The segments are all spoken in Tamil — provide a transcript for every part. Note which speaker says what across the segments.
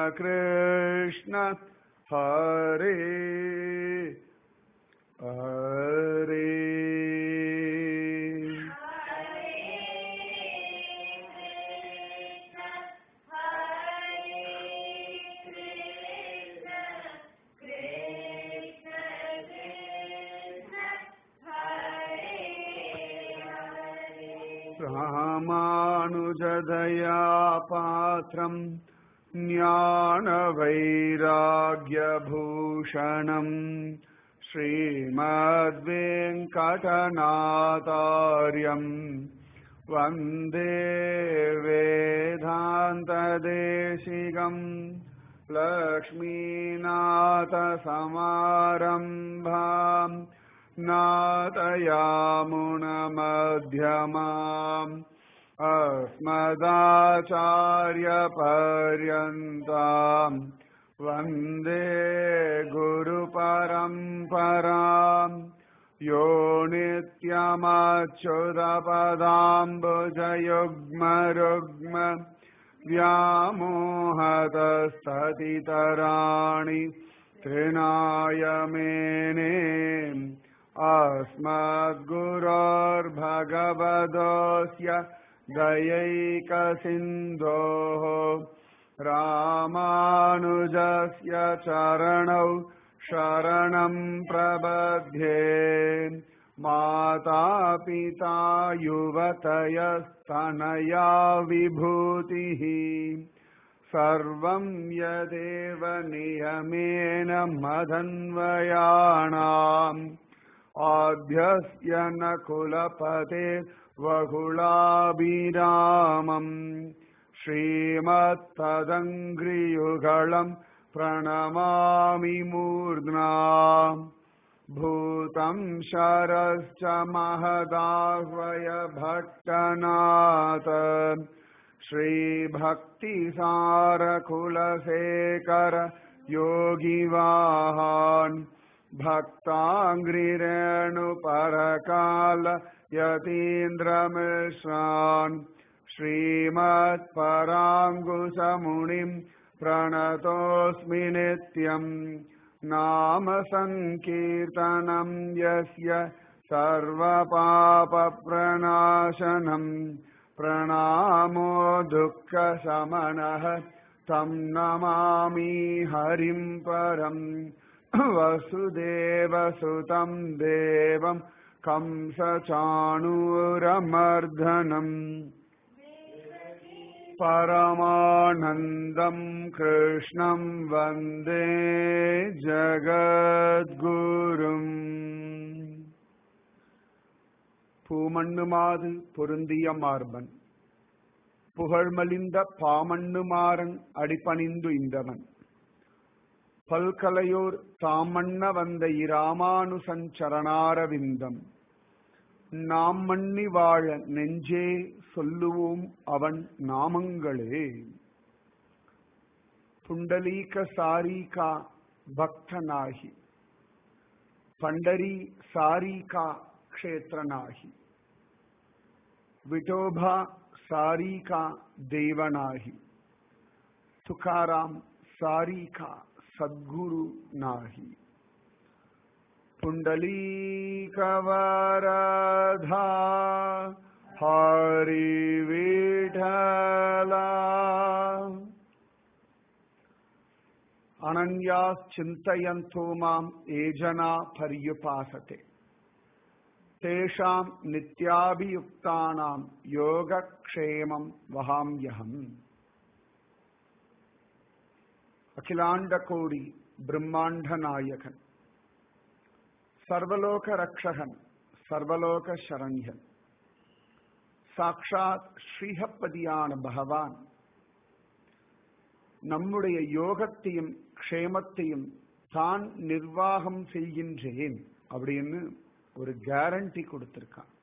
Speaker 1: कृष्ण हरे हरे रामानुजदया पात्रम् ज्ञानवैराग्यभूषणम् श्रीमद्वेङ्कटनातार्यम् वन्दे वेदान्तदेशिकम् लक्ष्मीनाथसमारम्भाम् नादयामुनमध्यमाम् अस्मदाचार्यपर्यन्ताम् वन्दे गुरुपरम्पराम् यो नित्यमच्युतपदाम्बुजयुग्मरुग्म व्यामोहतस्ततितराणि तृणाय मेने अस्मद्गुरोर्भगवदोऽस्य दयैकसिन्धोः रामानुजस्य चरणौ शरणं प्रबध्ये माता पिता युवतयस्तनया विभूतिः सर्वं यदेव नियमेन मदन्वयाणाम् आद्यस्य न कुलपते वकुलाभिरामम् श्रीमत्तदङ्घ्रियुगळम् प्रणमामि मूर्ध्ना भूतं शरश्च महदाह्वय भट्टनाथ श्रीभक्तिसारकुलशेखर योगिवाहान् भक्ताङ्घ्रिरेणुपरकाल यतीन्द्रमिश्रान् श्रीमत्पराङ्कुशमुनिम् प्रणतोऽस्मि नित्यम् नाम सङ्कीर्तनम् यस्य सर्वपापप्रणाशनम् प्रणामो दुःखशमनः तं नमामि हरिं परम् वसुदेवसुतं देवं कंसचाणूरमर्दनम् परमानन्दं कृष्णं वन्दे ஜகத்குரும் பூமண்ணுமாது பொருந்திய மார்பன் புகழ்மலிந்த பாமண்ணுமாறன் அடிபணிந்து இந்தவன் பல்கலையோர் தாமண்ண வந்த இராமானுசஞ்சரணாரவிந்தம் நாம் மண்ணி வாழ நெஞ்சே சொல்லுவோம் அவன் நாமங்களே புண்டலீக சாரிகா பக்தனாகி பண்டரி சாரிகா க்ஷேத்ரனாகி विठोबा सारी का देवनाही तुकाराम सारी का सद्गुरु नाही पुंडली कवरधा हरि विठला अनन्याश्चिन्तयन्तो माम् एजना पर्युपासते तेषाम् नित्याभियुक्तानाम् योगक्षेमम् वहाम्यहम् அகிலாண்டகோடி பிரம்மாண்ட நாயகன் சர்வலோக ரக்ஷகன் சர்வலோக சரண்யன் சாக்ஷாத் ஸ்ரீஹப்பதியான பகவான் நம்முடைய யோகத்தையும் க்ஷேமத்தையும் தான் நிர்வாகம் செய்கின்றேன் அப்படின்னு ஒரு கேரண்டி கொடுத்திருக்கான்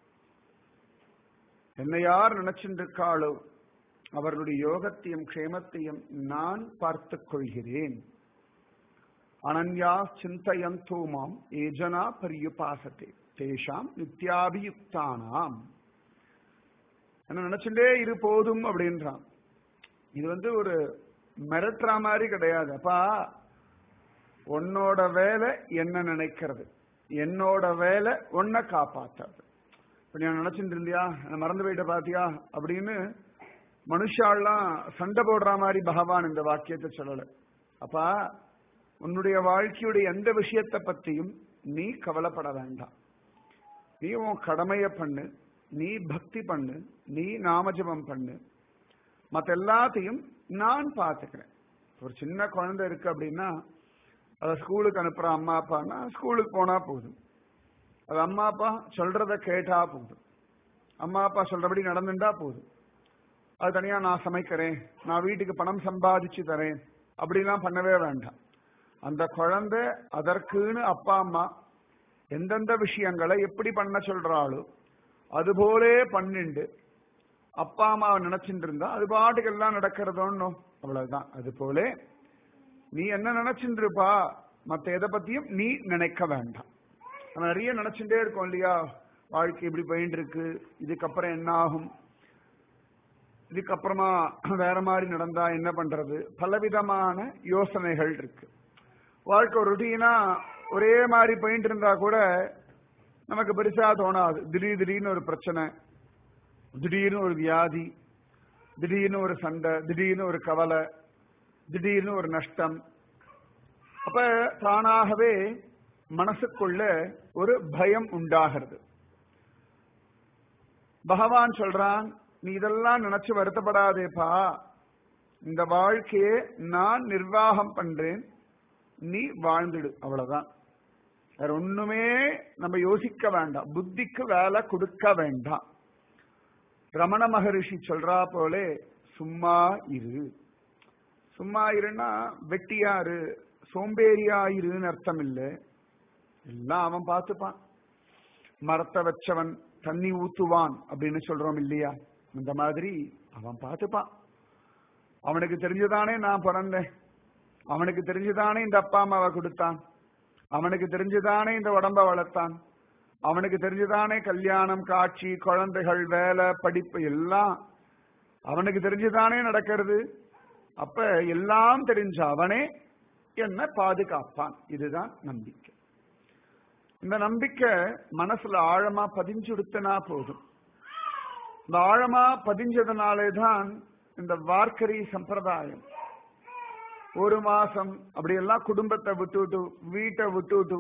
Speaker 1: என்ன யார் நினைச்சுட்டு இருக்காளோ அவர்களுடைய யோகத்தையும் க்ஷேமத்தையும் நான் பார்த்துக் கொள்கிறேன் அனன்யா சிந்தயந்தோ மாம் ஏஜனா பரியுபாசத்தே தேஷாம் நித்யாபியுக்தானாம் என்ன நினைச்சுட்டே இரு போதும் அப்படின்றான் இது வந்து ஒரு மிரட்டுற மாதிரி கிடையாது அப்பா உன்னோட வேலை என்ன நினைக்கிறது என்னோட வேலை உன்னை காப்பாத்துறது இப்ப நீ நினைச்சிட்டு இருந்தியா நான் மறந்து போயிட்ட பாத்தியா அப்படின்னு மனுஷாலாம் சண்டை போடுற மாதிரி பகவான் இந்த வாக்கியத்தை சொல்லல அப்பா உன்னுடைய வாழ்க்கையுடைய எந்த விஷயத்தை பத்தியும் நீ கவலைப்பட வேண்டாம் நீ உன் கடமைய பண்ணு நீ பக்தி பண்ணு நீ நாமஜபம் பண்ணு மத்த எல்லாத்தையும் நான் பார்த்துக்கிறேன் ஒரு சின்ன குழந்தை இருக்கு அப்படின்னா அதை ஸ்கூலுக்கு அனுப்புற அம்மா அப்பான்னா ஸ்கூலுக்கு போனா போதும் அது அம்மா அப்பா சொல்றத கேட்டா போதும் அம்மா அப்பா சொல்றபடி நடந்துட்டா போதும் அது தனியா நான் சமைக்கிறேன் நான் வீட்டுக்கு பணம் சம்பாதிச்சு தரேன் அப்படிலாம் பண்ணவே வேண்டாம் அந்த குழந்தை அதற்குன்னு அப்பா அம்மா எந்தெந்த விஷயங்களை எப்படி பண்ண சொல்றாளோ அதுபோலே பண்ணிண்டு அப்பா அம்மாவை நினைச்சுட்டு இருந்தா அது பாட்டுக்கு எல்லாம் நடக்கிறதோன்னு அவ்வளவுதான் அது போல நீ என்ன நினைச்சுட்டு இருப்பா மத்த எதை பத்தியும் நீ நினைக்க வேண்டாம் நம்ம நிறைய நினைச்சுட்டே இருக்கோம் இல்லையா வாழ்க்கை இப்படி போயிட்டு இருக்கு இதுக்கப்புறம் என்ன ஆகும் இதுக்கப்புறமா வேற மாதிரி நடந்தா என்ன பண்றது பலவிதமான யோசனைகள் இருக்கு வாழ்க்கை ஒரு ருட்டீனா ஒரே மாதிரி போயிட்டு இருந்தா கூட நமக்கு பெருசா தோணாது திடீர் திடீர்னு ஒரு பிரச்சனை திடீர்னு ஒரு வியாதி திடீர்னு ஒரு சண்டை திடீர்னு ஒரு கவலை திடீர்னு ஒரு நஷ்டம் அப்ப தானாகவே மனசுக்குள்ள ஒரு பயம் உண்டாகிறது பகவான் சொல்றான் நீ இதெல்லாம் நினைச்சு வருத்தப்படாதேப்பா இந்த வாழ்க்கையை நான் நிர்வாகம் பண்றேன் நீ வாழ்ந்துடு அவ்வளவுதான் வேற ஒண்ணுமே நம்ம யோசிக்க வேண்டாம் புத்திக்கு வேலை கொடுக்க வேண்டாம் ரமண மகரிஷி சொல்றா போலே சும்மா இரு சும்மா இருன்னா வெட்டியாரு சோம்பேறியாயிருன்னு அர்த்தம் இல்லை எல்லாம் அவன் பார்த்துப்பான் மரத்தை வச்சவன் தண்ணி ஊத்துவான் அப்படின்னு சொல்றோம் இல்லையா இந்த மாதிரி அவன் பார்த்துப்பான் அவனுக்கு தெரிஞ்சுதானே நான் பிறந்தேன் அவனுக்கு தெரிஞ்சுதானே இந்த அப்பா அம்மாவை கொடுத்தான் அவனுக்கு தெரிஞ்சுதானே இந்த உடம்ப வளர்த்தான் அவனுக்கு தெரிஞ்சுதானே கல்யாணம் காட்சி குழந்தைகள் வேலை படிப்பு எல்லாம் அவனுக்கு தெரிஞ்சுதானே நடக்கிறது அப்ப எல்லாம் தெரிஞ்ச அவனே என்ன பாதுகாப்பான் இதுதான் நம்பிக்கை இந்த நம்பிக்கை மனசுல ஆழமா பதிஞ்சுடுத்தனா போதும் இந்த ஆழமா பதிஞ்சதுனாலே தான் இந்த வார்க்கரி சம்பிரதாயம் ஒரு மாசம் அப்படியெல்லாம் குடும்பத்தை விட்டுவிட்டு வீட்டை விட்டுவிட்டு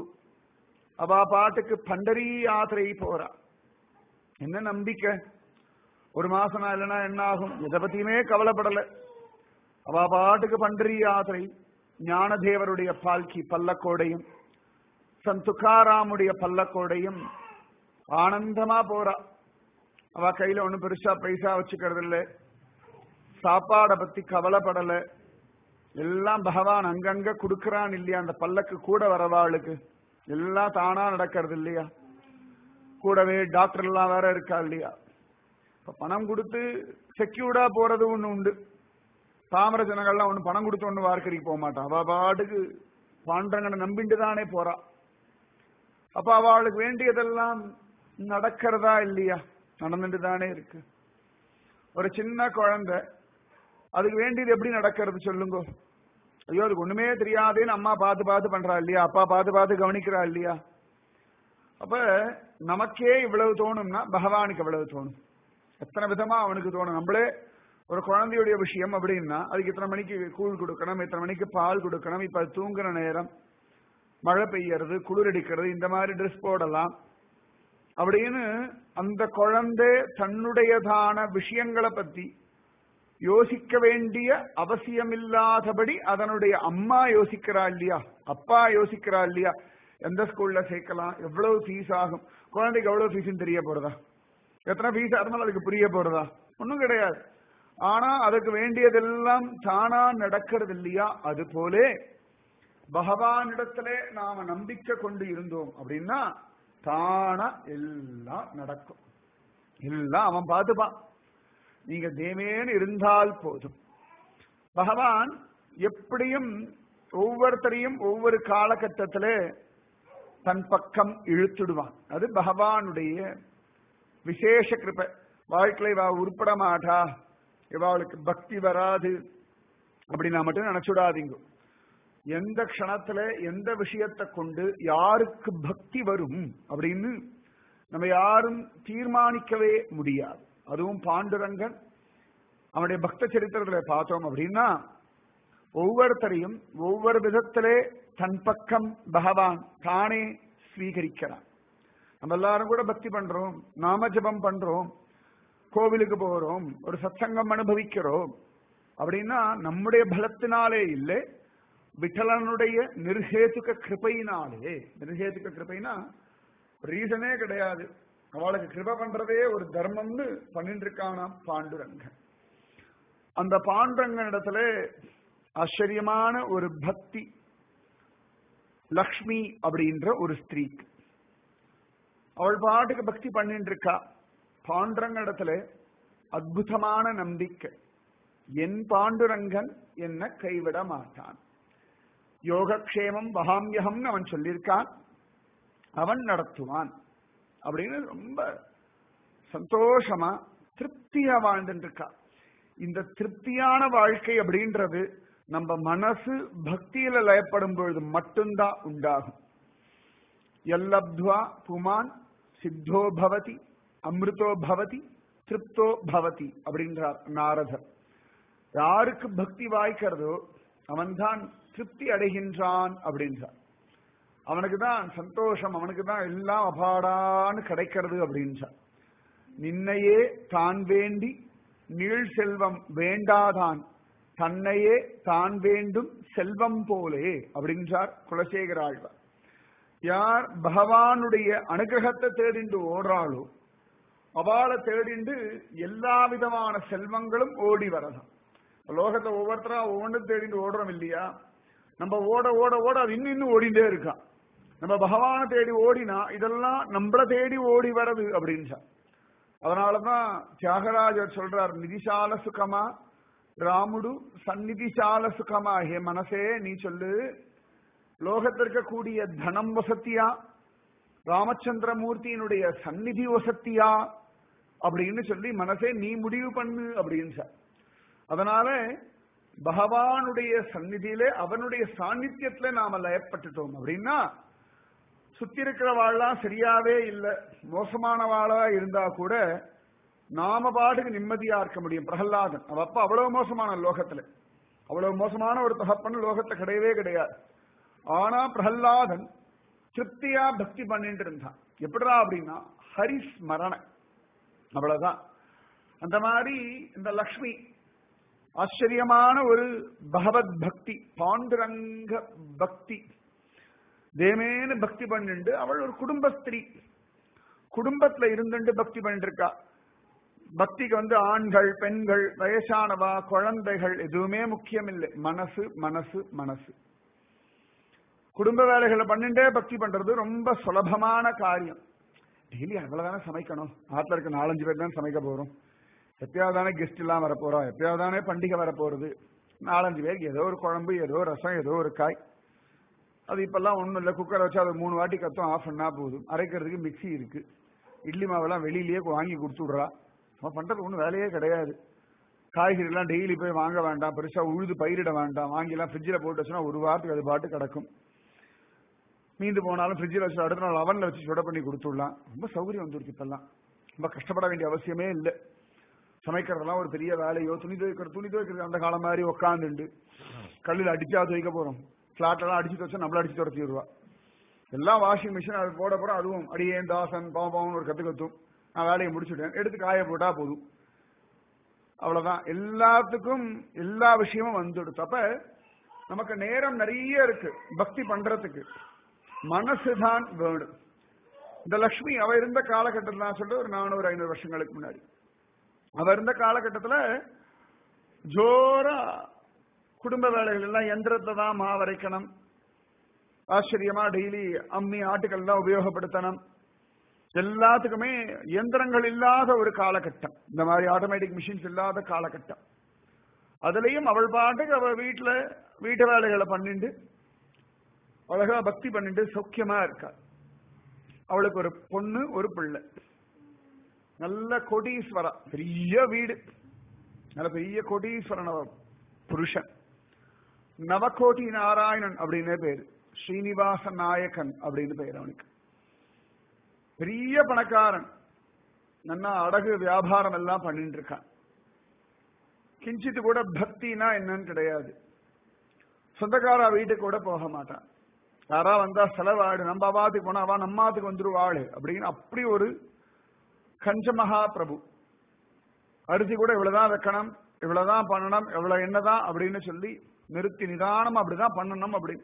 Speaker 1: அவ பாட்டுக்கு பண்டரி யாத்திரை போறா என்ன நம்பிக்கை ஒரு மாசம் இல்லைன்னா என்ன ஆகும் எதை பத்தியுமே கவலைப்படல அவ பாட்டுக்கு பண்டரி யாத்திரை ஞானதேவருடைய பால்கி பல்லக்கோடையும் சந்துகாராமுடைய பல்லக்கோடையும் ஆனந்தமா போறா அவ கையில ஒண்ணும் பெருசா பைசா வச்சுக்கிறது இல்ல சாப்பாடை பத்தி கவலைப்படல எல்லாம் பகவான் அங்கங்க கொடுக்கறான் இல்லையா அந்த பல்லக்கு கூட வரவாளுக்கு எல்லாம் தானா நடக்கிறது இல்லையா கூடவே டாக்டர் எல்லாம் வேற இருக்கா இல்லையா இப்ப பணம் கொடுத்து செக்யூர்டா போறது ஒண்ணு உண்டு தாமர ஜனங்கள்லாம் ஒண்ணு பணம் கொடுத்து ஒண்ணு வார்க்கறிக்கு போக மாட்டான் அவ பாட்டுக்கு பாண்டங்கனை நம்பிட்டு தானே போறா அப்ப அவளுக்கு வேண்டியதெல்லாம் நடக்கிறதா இல்லையா நடந்துட்டு தானே இருக்கு ஒரு சின்ன குழந்தை அதுக்கு வேண்டியது எப்படி நடக்கிறது சொல்லுங்க ஐயோ அதுக்கு ஒண்ணுமே தெரியாதேன்னு அம்மா பார்த்து பார்த்து பண்றா இல்லையா அப்பா பார்த்து பார்த்து கவனிக்கிறா இல்லையா அப்ப நமக்கே இவ்வளவு தோணும்னா பகவானுக்கு எவ்வளவு தோணும் எத்தனை விதமா அவனுக்கு தோணும் நம்மளே ஒரு குழந்தையுடைய விஷயம் அப்படின்னா அதுக்கு இத்தனை மணிக்கு கூழ் கொடுக்கணும் இத்தனை மணிக்கு பால் கொடுக்கணும் இப்ப அது தூங்குற நேரம் மழை பெய்யறது குளிர் அடிக்கிறது இந்த மாதிரி ட்ரெஸ் போடலாம் அப்படின்னு அந்த குழந்தை தன்னுடையதான விஷயங்களை பத்தி யோசிக்க வேண்டிய அவசியமில்லாதபடி அதனுடைய அம்மா யோசிக்கிறா இல்லையா அப்பா யோசிக்கிறா இல்லையா எந்த ஸ்கூல்ல சேர்க்கலாம் எவ்வளவு ஃபீஸ் ஆகும் குழந்தைக்கு எவ்வளவு ஃபீஸ்னு தெரிய போறதா எத்தனை ஃபீஸா இருந்தாலும் அதுக்கு புரிய போறதா ஒன்றும் கிடையாது ஆனா அதுக்கு வேண்டியதெல்லாம் தானா நடக்கிறது இல்லையா அது போலே பகவானிடத்திலே நாம நம்பிக்கை கொண்டு இருந்தோம் அப்படின்னா தானா எல்லாம் நடக்கும் எல்லாம் அவன் பார்த்துப்பான் நீங்க தேவேன்னு இருந்தால் போதும் பகவான் எப்படியும் ஒவ்வொருத்தரையும் ஒவ்வொரு காலகட்டத்தில தன் பக்கம் இழுத்துடுவான் அது பகவானுடைய விசேஷ கிருப்பை வாழ்க்கையில இவா உருப்பட மாட்டா இவாளுக்கு பக்தி வராது அப்படி நான் மட்டும் நினைச்சுடாதீங்க எந்த க்ஷணத்துல எந்த விஷயத்தை கொண்டு யாருக்கு பக்தி வரும் அப்படின்னு நம்ம யாரும் தீர்மானிக்கவே முடியாது அதுவும் பாண்டுரங்கன் அவனுடைய பக்த சரித்திரத்துல பார்த்தோம் அப்படின்னா ஒவ்வொருத்தரையும் ஒவ்வொரு விதத்திலே தன் பக்கம் பகவான் தானே ஸ்வீகரிக்கிறான் நம்ம எல்லாரும் கூட பக்தி பண்றோம் நாம ஜபம் பண்றோம் கோவிலுக்கு போறோம் ஒரு சத்சங்கம் அனுபவிக்கிறோம் அப்படின்னா நம்முடைய பலத்தினாலே இல்லை விட்டலனுடைய நிர்ஹேதுக கிருபையினாலே நிர்ஹேதுக கிருபைனா ரீசனே கிடையாது அவளுக்கு கிருப பண்றதே ஒரு தர்மம்னு பண்ணிட்டு இருக்கானாம் பாண்டுரங்கன் அந்த பாண்டுரங்கன் இடத்துல ஆச்சரியமான ஒரு பக்தி லக்ஷ்மி அப்படின்ற ஒரு ஸ்திரீக்கு அவள் பாட்டுக்கு பக்தி பண்ணிட்டு இருக்கா பாண்டுரங்க இடத்துல அற்புதமான நம்பிக்கை என் பாண்டுரங்கன் என்ன கைவிட மாட்டான் யோகக்ஷேமம் வகாமியகம்னு அவன் சொல்லியிருக்கான் அவன் நடத்துவான் அப்படின்னு ரொம்ப சந்தோஷமா திருப்தியா வாழ்ந்துட்டு இருக்கா இந்த திருப்தியான வாழ்க்கை அப்படின்றது நம்ம மனசு பக்தியில லயப்படும் பொழுது மட்டும்தான் உண்டாகும் எல்லப்துவா புமான் சித்தோ பவதி அமிர்தோ பவதி திருப்தோ பவதி அப்படின்றார் நாரதர் யாருக்கு பக்தி வாய்க்கிறதோ அவன்தான் திருப்தி அடைகின்றான் அப்படின்றார் அவனுக்கு தான் சந்தோஷம் அவனுக்கு தான் எல்லாம் அபாடான்னு கிடைக்கிறது அப்படின்றார் நின்னையே தான் வேண்டி நீள் செல்வம் வேண்டாதான் தன்னையே தான் வேண்டும் செல்வம் போலே அப்படின்றார் குலசேகர ஆழ்வார் யார் பகவானுடைய அனுகிரகத்தை தேடிண்டு ஓடுறாளோ அவளை தேடிண்டு எல்லா விதமான செல்வங்களும் ஓடி வரலாம் லோகத்தை ஒவ்வொருத்தரா ஒவ்வொன்று தேடிட்டு ஓடுறோம் இல்லையா நம்ம ஓட ஓட ஓட அது இன்னும் இன்னும் ஓடிண்டே இருக்கான் நம்ம பகவானை தேடி ஓடினா இதெல்லாம் நம்மள தேடி ஓடி வரது அப்படின்னு அதனாலதான் தியாகராஜர் சொல்றார் நிதிசால சுகமா ராமுடு சந்நிதிசால சுகமா ஹே மனசே நீ சொல்லு லோகத்திற்க கூடிய தனம் வசத்தியா ராமச்சந்திரமூர்த்தியினுடைய சந்நிதி வசத்தியா அப்படின்னு சொல்லி மனசே நீ முடிவு பண்ணு அப்படின்னு சார் அதனால பகவானுடைய சந்நிதியிலே அவனுடைய சாநித்தியத்துல நாம லயப்பட்டுட்டோம் அப்படின்னா சுத்தி இருக்கிறவாள்லாம் சரியாவே இல்லை மோசமானவாளா இருந்தா கூட நாம பாட்டுக்கு நிம்மதியா இருக்க முடியும் பிரகலாதன் அவ அப்ப அவ்வளவு மோசமான லோகத்துல அவ்வளவு மோசமான ஒரு தகப்பன் லோகத்துல கிடையவே கிடையாது ஆனா பிரகலாதன் திருப்தியா பக்தி பண்ணிட்டு இருந்தான் எப்படிடா அப்படின்னா ஹரிஸ்மரண அவ்வளவுதான் அந்த மாதிரி இந்த லக்ஷ்மி ஆச்சரியமான ஒரு பகவத் பக்தி பாண்டுரங்க பக்தி தேமேனு பக்தி பண்ணிண்டு அவள் ஒரு குடும்ப ஸ்திரீ குடும்பத்துல இருந்துட்டு பக்தி பண்ணிட்டு இருக்கா பக்திக்கு வந்து ஆண்கள் பெண்கள் வயசானவா குழந்தைகள் எதுவுமே முக்கியம் இல்லை மனசு மனசு மனசு குடும்ப வேலைகளை பண்ணிட்டே பக்தி பண்றது ரொம்ப சுலபமான காரியம் டெய்லி அவ்வளவுதானே சமைக்கணும் ஆத்துல இருக்க நாலஞ்சு பேர் தான் சமைக்க போறோம் எப்பயாவது தானே கெஸ்ட் எல்லாம் வரப்போறோம் எப்பயாவது தானே பண்டிகை வரப்போறது நாலஞ்சு பேருக்கு ஏதோ ஒரு குழம்பு ஏதோ ரசம் ஏதோ ஒரு காய் அது இப்பெல்லாம் ஒண்ணும் இல்லை குக்கரை வச்சு அதை மூணு வாட்டி கத்தும் ஆஃப் பண்ணா போதும் அரைக்கிறதுக்கு மிக்சி இருக்கு இட்லி மாவெல்லாம் வெளியிலேயே வாங்கி கொடுத்து விடுறா நம்ம பண்றது ஒன்றும் வேலையே கிடையாது காய்கறி எல்லாம் டெய்லி போய் வாங்க வேண்டாம் பெருசா உழுது பயிரிட வேண்டாம் வாங்கிலாம் ஃப்ரிட்ஜில் போட்டு வச்சுனா ஒரு வாரத்துக்கு அது பாட்டு கிடக்கும் மீந்து போனாலும் ஃப்ரிட்ஜில் வச்சு அடுத்த நாள் அவன்ல வச்சு சுட பண்ணி கொடுத்துடலாம் ரொம்ப சௌகரியம் வந்துருக்கு இப்பெல்லாம் ரொம்ப கஷ்டப்பட வேண்டிய அவசியமே இல்லை சமைக்கிறதெல்லாம் ஒரு பெரிய வேலையோ துணி துவைக்கிற துணி துவைக்கிறது அந்த காலம் மாதிரி உட்காந்துண்டு கல்லில் அடிச்சா துவைக்க போறோம் எல்லாம் அடிச்சு துவச்சா நம்மள அடிச்சு துரத்தி விடுவா எல்லாம் வாஷிங் மிஷின் அது போட போற அதுவும் அடியேன் தாசன் பாவம் ஒரு கத்து கத்தும் நான் வேலையை முடிச்சுட்டேன் எடுத்து காய போட்டா போதும் அவ்வளவுதான் எல்லாத்துக்கும் எல்லா விஷயமும் வந்துடுது அப்ப நமக்கு நேரம் நிறைய இருக்கு பக்தி பண்றதுக்கு மனசுதான் வேணும் இந்த லக்ஷ்மி அவ இருந்த காலகட்டத்தில் நான் சொல்ற ஒரு நானூறு ஐநூறு வருஷங்களுக்கு முன்னாடி அவ இருந்த காலகட்டத்துல ஜோரா குடும்ப வேலைகள் எல்லாம் எந்திரத்தை தான் மாவரைக்கணும் ஆச்சரியமா டெய்லி அம்மி ஆட்டுகள் தான் உபயோகப்படுத்தணும் எல்லாத்துக்குமே இயந்திரங்கள் இல்லாத ஒரு காலகட்டம் இந்த மாதிரி ஆட்டோமேட்டிக் மிஷின்ஸ் இல்லாத காலகட்டம் அதுலயும் அவள் பாட்டுக்கு அவள் வீட்டுல வீட்டு வேலைகளை பண்ணிட்டு அழகா பக்தி பண்ணிட்டு சௌக்கியமா இருக்கா அவளுக்கு ஒரு பொண்ணு ஒரு பிள்ளை நல்ல கோடீஸ்வரா பெரிய வீடு நல்ல பெரிய கோடீஸ்வரன் அவ புருஷன் நவகோட்டி நாராயணன் அப்படின்னு பேரு ஸ்ரீனிவாச நாயக்கன் அப்படின்னு பேர் அவனுக்கு பெரிய பணக்காரன் நன்னா அடகு வியாபாரம் எல்லாம் பண்ணிட்டு இருக்கான் கிஞ்சித்து கூட பக்தினா என்னன்னு கிடையாது சொந்தக்காரா வீட்டுக்கு கூட போக மாட்டான் யாரா வந்தா செலவாடு நம்ம அவாத்துக்கு போனா அவா நம்மாத்துக்கு வந்துருவாளு அப்படின்னு அப்படி ஒரு கஞ்ச மகா பிரபு அரிசி கூட இவ்வளவுதான் வைக்கணும் இவ்வளவுதான் பண்ணணும் இவ்வளவு என்னதான் அப்படின்னு சொல்லி நிறுத்தி நிதானம் அப்படிதான் பண்ணணும் அப்படின்னு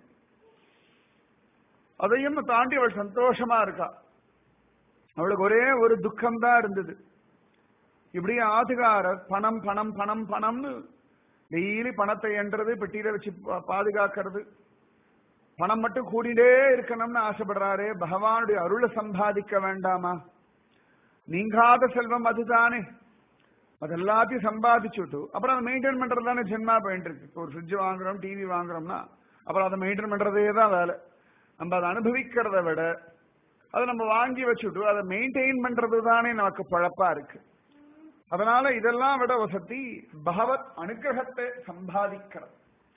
Speaker 1: அதையும் தாண்டி அவள் சந்தோஷமா இருக்கா அவளுக்கு ஒரே ஒரு துக்கம் தான் இருந்தது இப்படி ஆதுகாரர் பணம் பணம் பணம் பணம்னு டெய்லி பணத்தை என்றது பெட்டியில வச்சு பா- பாதுகாக்கிறது பணம் மட்டும் கூடிட்டே இருக்கணும்னு ஆசைப்படுறாரே பகவானுடைய அருளை சம்பாதிக்க வேண்டாமா நீங்காத செல்வம் அதுதானே அது எல்லாத்தையும் சம்பாதிச்சுட்டு அப்புறம் அதை மெயின்டைன் பண்றது தானே ஜென்மா போயிட்டு இருக்கு இப்போ ஒரு ஃப்ரிட்ஜ் வாங்குறோம் டிவி வாங்குறோம்னா அப்புறம் அதை மெயின்டைன் பண்றதே தான் வேலை நம்ம அதை அனுபவிக்கிறத விட அதை நம்ம வாங்கி வச்சுட்டு அதை மெயின்டைன் பண்றது தானே நமக்கு பழப்பா இருக்கு அதனால இதெல்லாம் விட வசதி பகவத் அனுகிரகத்தை சம்பாதிக்கிறது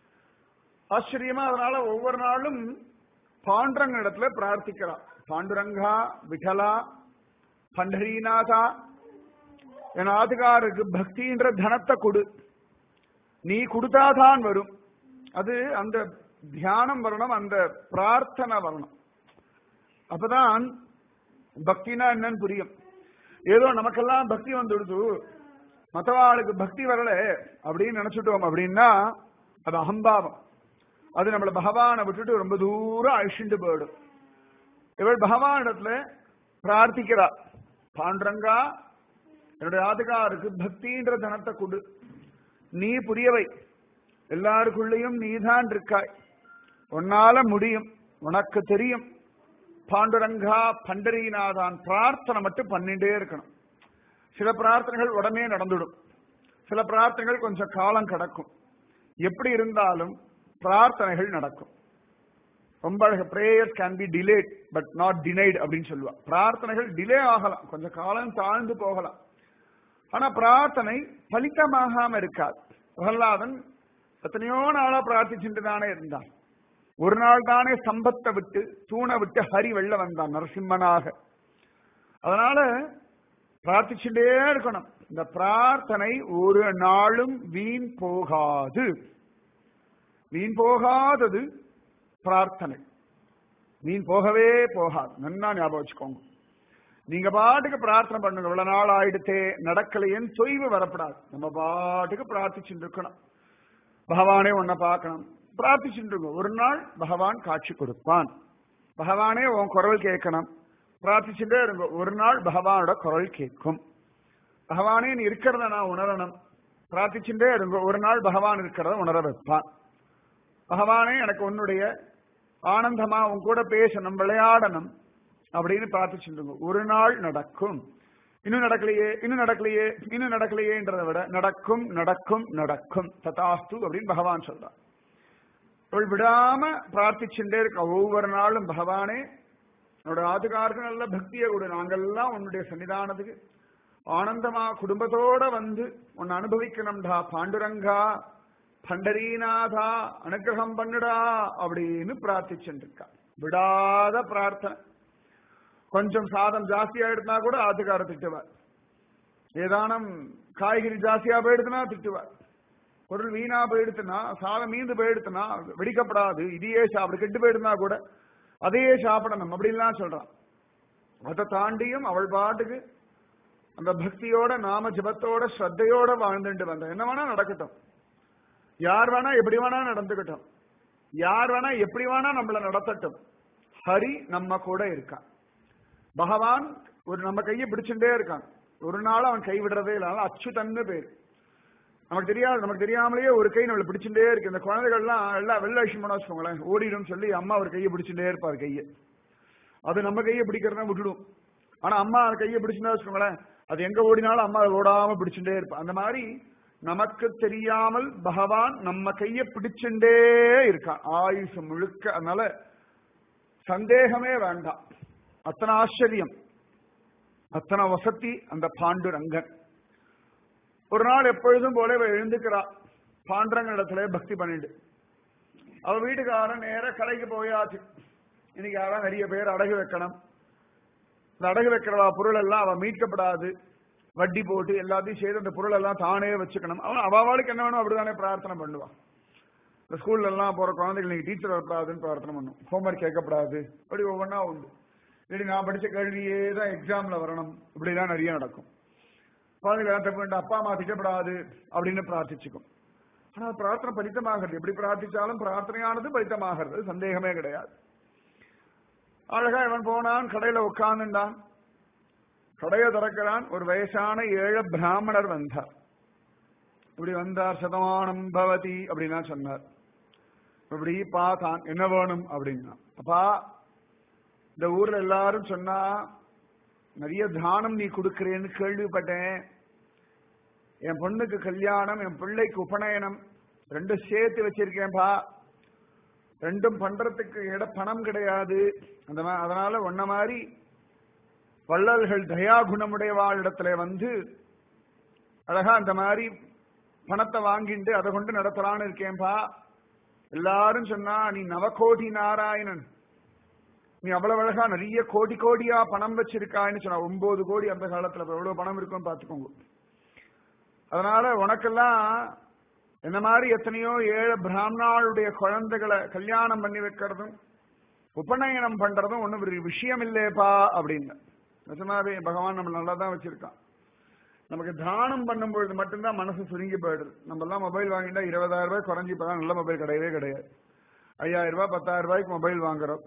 Speaker 1: ஆச்சரியமா அதனால ஒவ்வொரு நாளும் பாண்டுரங்க இடத்துல பிரார்த்திக்கிறான் பாண்டுரங்கா விட்டலா பண்டரீநாதா என் ஆதுகாருக்கு பக்தின்ற தனத்தை கொடு நீ கொடுத்தாதான் வரும் அது அந்த தியானம் வரணும் அந்த பிரார்த்தனை வரணும் அப்பதான் பக்தினா என்னன்னு புரியும் ஏதோ நமக்கெல்லாம் பக்தி வந்துடுது மற்றவாளுக்கு பக்தி வரல அப்படின்னு நினைச்சுட்டோம் அப்படின்னா அது அகம்பாவம் அது நம்மள பகவானை விட்டுட்டு ரொம்ப தூரம் அழிச்சுட்டு போயிடும் இவள் பகவானிடத்துல பிரார்த்திக்கிறா பாண்டரங்கா என்னுடைய ஆதுகாருக்கு பக்தின்ற தனத்தை கொடு நீ புரியவை எல்லாருக்குள்ளேயும் நீதான் இருக்காய் உன்னால முடியும் உனக்கு தெரியும் பாண்டுரங்கா பண்டரீநாதான் பிரார்த்தனை மட்டும் பண்ணிட்டே இருக்கணும் சில பிரார்த்தனைகள் உடனே நடந்துடும் சில பிரார்த்தனைகள் கொஞ்சம் காலம் கிடக்கும் எப்படி இருந்தாலும் பிரார்த்தனைகள் நடக்கும் ரொம்ப prayers can be delayed but not denied அப்படின்னு சொல்லுவா பிரார்த்தனைகள் டிலே ஆகலாம் கொஞ்சம் காலம் தாழ்ந்து போகலாம் ஆனா பிரார்த்தனை பலித்தமாகாம இருக்காது பிரகலாதன் எத்தனையோ நாளா பிரார்த்திச்சுட்டு தானே இருந்தான் ஒரு நாள் தானே சம்பத்தை விட்டு தூணை விட்டு ஹரி வெள்ள வந்தான் நரசிம்மனாக அதனால பிரார்த்திச்சுட்டே இருக்கணும் இந்த பிரார்த்தனை ஒரு நாளும் வீண் போகாது வீண் போகாதது பிரார்த்தனை வீண் போகவே போகாது நன்னா ஞாபகம் வச்சுக்கோங்க நீங்க பாட்டுக்கு பிரார்த்தனை பண்ணுங்க இவ்வளவு நாள் ஆயிடுத்தே நடக்கலையேன்னு தொய்வு வரப்படாது நம்ம பாட்டுக்கு பிரார்த்திச்சுட்டு இருக்கணும் பகவானே உன்னை பார்க்கணும் பிரார்த்திச்சுட்டு இருக்கோம் ஒரு நாள் பகவான் காட்சி கொடுப்பான் பகவானே உன் குரல் கேட்கணும் பிரார்த்திச்சுட்டே இருங்க ஒரு நாள் பகவானோட குரல் கேட்கும் பகவானே நீ இருக்கிறத நான் உணரணும் பிரார்த்திச்சுட்டே இருங்க ஒரு நாள் பகவான் இருக்கிறத உணர வைப்பான் பகவானே எனக்கு உன்னுடைய ஆனந்தமா உன் கூட பேசணும் விளையாடணும் அப்படின்னு பிரார்த்திச்சுருங்க ஒரு நாள் நடக்கும் இன்னும் நடக்கலையே இன்னும் நடக்கலையே இன்னும் நடக்கலையேன்றதை விட நடக்கும் நடக்கும் நடக்கும் ததாஸ்து அப்படின்னு பகவான் சொல்றான் அவள் விடாம பிரார்த்திச்சுட்டே இருக்க ஒவ்வொரு நாளும் பகவானே என்னோட ஆதுகாருக்கு நல்ல பக்தியை கொடு நாங்கெல்லாம் உன்னுடைய சன்னிதானத்துக்கு ஆனந்தமா குடும்பத்தோட வந்து உன்னை அனுபவிக்கணும்டா பாண்டுரங்கா பண்டரீநாதா அனுகிரகம் பண்ணுடா அப்படின்னு பிரார்த்திச்சுட்டு இருக்கா விடாத பிரார்த்தனை கொஞ்சம் சாதம் ஜாஸ்தியா எடுத்தா கூட ஆத்துக்கார திட்டுவார் ஏதானம் காய்கறி ஜாஸ்தியா போயிடுதுன்னா திட்டுவார் பொருள் வீணா போயிடுத்துனா சாதம் மீந்து போயிடுத்துனா வெடிக்கப்படாது இதையே சாப்பிடு கெட்டு போயிடுனா கூட அதையே சாப்பிடணும் அப்படின்லாம் சொல்றான் அதை தாண்டியும் அவள் பாட்டுக்கு அந்த பக்தியோட நாம ஜபத்தோட ஸ்ரத்தையோட வாழ்ந்துட்டு வந்த என்ன வேணா நடக்கட்டும் யார் வேணா எப்படி வேணா நடந்துக்கட்டும் யார் வேணா எப்படி வேணா நம்மள நடத்தட்டும் ஹரி நம்ம கூட இருக்கான் பகவான் ஒரு நம்ம கையை பிடிச்சுட்டே இருக்கான் ஒரு நாள் அவன் கை விடுறதே இல்லை அதனால அச்சுதன்னு பேர் நமக்கு தெரியாது நமக்கு தெரியாமலேயே ஒரு கை நம்மளை பிடிச்சுட்டே இருக்கு இந்த குழந்தைகள்லாம் எல்லாம் வெள்ள விஷயம் பண்ண வச்சுக்கோங்களேன் ஓடிடும் சொல்லி அம்மா ஒரு கையை பிடிச்சுட்டே இருப்பார் கையை அது நம்ம கையை பிடிக்கிறதா விட்டுடும் ஆனா அம்மா அந்த கையை பிடிச்சுட்டா வச்சுக்கோங்களேன் அது எங்க ஓடினாலும் அம்மா அதை ஓடாம பிடிச்சுட்டே இருப்பா அந்த மாதிரி நமக்கு தெரியாமல் பகவான் நம்ம கையை பிடிச்சுட்டே இருக்கான் ஆயுசு முழுக்க அதனால சந்தேகமே வேண்டாம் அத்தனை ஆச்சரியம் அத்தனை வசதி அந்த பாண்டுரங்கன் ஒரு நாள் எப்பொழுதும் போல இவ எழுந்துக்கிறா பாண்டுரங்க இடத்துல பக்தி பண்ணிட்டு அவ வீட்டுக்காரன் நேர கடைக்கு போயாச்சு இன்னைக்கு யாரும் நிறைய பேர் அடகு வைக்கணும் இந்த அடகு வைக்கிறவா பொருள் எல்லாம் அவ மீட்கப்படாது வட்டி போட்டு எல்லாத்தையும் செய்து அந்த பொருள் எல்லாம் தானே வச்சுக்கணும் அவன் அவளுக்கு என்ன வேணும் அப்படிதானே பிரார்த்தனை பண்ணுவான் இந்த ஸ்கூல்ல எல்லாம் போற குழந்தைகள் நீங்க டீச்சர் வரப்படாதுன்னு பிரார்த்தனை பண்ணும் ஹோம்ஒர்க் கேட்கப்படாது அப்படி ஒவ்வொன்றா உண்டு இல்லாட்டி நான் படிச்ச கேள்வியே தான் எக்ஸாம்ல வரணும் இப்படிலாம் நிறைய நடக்கும் குழந்தைகள் தப்பு வேண்டாம் அப்பா அம்மா திட்டப்படாது அப்படின்னு பிரார்த்திச்சுக்கும் ஆனா பிரார்த்தனை பலித்தமாகிறது எப்படி பிரார்த்திச்சாலும் பிரார்த்தனையானது பலித்தமாகிறது சந்தேகமே கிடையாது அழகா இவன் போனான் கடையில உட்கார்ந்துட்டான் கடையை திறக்கிறான் ஒரு வயசான ஏழ பிராமணர் வந்தார் இப்படி வந்தார் சதமானம் பவதி அப்படின்னா சொன்னார் இப்படி பார்த்தான் என்ன வேணும் அப்படின்னா அப்பா இந்த ஊர்ல எல்லாரும் சொன்னா நிறைய தானம் நீ கொடுக்கிறேன்னு கேள்விப்பட்டேன் என் பொண்ணுக்கு கல்யாணம் என் பிள்ளைக்கு உபநயனம் ரெண்டும் சேர்த்து வச்சிருக்கேன்பா ரெண்டும் பண்றதுக்கு இட பணம் கிடையாது அந்த மா- அதனால ஒன்ன மாதிரி வள்ளல்கள் தயா குணமுடையவாளிடத்துல வந்து அழகா அந்த மாதிரி பணத்தை வாங்கிட்டு அதை கொண்டு நடத்தலான்னு இருக்கேன்பா எல்லாரும் சொன்னா நீ நவகோடி நாராயணன் நீ அவ்வளவு அழகா நிறைய கோடி கோடியா பணம் வச்சிருக்கான்னு சொன்னா ஒன்பது கோடி அந்த காலத்துல அப்ப எவ்வளவு பணம் இருக்கும்னு பாத்துக்கோங்க அதனால உனக்கெல்லாம் என்ன மாதிரி எத்தனையோ ஏழை பிராமணாளுடைய குழந்தைகளை கல்யாணம் பண்ணி வைக்கிறதும் உபநயனம் பண்றதும் ஒண்ணும் ஒரு விஷயம் இல்லையப்பா அப்படின்னு நிஜமாவே பகவான் நம்ம நல்லா தான் வச்சிருக்கான் நமக்கு தானம் பண்ணும்பொழுது மட்டும்தான் மனசு சுருங்கி போயிடுது நம்ம எல்லாம் மொபைல் வாங்கிட்டா இருபதாயிரம் ரூபாய் குறைஞ்சி இப்பதான் நல்ல மொபைல் கிடையவே கிடையாது ஐயாயிரம் ரூபாய் பத்தாயிரம் ரூபாய்க்கு மொபைல் வாங்குறோம்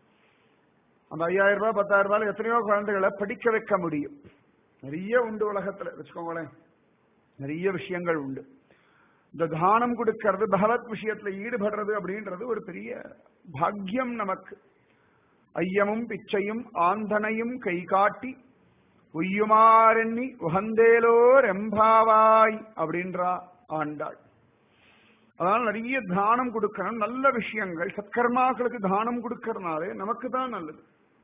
Speaker 1: அந்த ஐயாயிரம் ரூபாய் பத்தாயிரம் ரூபாய் எத்தனையோ குழந்தைகளை படிக்க வைக்க முடியும் நிறைய உண்டு உலகத்துல வச்சுக்கோங்களேன் நிறைய விஷயங்கள் உண்டு இந்த தானம் கொடுக்கறது பகவத் விஷயத்துல ஈடுபடுறது அப்படின்றது ஒரு பெரிய பாக்கியம் நமக்கு ஐயமும் பிச்சையும் ஆந்தனையும் கை காட்டி உய்யுமாறெண்ணி உகந்தேலோர் எம்பாவாய் அப்படின்றா ஆண்டாள் அதனால நிறைய தானம் கொடுக்கணும் நல்ல விஷயங்கள் சத்கர்மாக்களுக்கு தானம் கொடுக்கறதுனாலே நமக்கு தான் நல்லது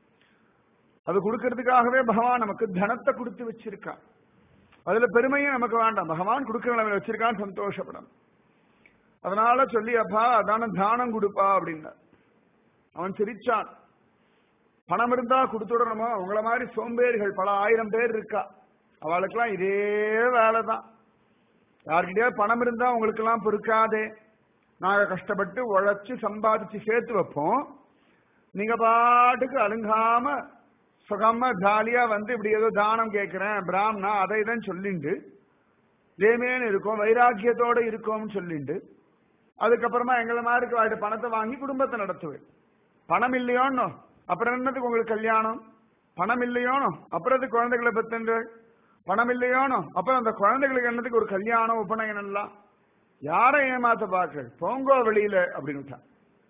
Speaker 1: அது கொடுக்கறதுக்காகவே பகவான் நமக்கு தனத்தை கொடுத்து வச்சிருக்கான் அதுல பெருமையே நமக்கு வேண்டாம் பகவான் கொடுக்கிற நிலைமையில வச்சிருக்கான் சந்தோஷப்படணும் அதனால சொல்லி அப்பா அதான தானம் கொடுப்பா அப்படின்னா அவன் சிரிச்சான் பணம் இருந்தா கொடுத்துடணுமோ உங்கள மாதிரி சோம்பேறிகள் பல ஆயிரம் பேர் இருக்கா அவளுக்கெல்லாம் இதே வேலைதான் யார்கிட்டயாவது பணம் இருந்தா உங்களுக்கு எல்லாம் பொறுக்காதே நாங்க கஷ்டப்பட்டு உழைச்சு சம்பாதிச்சு சேர்த்து வைப்போம் நீங்க பாட்டுக்கு அலுங்காம சுகமா ஜாலியா வந்து இப்படி ஏதோ தானம் கேட்கிறேன் பிராமணா அதை இதான் சொல்லிண்டு தேமேன்னு இருக்கோம் வைராக்கியத்தோட இருக்கோம்னு சொல்லிண்டு அதுக்கப்புறமா எங்களை மாதிரி வாட்டு பணத்தை வாங்கி குடும்பத்தை நடத்துவேன் பணம் இல்லையோன்னு அப்புறம் என்னதுக்கு உங்களுக்கு கல்யாணம் பணம் இல்லையோனோ அப்புறம் அது குழந்தைகளை பெற்றுண்டு பணம் இல்லையோனோ அப்புறம் அந்த குழந்தைகளுக்கு என்னதுக்கு ஒரு கல்யாணம் உபநயனம் எல்லாம் யாரை ஏமாத்த பார்க்க போங்கோ வெளியில அப்படின்னு விட்டான்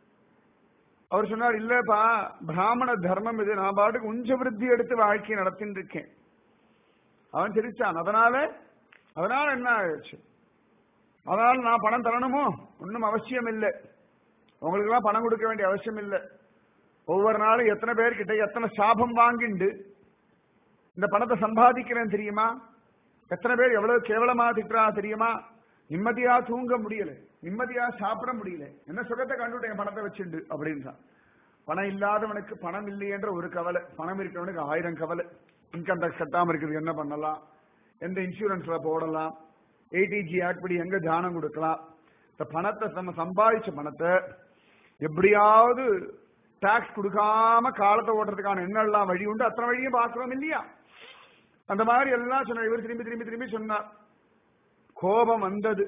Speaker 1: அவர் சொன்னார் இல்லப்பா பிராமண தர்மம் இது நான் பாட்டுக்கு உஞ்ச விருத்தி எடுத்து வாழ்க்கையை நடத்தின்னு இருக்கேன் அவன் சிரிச்சான் அதனால அதனால என்ன ஆயிடுச்சு அதனால நான் பணம் தரணுமோ ஒன்றும் அவசியம் இல்லை உங்களுக்கு எல்லாம் பணம் கொடுக்க வேண்டிய அவசியம் இல்லை ஒவ்வொரு நாளும் எத்தனை பேர்கிட்ட எத்தனை சாபம் வாங்கிண்டு இந்த பணத்தை சம்பாதிக்கிறேன் தெரியுமா எத்தனை பேர் எவ்வளவு கேவலமா திட்டுறா தெரியுமா நிம்மதியா தூங்க முடியல நிம்மதியா சாப்பிட முடியல என்ன சுகத்தை கண்டுட்டேன் பணத்தை வச்சுண்டு அப்படின்றான் பணம் இல்லாதவனுக்கு பணம் இல்லையென்ற ஒரு கவலை பணம் இருக்கிறவனுக்கு ஆயிரம் கவலை இன்கம் டேக்ஸ் கட்டாம இருக்குது என்ன பண்ணலாம் எந்த இன்சூரன்ஸ்ல போடலாம் ஏடிஜி ஆக்ட் படி எங்க தானம் கொடுக்கலாம் இந்த பணத்தை நம்ம சம்பாதிச்ச பணத்தை எப்படியாவது டாக்ஸ் கொடுக்காம காலத்தை ஓட்டுறதுக்கான என்னெல்லாம் வழி உண்டு அத்தனை வழியும் பார்க்கிறோம் இல்லையா அந்த மாதிரி எல்லாம் சொன்னார் இவர் திரும்பி திரும்பி திரும்பி சொன்னார் கோபம் வந்தது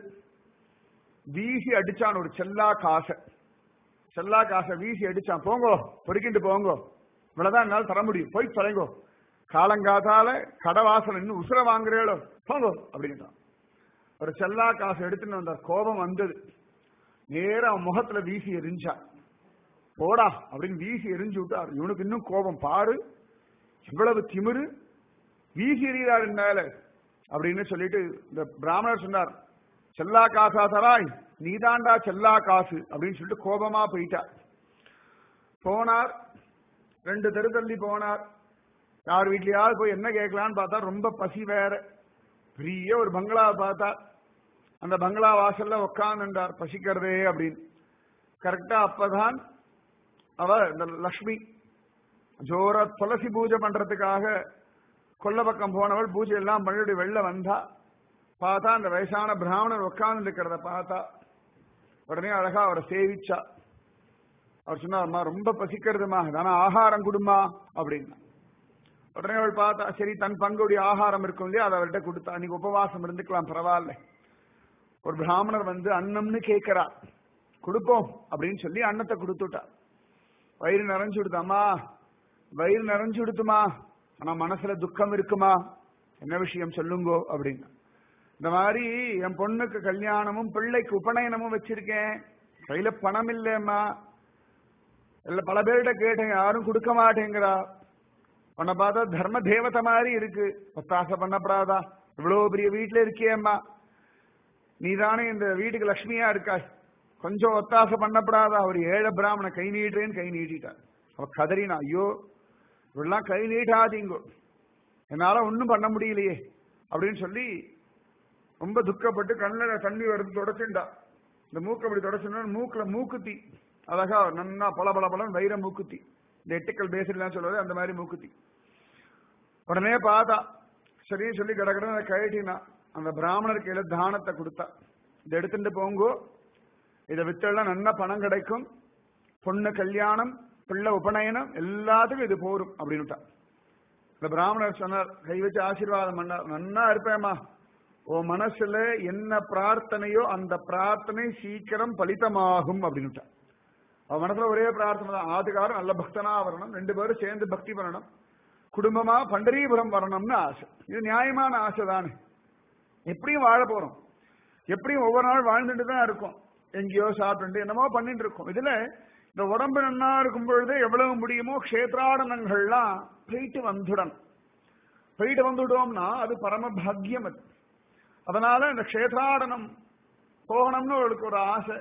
Speaker 1: வீசி அடிச்சான் ஒரு செல்லா காசை செல்லா காசை வீசி அடிச்சான் போங்கோ பொறுக்கிட்டு போங்கோ இவ்வளவுதான் என்னால தர முடியும் போய் தொலைங்கோ காலங்காத்தால கடவாசல் இன்னும் உசுர வாங்குறேளோ போங்கோ அப்படின்ட்டான் ஒரு செல்லா காசை எடுத்துன்னு வந்தார் கோபம் வந்தது நேரா அவன் முகத்துல வீசி எரிஞ்சான் போடா அப்படின்னு வீசி எரிஞ்சு விட்டார் இவனுக்கு இன்னும் கோபம் பாரு இவ்வளவு திமிரு வீசி எறிகிறார் மேல அப்படின்னு சொல்லிட்டு இந்த பிராமணர் சொன்னார் செல்லா காசா தராய் நீதாண்டா செல்லா காசு அப்படின்னு சொல்லிட்டு கோபமா போயிட்டார் போனார் ரெண்டு தெரு தள்ளி போனார் யார் வீட்லயாவது போய் என்ன கேட்கலான்னு பார்த்தா ரொம்ப பசி வேற பெரிய ஒரு பங்களா பார்த்தா அந்த பங்களா வாசல்ல உட்காந்துட்டார் பசிக்கிறதே அப்படின்னு கரெக்டா அப்பதான் அவ இந்த லக்ஷ்மி ஜோர துளசி பூஜை பண்றதுக்காக கொல்ல பக்கம் போனவள் பூஜை எல்லாம் பண்ணிட்டு வெளில வந்தா பார்த்தா அந்த வயசான பிராமணர் உட்கார்ந்து இருக்கிறத பார்த்தா உடனே அழகா அவரை சேவிச்சா அவர் சொன்னார்மா ரொம்ப பசிக்கிறதுமா தானே ஆகாரம் கொடுமா அப்படின்னா உடனே அவள் பார்த்தா சரி தன் பங்குடைய ஆகாரம் இருக்கும் இல்லையா அதை அவர்கிட்ட கொடுத்தா அன்னைக்கு உபவாசம் இருந்துக்கலாம் பரவாயில்ல ஒரு பிராமணர் வந்து அன்னம்னு கேட்கிறா கொடுப்போம் அப்படின்னு சொல்லி அன்னத்தை கொடுத்துட்டா வயிறு நிறைஞ்சு கொடுத்தாமா வயிறு நிறைஞ்சு கொடுத்துமா ஆனா மனசுல துக்கம் இருக்குமா என்ன விஷயம் சொல்லுங்கோ அப்படின்னு இந்த மாதிரி என் பொண்ணுக்கு கல்யாணமும் பிள்ளைக்கு உபநயனமும் வச்சிருக்கேன் கையில பணம் இல்லையம்மா இல்ல பல பேர்கிட்ட கேட்டேன் யாரும் கொடுக்க மாட்டேங்கிறா உன்னை பார்த்தா தர்ம தேவதை மாதிரி இருக்கு ஒத்தாசை பண்ணப்படாதா இவ்வளவு பெரிய வீட்டுல இருக்கியேம்மா நீ தானே இந்த வீட்டுக்கு லட்சுமியா இருக்காய் கொஞ்சம் ஒத்தாசை பண்ணப்படாதா ஒரு ஏழை பிராமண கை நீட்டுறேன்னு கை நீட்டிட்டார் அவ கதறினா ஐயோ இவெல்லாம் கை நீட்டாதீங்கோ என்னால ஒன்றும் பண்ண முடியலையே அப்படின்னு சொல்லி ரொம்ப துக்கப்பட்டு கண்ணில் தண்ணி வருது தொடச்சுண்டா இந்த மூக்கு அப்படி தொடச்சுனா மூக்குல மூக்குத்தி அழகா நன்னா பல பல பலன் வைர மூக்குத்தி இந்த எட்டுக்கல் பேசலாம் சொல்லுவது அந்த மாதிரி மூக்குத்தி உடனே பார்த்தா சரின்னு சொல்லி கடகடன்னு கழட்டினா அந்த பிராமணர் கையில தானத்தை கொடுத்தா இதை எடுத்துட்டு போங்கோ இதை வித்தெல்லாம் நல்ல பணம் கிடைக்கும் பொண்ணு கல்யாணம் பிள்ளை உபநயனம் எல்லாத்துக்கும் இது போரும் அப்படின்னுட்டா இந்த பிராமணர் சொன்னார் கை வச்சு ஆசீர்வாதம் பண்ணார் நன்னா இருப்பேம்மா உன் மனசுல என்ன பிரார்த்தனையோ அந்த பிரார்த்தனை சீக்கிரம் பலிதமாகும் அப்படின்னுட்டா அவன் மனசுல ஒரே பிரார்த்தனை தான் ஆதுகாரம் நல்ல பக்தனா வரணும் ரெண்டு பேரும் சேர்ந்து பக்தி பண்ணணும் குடும்பமா பண்டரீபுரம் வரணும்னு ஆசை இது நியாயமான ஆசை தானே எப்படியும் வாழ போறோம் எப்படியும் ஒவ்வொரு நாள் வாழ்ந்துட்டு தான் இருக்கும் எங்கேயோ சாப்பிட்டு என்னமோ பண்ணிட்டு இருக்கோம் இதுல இந்த உடம்பு நன்னா இருக்கும் பொழுது எவ்வளவு முடியுமோ கஷேத்ராடனங்கள்லாம் போயிட்டு வந்துடணும் போயிட்டு வந்துட்டோம்னா அது பரம பாக்கியம் அது அதனால இந்த கஷேத்ராடனம் போகணும்னு அவளுக்கு ஒரு ஆசை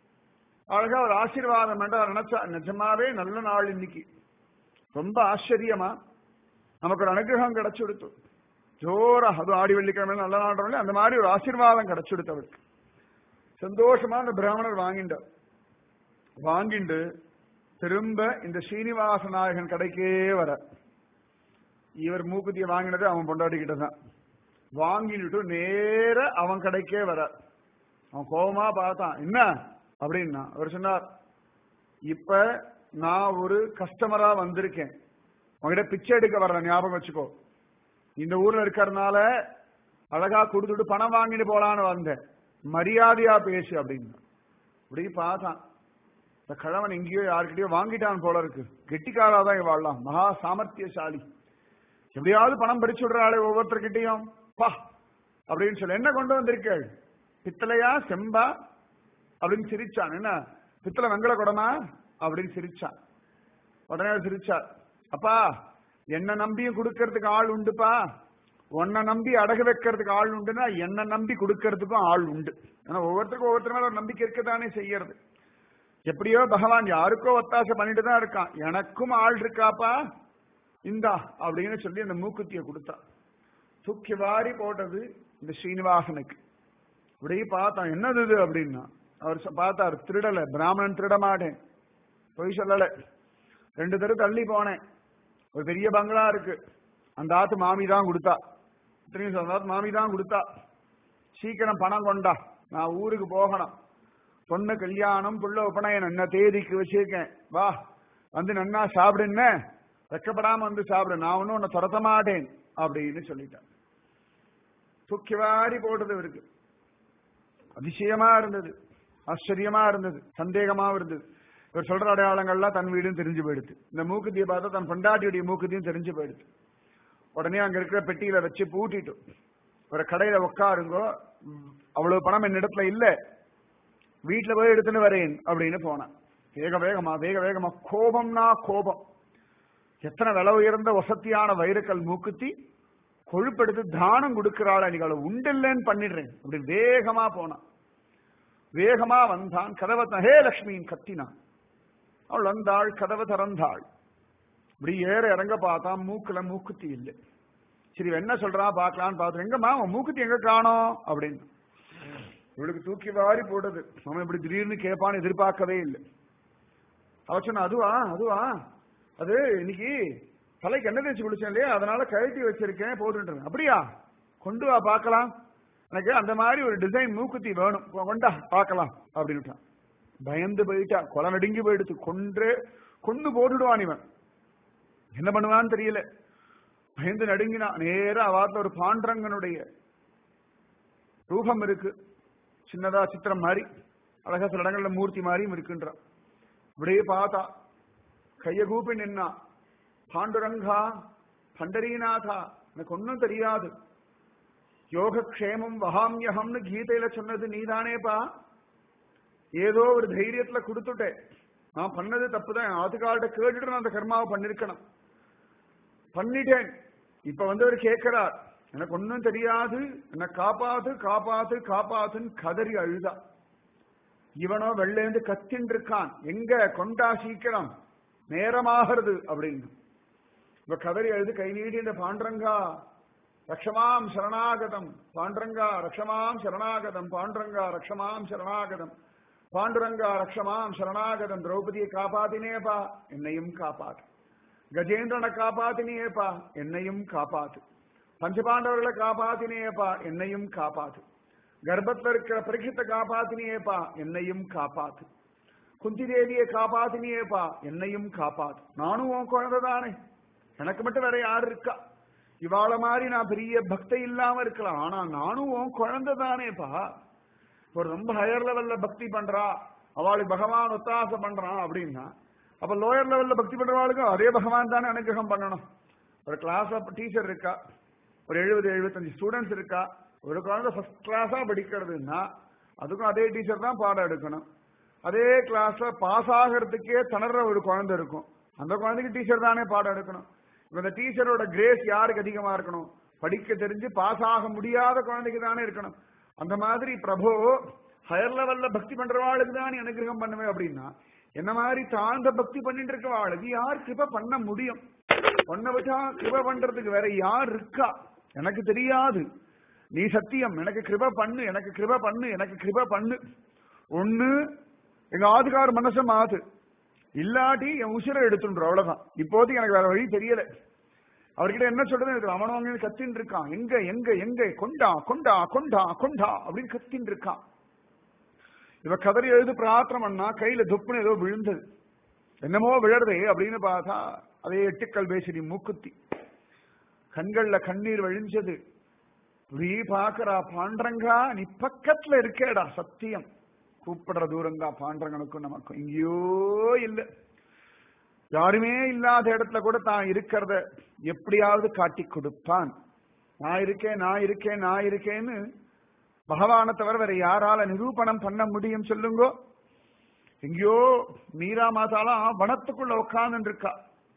Speaker 1: அழகா ஒரு ஆசீர்வாதம் வேண்டாம் நினைச்சா நிஜமாவே நல்ல நாள் இன்னைக்கு ரொம்ப ஆச்சரியமா நமக்கு ஒரு அனுகிரகம் கிடைச்சுடுத்து ஜோரா அது ஆடி வெள்ளிக்கிழமை நல்ல நாள் அந்த மாதிரி ஒரு ஆசீர்வாதம் கிடைச்சுடுத்து அவளுக்கு சந்தோஷமா அந்த பிராமணர் வாங்கிட்டார் வாங்கிண்டு திரும்ப இந்த ஸ்ரீனிவாச நாயகன் கடைக்கே வர இவர் மூக்குத்தியை வாங்கினது அவன் பொண்டாட்டிக்கிட்ட தான் வாங்கிட்டு நேர அவன் கடைக்கே வர அவன் கோபமா பார்த்தான் என்ன அப்படின்னா அவர் சொன்னார் இப்ப நான் ஒரு கஸ்டமரா வந்திருக்கேன் உங்ககிட்ட பிச்சை எடுக்க வர்ற ஞாபகம் வச்சுக்கோ இந்த ஊர்ல இருக்கிறதுனால அழகா கொடுத்துட்டு பணம் வாங்கிட்டு போலான்னு வந்தேன் மரியாதையா பேசு அப்படின்னு அப்படி பார்த்தான் இந்த கிழவன் எங்கேயோ யாருக்கிட்டயோ வாங்கிட்டான் போல இருக்கு கெட்டிக்காராதான் வாழலாம் மகா சாமர்த்தியசாலி எப்படியாவது பணம் பறிச்சு விடுறாளே ஒவ்வொருத்தர்கிட்டையும் பா அப்படின்னு சொல்லி என்ன கொண்டு வந்திருக்கேள் பித்தளையா செம்பா அப்படின்னு சிரிச்சான் என்ன பித்தளை வெங்கல குடமா அப்படின்னு சிரிச்சான் உடனே அவர் சிரிச்சார் அப்பா என்ன நம்பியும் கொடுக்கறதுக்கு ஆள் உண்டுப்பா உன்னை நம்பி அடகு வைக்கிறதுக்கு ஆள் உண்டுன்னா என்ன நம்பி கொடுக்கறதுக்கும் ஆள் உண்டு ஆனா ஒவ்வொருத்தருக்கும் ஒவ்வொருத்தர் மேல ஒரு நம்பிக்கை இருக்கத்தானே செய்யறது எப்படியோ பகவான் யாருக்கோ ஒத்தாசை பண்ணிட்டு தான் இருக்கான் எனக்கும் ஆள் இருக்காப்பா இந்தா அப்படின்னு சொல்லி அந்த மூக்குத்தியை கொடுத்தா தூக்கி வாரி போட்டது இந்த ஸ்ரீனிவாசனுக்கு அப்படியே பார்த்தான் என்னது இது அப்படின்னா அவர் சொ- பார்த்தார் திருடல பிராமணன் திருட மாட்டேன் பொய் சொல்லல ரெண்டு தெரு தள்ளி போனேன் ஒரு பெரிய பங்களா இருக்கு அந்த ஆத்து மாமி தான் கொடுத்தா திரும்பி சொன்ன ஆத்து மாமி தான் கொடுத்தா சீக்கிரம் பணம் கொண்டா நான் ஊருக்கு போகணும் பொண்ணு கல்யாணம் புள்ள உபநயனம் என்ன தேதிக்கு வச்சிருக்கேன் வா வந்து நன்னா சாப்பிடுன்னு வெக்கப்படாம வந்து சாப்பிடு நான் ஒன்னும் உன்னை துரத்த மாட்டேன் அப்படின்னு சொல்லிட்டேன் தூக்கி வாரி போட்டது இருக்கு அதிசயமா இருந்தது ஆச்சரியமா இருந்தது சந்தேகமா இருந்தது இவர் சொல்ற அடையாளங்கள்லாம் தன் வீடும் தெரிஞ்சு போயிடுது இந்த மூக்குத்தியை பார்த்தா தன் பொண்டாட்டியுடைய மூக்குத்தியும் தெரிஞ்சு போயிடுது உடனே அங்க இருக்கிற பெட்டியில வச்சு பூட்டிட்டு ஒரு கடையில உட்காருங்கோ ம், அவ்வளவு பணம் என்னிடத்துல இல்ல வீட்டுல போய் எடுத்துன்னு வரேன் அப்படின்னு போனான் வேக வேகமா வேக வேகமா கோபம்னா கோபம் எத்தனை விலை உயர்ந்த வசதியான வைரக்கல் மூக்குத்தி கொழுப்பெடுத்து தானம் கொடுக்கிறாள் அன்னைக்கு அவளை உண்டில்லைன்னு பண்ணிடுறேன் அப்படி வேகமா போனான் வேகமா வந்தான் கதவை த- ஹே லக்ஷ்மின்னு கத்தினான் அவள் வந்தாள் கதவை திறந்தாள் இப்படி ஏற இறங்க பார்த்தா மூக்குல மூக்குத்தி இல்லை சரி இவன் என்ன சொல்றான் பார்க்கலான்னு பார்த்து எங்கம்மா உன் மூக்குத்தி எங்க காணோம் அப்படின்னு இவளுக்கு தூக்கி வாரி போட்டது அவன் இப்படி திடீர்னு கேட்பான்னு எதிர்பார்க்கவே இல்லை அவ சொன்ன அதுவா அதுவா அது இன்னைக்கு தலைக்கு எண்ணெய் தேய்ச்சி குளிச்சேன் இல்லையா அதனால கழட்டி வச்சிருக்கேன் போட்டுட்டு அப்படியா கொண்டு வா பார்க்கலாம் எனக்கு அந்த மாதிரி ஒரு டிசைன் மூக்குத்தி வேணும் கொ- கொண்டா பார்க்கலாம் அப்படின்னு பயந்து போயிட்டா கொலை நடுங்கி போயிடுச்சு கொன்று கொண்டு போட்டுடுவான் இவன் என்ன பண்ணுவான்னு தெரியல பயந்து நடுங்கினா நேரா அவாத்துல ஒரு பாண்டரங்கனுடைய ரூபம் இருக்கு சின்னதா சித்திரம் மாதிரி அழகா சில இடங்கள்ல மூர்த்தி மாதிரியும் இருக்குன்றான் இப்படியே பார்த்தா கைய கூப்பி நின்னா பாண்டுரங்கா பண்டரீநாதா எனக்கு ஒன்னும் தெரியாது யோகக்ஷேமம் வகாமியகம்னு கீதையில சொன்னது நீதானேப்பா ஏதோ ஒரு தைரியத்துல கொடுத்துட்டேன் நான் பண்ணது தப்புதான் ஆத்துக்கார்ட்ட கேட்டுட்டு நான் அந்த கர்மாவை பண்ணிருக்கணும் பண்ணிட்டேன் இப்ப வந்து அவர் கேட்கிறார் எனக்கு ஒன்னும் தெரியாது என்ன காப்பாத்து காப்பாத்து காப்பாத்துன்னு கதறி அழுதா இவனோ வெள்ளேந்து கத்தின்னு இருக்கான் எங்க கொண்டா சீக்கிரம் நேரமாகிறது அப்படின்னு இப்ப கதறி அழுது கை நீடி இந்த பாண்டரங்கா ரக்ஷமாம் சரணாகதம் பாண்டரங்கா ரக்ஷமாம் சரணாகதம் பாண்டரங்கா ரக்ஷமாம் சரணாகதம் பாண்டுரங்கா ரக்ஷமாம் சரணாகதம் திரௌபதியை காப்பாத்தினேப்பா என்னையும் காப்பாத்து கஜேந்திரனை காப்பாத்தினியேப்பா என்னையும் காப்பாத்து பஞ்சபாண்டவர்களை காப்பாத்தினியேப்பா என்னையும் காப்பாத்து கர்ப்பத்துல இருக்கிற பரீட்சத்தை காப்பாத்தினியேப்பா என்னையும் காப்பாத்து குந்தி தேவியை காப்பாத்தினியேப்பா என்னையும் காப்பாத்து நானும் உன் குழந்தை தானே எனக்கு மட்டும் வேற யாரு இருக்கா இவாள மாதிரி நான் பெரிய பக்தி இல்லாம இருக்கலாம் ஆனா நானும் உன் குழந்தை தானேப்பா ஒரு ரொம்ப ஹையர் லெவல்ல பக்தி பண்றா அவளுக்கு பகவான் ஒத்தாசை பண்றான் அப்படின்னா அப்ப லோயர் லெவல்ல பக்தி பண்றவாளுக்கும் அதே பகவான் தானே அனுகிரகம் பண்ணணும் ஒரு கிளாஸ் டீச்சர் இருக்கா ஒரு எழுபது எழுபத்தஞ்சு ஸ்டூடெண்ட்ஸ் இருக்கா ஒரு குழந்தை ஃபர்ஸ்ட் கிளாஸா படிக்கிறதுன்னா அதுக்கும் அதே டீச்சர் தான் பாடம் எடுக்கணும் அதே கிளாஸ்ல பாஸ் ஆகிறதுக்கே திணற ஒரு குழந்தை இருக்கும் அந்த குழந்தைக்கு டீச்சர் தானே பாடம் எடுக்கணும் இப்ப இந்த டீச்சரோட கிரேஸ் யாருக்கு அதிகமா இருக்கணும் படிக்க தெரிஞ்சு பாஸ் ஆக முடியாத குழந்தைக்கு தானே இருக்கணும் அந்த மாதிரி பிரபு ஹையர் லெவல்ல பக்தி பண்றவாளுக்கு தான் நீ அனுகிரகம் பண்ணுவேன் அப்படின்னா என்ன மாதிரி தாழ்ந்த பக்தி பண்ணிட்டு இருக்கவாளுக்கு யார் கிருப பண்ண முடியும் உன்னை விட்டா கிருப பண்றதுக்கு வேற யார் இருக்கா எனக்கு தெரியாது நீ சத்தியம் எனக்கு கிருப பண்ணு எனக்கு கிருப பண்ணு எனக்கு கிருப பண்ணு ஒண்ணு எங்க ஆதிகார மனசை மாத்து இல்லாட்டி என் உசிரை எடுத்துன்ற அவ்வளவுதான் இப்போதைக்கு எனக்கு வேற வழி தெரியல அவர்கிட்ட என்ன சொல்றது எனக்கு அவனும் அங்க கத்தின்னு இருக்கான் எங்க எங்க எங்க கொண்டா கொண்டா கொண்டா கொண்டா அப்படின்னு கத்தின்னு இருக்கான் இவ கதறி எழுது பிரார்த்தனை பண்ணா கையில துப்புன்னு ஏதோ விழுந்தது என்னமோ விழறதே அப்படின்னு பார்த்தா அதே எட்டுக்கல் பேசினி மூக்குத்தி கண்கள்ல கண்ணீர் வழிஞ்சது இப்படி பாக்குறா பாண்டரங்கா நீ பக்கத்துல இருக்கேடா சத்தியம் கூப்பிடுற தூரம் தான் பாண்டரங்கனுக்கும் நமக்கும் எங்கேயோ இல்ல யாருமே இல்லாத இடத்துல கூட தான் இருக்கிறத எப்படியாவது காட்டி கொடுப்பான் நான் இருக்கேன் நான் இருக்கேன் நான் இருக்கேன்னு பகவானை தவிர வேற யாரால நிரூபணம் பண்ண முடியும் சொல்லுங்கோ எங்கேயோ மீரா மாதாலாம் வனத்துக்குள்ள உட்கார்ந்து இருக்கா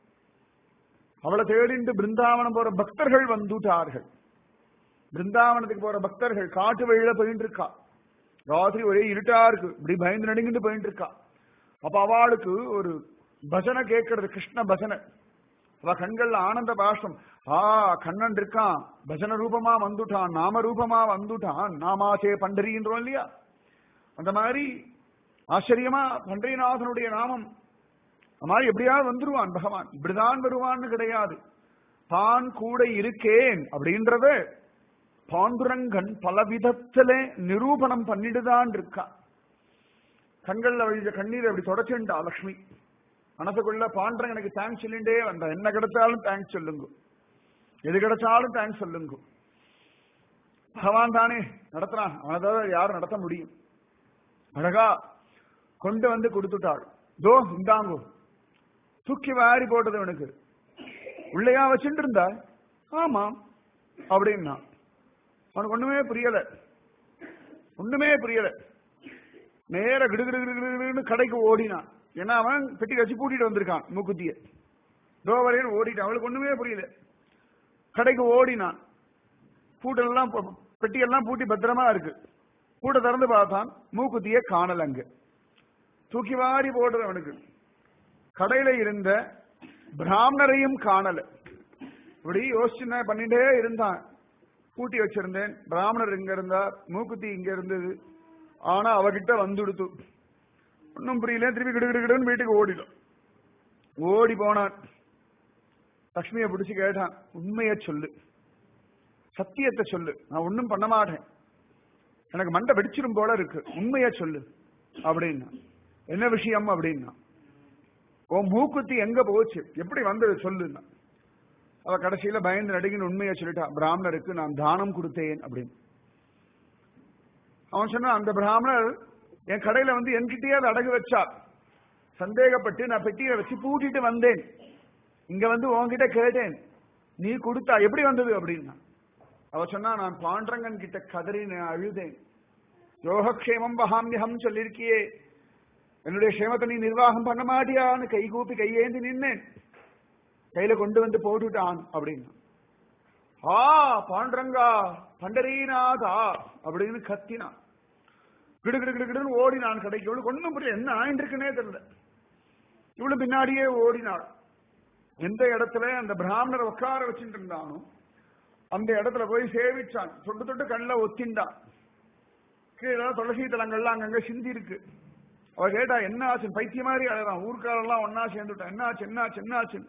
Speaker 1: அவளை தேடிண்டு பிருந்தாவனம் போற பக்தர்கள் வந்துட்டார்கள் பிருந்தாவனத்துக்கு போற பக்தர்கள் காட்டு வழியில போயிட்டு இருக்கா ராத்திரி ஒரே இருட்டா இருக்கு இப்படி பயந்து நடுங்கிட்டு போயிட்டு இருக்கா அப்ப அவளுக்கு ஒரு பஜனை கேட்கறது கிருஷ்ண பஜனை அவ கண்கள்ல ஆனந்த பாஷம் ஆ கண்ணன் இருக்கான் பஜன ரூபமா வந்துட்டான் நாம ரூபமா வந்துட்டான் நாமாச்சே பண்டரின்றோம் இல்லையா அந்த மாதிரி ஆச்சரியமா பண்டரிநாதனுடைய நாமம் அந்த மாதிரி எப்படியாவது வந்துருவான் பகவான் இப்படிதான் வருவான்னு கிடையாது தான் கூட இருக்கேன் அப்படின்றத பாண்டுரங்கன் பல விதத்துல நிரூபணம் பண்ணிடுதான் இருக்கா கண்கள்ல வழிஞ்ச கண்ணீரை அப்படி தொடச்சுண்டா லக்ஷ்மி மனசுக்குள்ள பாண்டரங்க எனக்கு தேங்க்ஸ் சொல்லிண்டே வந்தா என்ன கிடைச்சாலும் தேங்க்ஸ் சொல்லுங்க எது கிடைச்சாலும் தேங்க்ஸ் சொல்லுங்க பகவான் தானே நடத்துறான் அவனை தவிர யாரும் நடத்த முடியும் அழகா கொண்டு வந்து கொடுத்துட்டாள் தோ இந்தாங்கோ தூக்கி வாரி போட்டது அவனுக்கு உள்ளையா வச்சுட்டு இருந்தா ஆமாம் அப்படின்னா அவனுக்கு ஒண்ணுமே புரியல ஒண்ணுமே புரியல நேர கிடுகிடு கிடுகிடுன்னு கடைக்கு ஓடினான் ஏன்னா அவன் பெட்டி வச்சு கூட்டிட்டு வந்திருக்கான் மூக்குத்திய தோவரையும் ஓடிட்டான் அவளுக்கு ஒண்ணுமே புரியல கடைக்கு ஓடினான் பூட்டெல்லாம் ப- பெட்டியெல்லாம் பூட்டி பத்திரமா இருக்கு பூட்டை திறந்து பார்த்தான் மூக்குத்திய காணல அங்க தூக்கி வாரி போடுறது அவனுக்கு கடையில இருந்த பிராமணரையும் காணல இப்படி யோசிச்சு பண்ணிட்டே இருந்தான் பூட்டி வச்சிருந்தேன் பிராமணர் இங்க இருந்தார் மூக்குத்தி இங்க இருந்தது ஆனா அவகிட்ட வந்துடுத்து ஒன்னும் புரியல திருப்பி கிடுகிடுன்னு வீட்டுக்கு ஓடிடும் ஓடி போனான் லக்ஷ்மியை பிடிச்சு கேட்டான் உண்மைய சொல்லு சத்தியத்தை சொல்லு நான் ஒன்னும் பண்ண மாட்டேன் எனக்கு மண்டை வெடிச்சிரும் போல இருக்கு உண்மைய சொல்லு அப்படின்னா என்ன விஷயம் அப்படின்னா உன் மூக்குத்தி எங்க போச்சு எப்படி வந்தது சொல்லுன்னா அவ கடைசியில பயந்து நடுங்கின்னு உண்மையை சொல்லிட்டா பிராமணருக்கு நான் தானம் கொடுத்தேன் அப்படின்னு அவன் சொன்னான் அந்த பிராமணர் என் கடையில வந்து என்கிட்டயே அதை அடகு வச்சார் சந்தேகப்பட்டு நான் பெட்டியில வச்சு பூட்டிட்டு வந்தேன் இங்க வந்து உன்கிட்ட கேட்டேன் நீ கொடுத்தா எப்படி வந்தது அப்படின்னா அவ சொன்னா நான் பாண்டரங்கன் கிட்ட கதறி நான் அழுதேன் யோகக்ஷேமம் வகாமியகம் சொல்லியிருக்கியே என்னுடைய க்ஷேமத்தை நீ நிர்வாகம் பண்ண மாட்டியான்னு கை கூப்பி கையேந்தி நின்னேன் கையில கொண்டு வந்து போட்டுட்டான் அப்படின்னு ஆ பாண்டரங்கா பண்டரீநாதா அப்படின்னு கத்தினான் கிடு கிடு கிடு கிடுன்னு ஓடினான் கடைக்கு இவளுக்கு ஒண்ணும் புரியல என்ன ஆயின்றிருக்குன்னே தெரியல இவளு பின்னாடியே ஓடினாள் எந்த இடத்துல அந்த பிராமணரை உட்கார வச்சுட்டு இருந்தானோ அந்த இடத்துல போய் சேவிச்சான் தொட்டு தொட்டு கண்ணில் ஒத்திண்டான் கீழே துளசி தலங்கள்லாம் அங்கங்க சிந்தி இருக்கு அவ கேட்டா என்ன ஆச்சு பைத்திய மாதிரி அழகான் ஊர்க்காரெல்லாம் ஒன்னா சேர்ந்துட்டான் என்ன ஆச்சு என்ன ஆச்சு என்ன ஆச்சு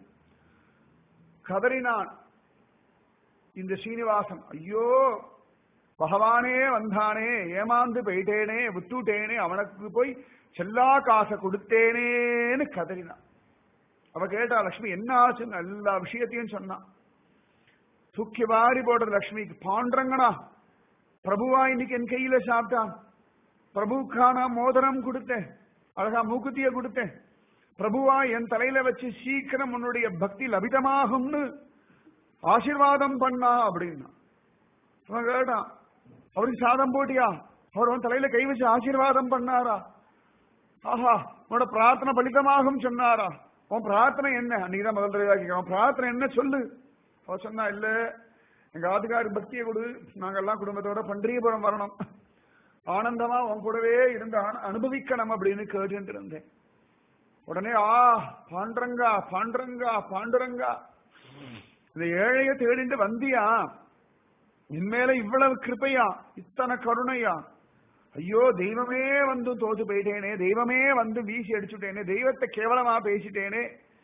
Speaker 1: கதறினான் இந்த சீனிவாசன் ஐயோ பகவானே வந்தானே ஏமாந்து போயிட்டேனே வித்துட்டேனே அவனுக்கு போய் செல்லா காசை கொடுத்தேனேன்னு கதறினான் அவ கேட்டா லட்சுமி என்ன ஆச்சுன்னு எல்லா விஷயத்தையும் சொன்னான் தூக்கி வாரி போடுற லட்சுமிக்கு பாண்டரங்கனா பிரபுவா இன்னைக்கு என் கையில சாப்பிட்டான் பிரபுக்கான மோதிரம் கொடுத்தேன் அழகா மூக்குத்திய கொடுத்தேன் பிரபுவா என் தலையில வச்சு சீக்கிரம் உன்னுடைய பக்தி லபிதமாகும்னு ஆசீர்வாதம் பண்ணா அப்படின்னா அவன் கேட்டான் அவருக்கு சாதம் போட்டியா அவர் உன் தலையில கை வச்சு ஆசீர்வாதம் பண்ணாரா ஆஹா உன்னோட பிரார்த்தனை பலிதமாகும் சொன்னாரா உன் பிரார்த்தனை என்ன அன்னைக்குதான் முதல் தடவை கேட்கிறோம் பிரார்த்தனை என்ன சொல்லு அவ சொன்னா இல்ல எங்க ஆதிகாரி பக்தியை கொடு நாங்கெல்லாம் குடும்பத்தோட பண்டீபுரம் வரணும் ஆனந்தமா உன் கூடவே இருந்து அனு- அனுபவிக்கணும் அப்படின்னு கேட்டு இருந்தேன் உடனே ஆ பாண்டரங்கா பாண்டரங்கா பாண்டுரங்கா இந்த ஏழைய தேடிட்டு வந்தியா இன்மேல இவ்வளவு கிருபையா இத்தனை கருணையா ஐயோ தெய்வமே வந்து தோத்து போயிட்டேனே தெய்வமே வந்து வீசி அடிச்சுட்டேனே தெய்வத்தை கேவலமா பேசிட்டேனே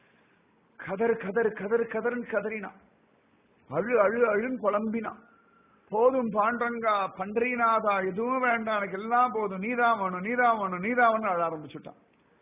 Speaker 1: கதறு கதறு கதறு கதறுன்னு கதறினான் அழு அழு அழுன்னு புலம்பினான் போதும் பாண்டரங்கா பண்டரீநாதா எதுவும் வேண்டாம் எனக்கு எல்லாம் போதும் நீதான் வேணும் நீதான் வேணும் நீதான் வேணும் அழ ஆரம்பிச்சுட்டான்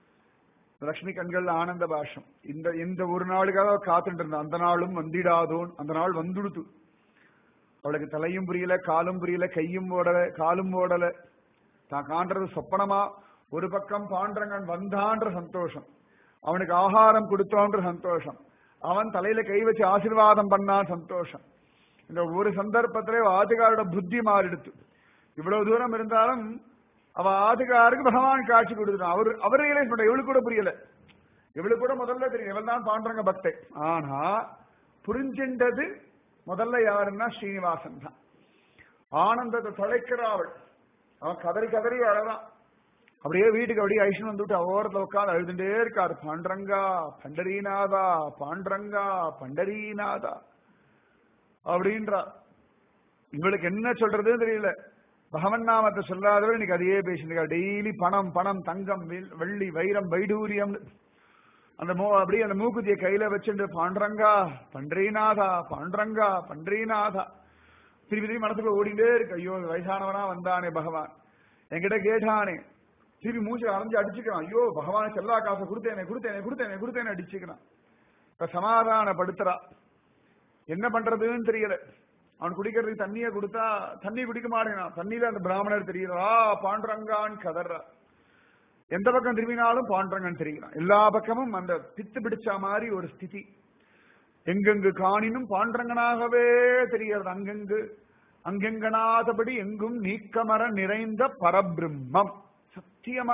Speaker 1: லக்ஷ்மி கண்கள்ல ஆனந்த பாஷம் இந்த இந்த ஒரு நாளுக்காக அவ காத்துட்டு இருந்தா அந்த நாளும் வந்திடாதோன் அந்த நாள் வந்துடுத்து அவளுக்கு தலையும் புரியல காலும் புரியல கையும் ஓடல காலும் ஓடல தான் காண்றது சொப்பனமா ஒரு பக்கம் பாண்டரங்கன் வந்தான்ற சந்தோஷம் அவனுக்கு ஆகாரம் கொடுத்தோன்ற சந்தோஷம் அவன் தலையில கை வச்சு ஆசீர்வாதம் பண்ணான் சந்தோஷம் இந்த ஒரு சந்தர்ப்பத்திலே ஆதிகாரோட புத்தி மாறிடுத்து இவ்வளவு தூரம் இருந்தாலும் அவ ஆதிகாருக்கு பகவான் காட்சி கொடுத்துட்டான் அவர் அவர் ரியலைஸ் பண்ண இவளுக்கு கூட புரியல இவளுக்கு கூட முதல்ல தெரியும் இவள் தான் பாண்டரங்க பக்தை ஆனா புரிஞ்சின்றது முதல்ல யாருன்னா ஸ்ரீனிவாசன் தான் ஆனந்தத்தை தொலைக்கிற அவள் அவன் கதறி கதறி அழறான் அப்படியே வீட்டுக்கு அப்படியே ஐஷன் வந்துட்டு ஓரத்துல உட்காந்து அழுதுட்டே இருக்காரு பாண்டரங்கா பண்டரீநாதா பாண்டரங்கா பண்டரீநாதா அப்படின்றா இவளுக்கு என்ன சொல்றதுன்னு தெரியல பகவன் நாமத்தை சொல்லாதவள் இன்னைக்கு அதையே பேசிட்டு டெய்லி பணம் பணம் தங்கம் வெள்- வெள்ளி வைரம் வைடூரியம் அந்த மோ அப்படியே அந்த மூக்குத்திய கையில வச்சுட்டு பாண்டரங்கா பண்டரீநாதா பாண்டரங்கா பண்டரீநாதா திருப்பி திருப்பி மனசுக்குள்ள ஓடிட்டே இருக்கு ஐயோ வயசானவனா வந்தானே பகவான் என்கிட்ட கேட்டானே திருப்பி மூச்சு அரைஞ்சு அடிச்சுக்கிறான் ஐயோ பகவான் செல்லா காசை கொடுத்தேனே கொடுத்தேனே கொடுத்தேனே கொடுத்தேனே அடிச்சுக்கிறான் இப்ப சமாதானப்படுத்துறா என்ன பண்றதுன்னு தெரியல அவன் குடிக்கிறதுக்கு தண்ணிய கொடுத்தா தண்ணி குடிக்க மாட்டேங்கிறான் தண்ணியில அந்த பிராமணர் தெரியறா பாண்டரங்கான்னு கதறா எந்த பக்கம் திரும்பினாலும் பாண்டரங்கன் தெரிகிறான் எல்லா பக்கமும் அந்த பித்து பிடிச்ச மாதிரி ஒரு ஸ்திதி எங்கெங்கு காணினும் பாண்டரங்கனாகவே தெரிகிறது அங்கெங்கு அங்கெங்கனாதபடி எங்கும் நீக்கமர நிறைந்த பரபிரம்மம் சத்தியமா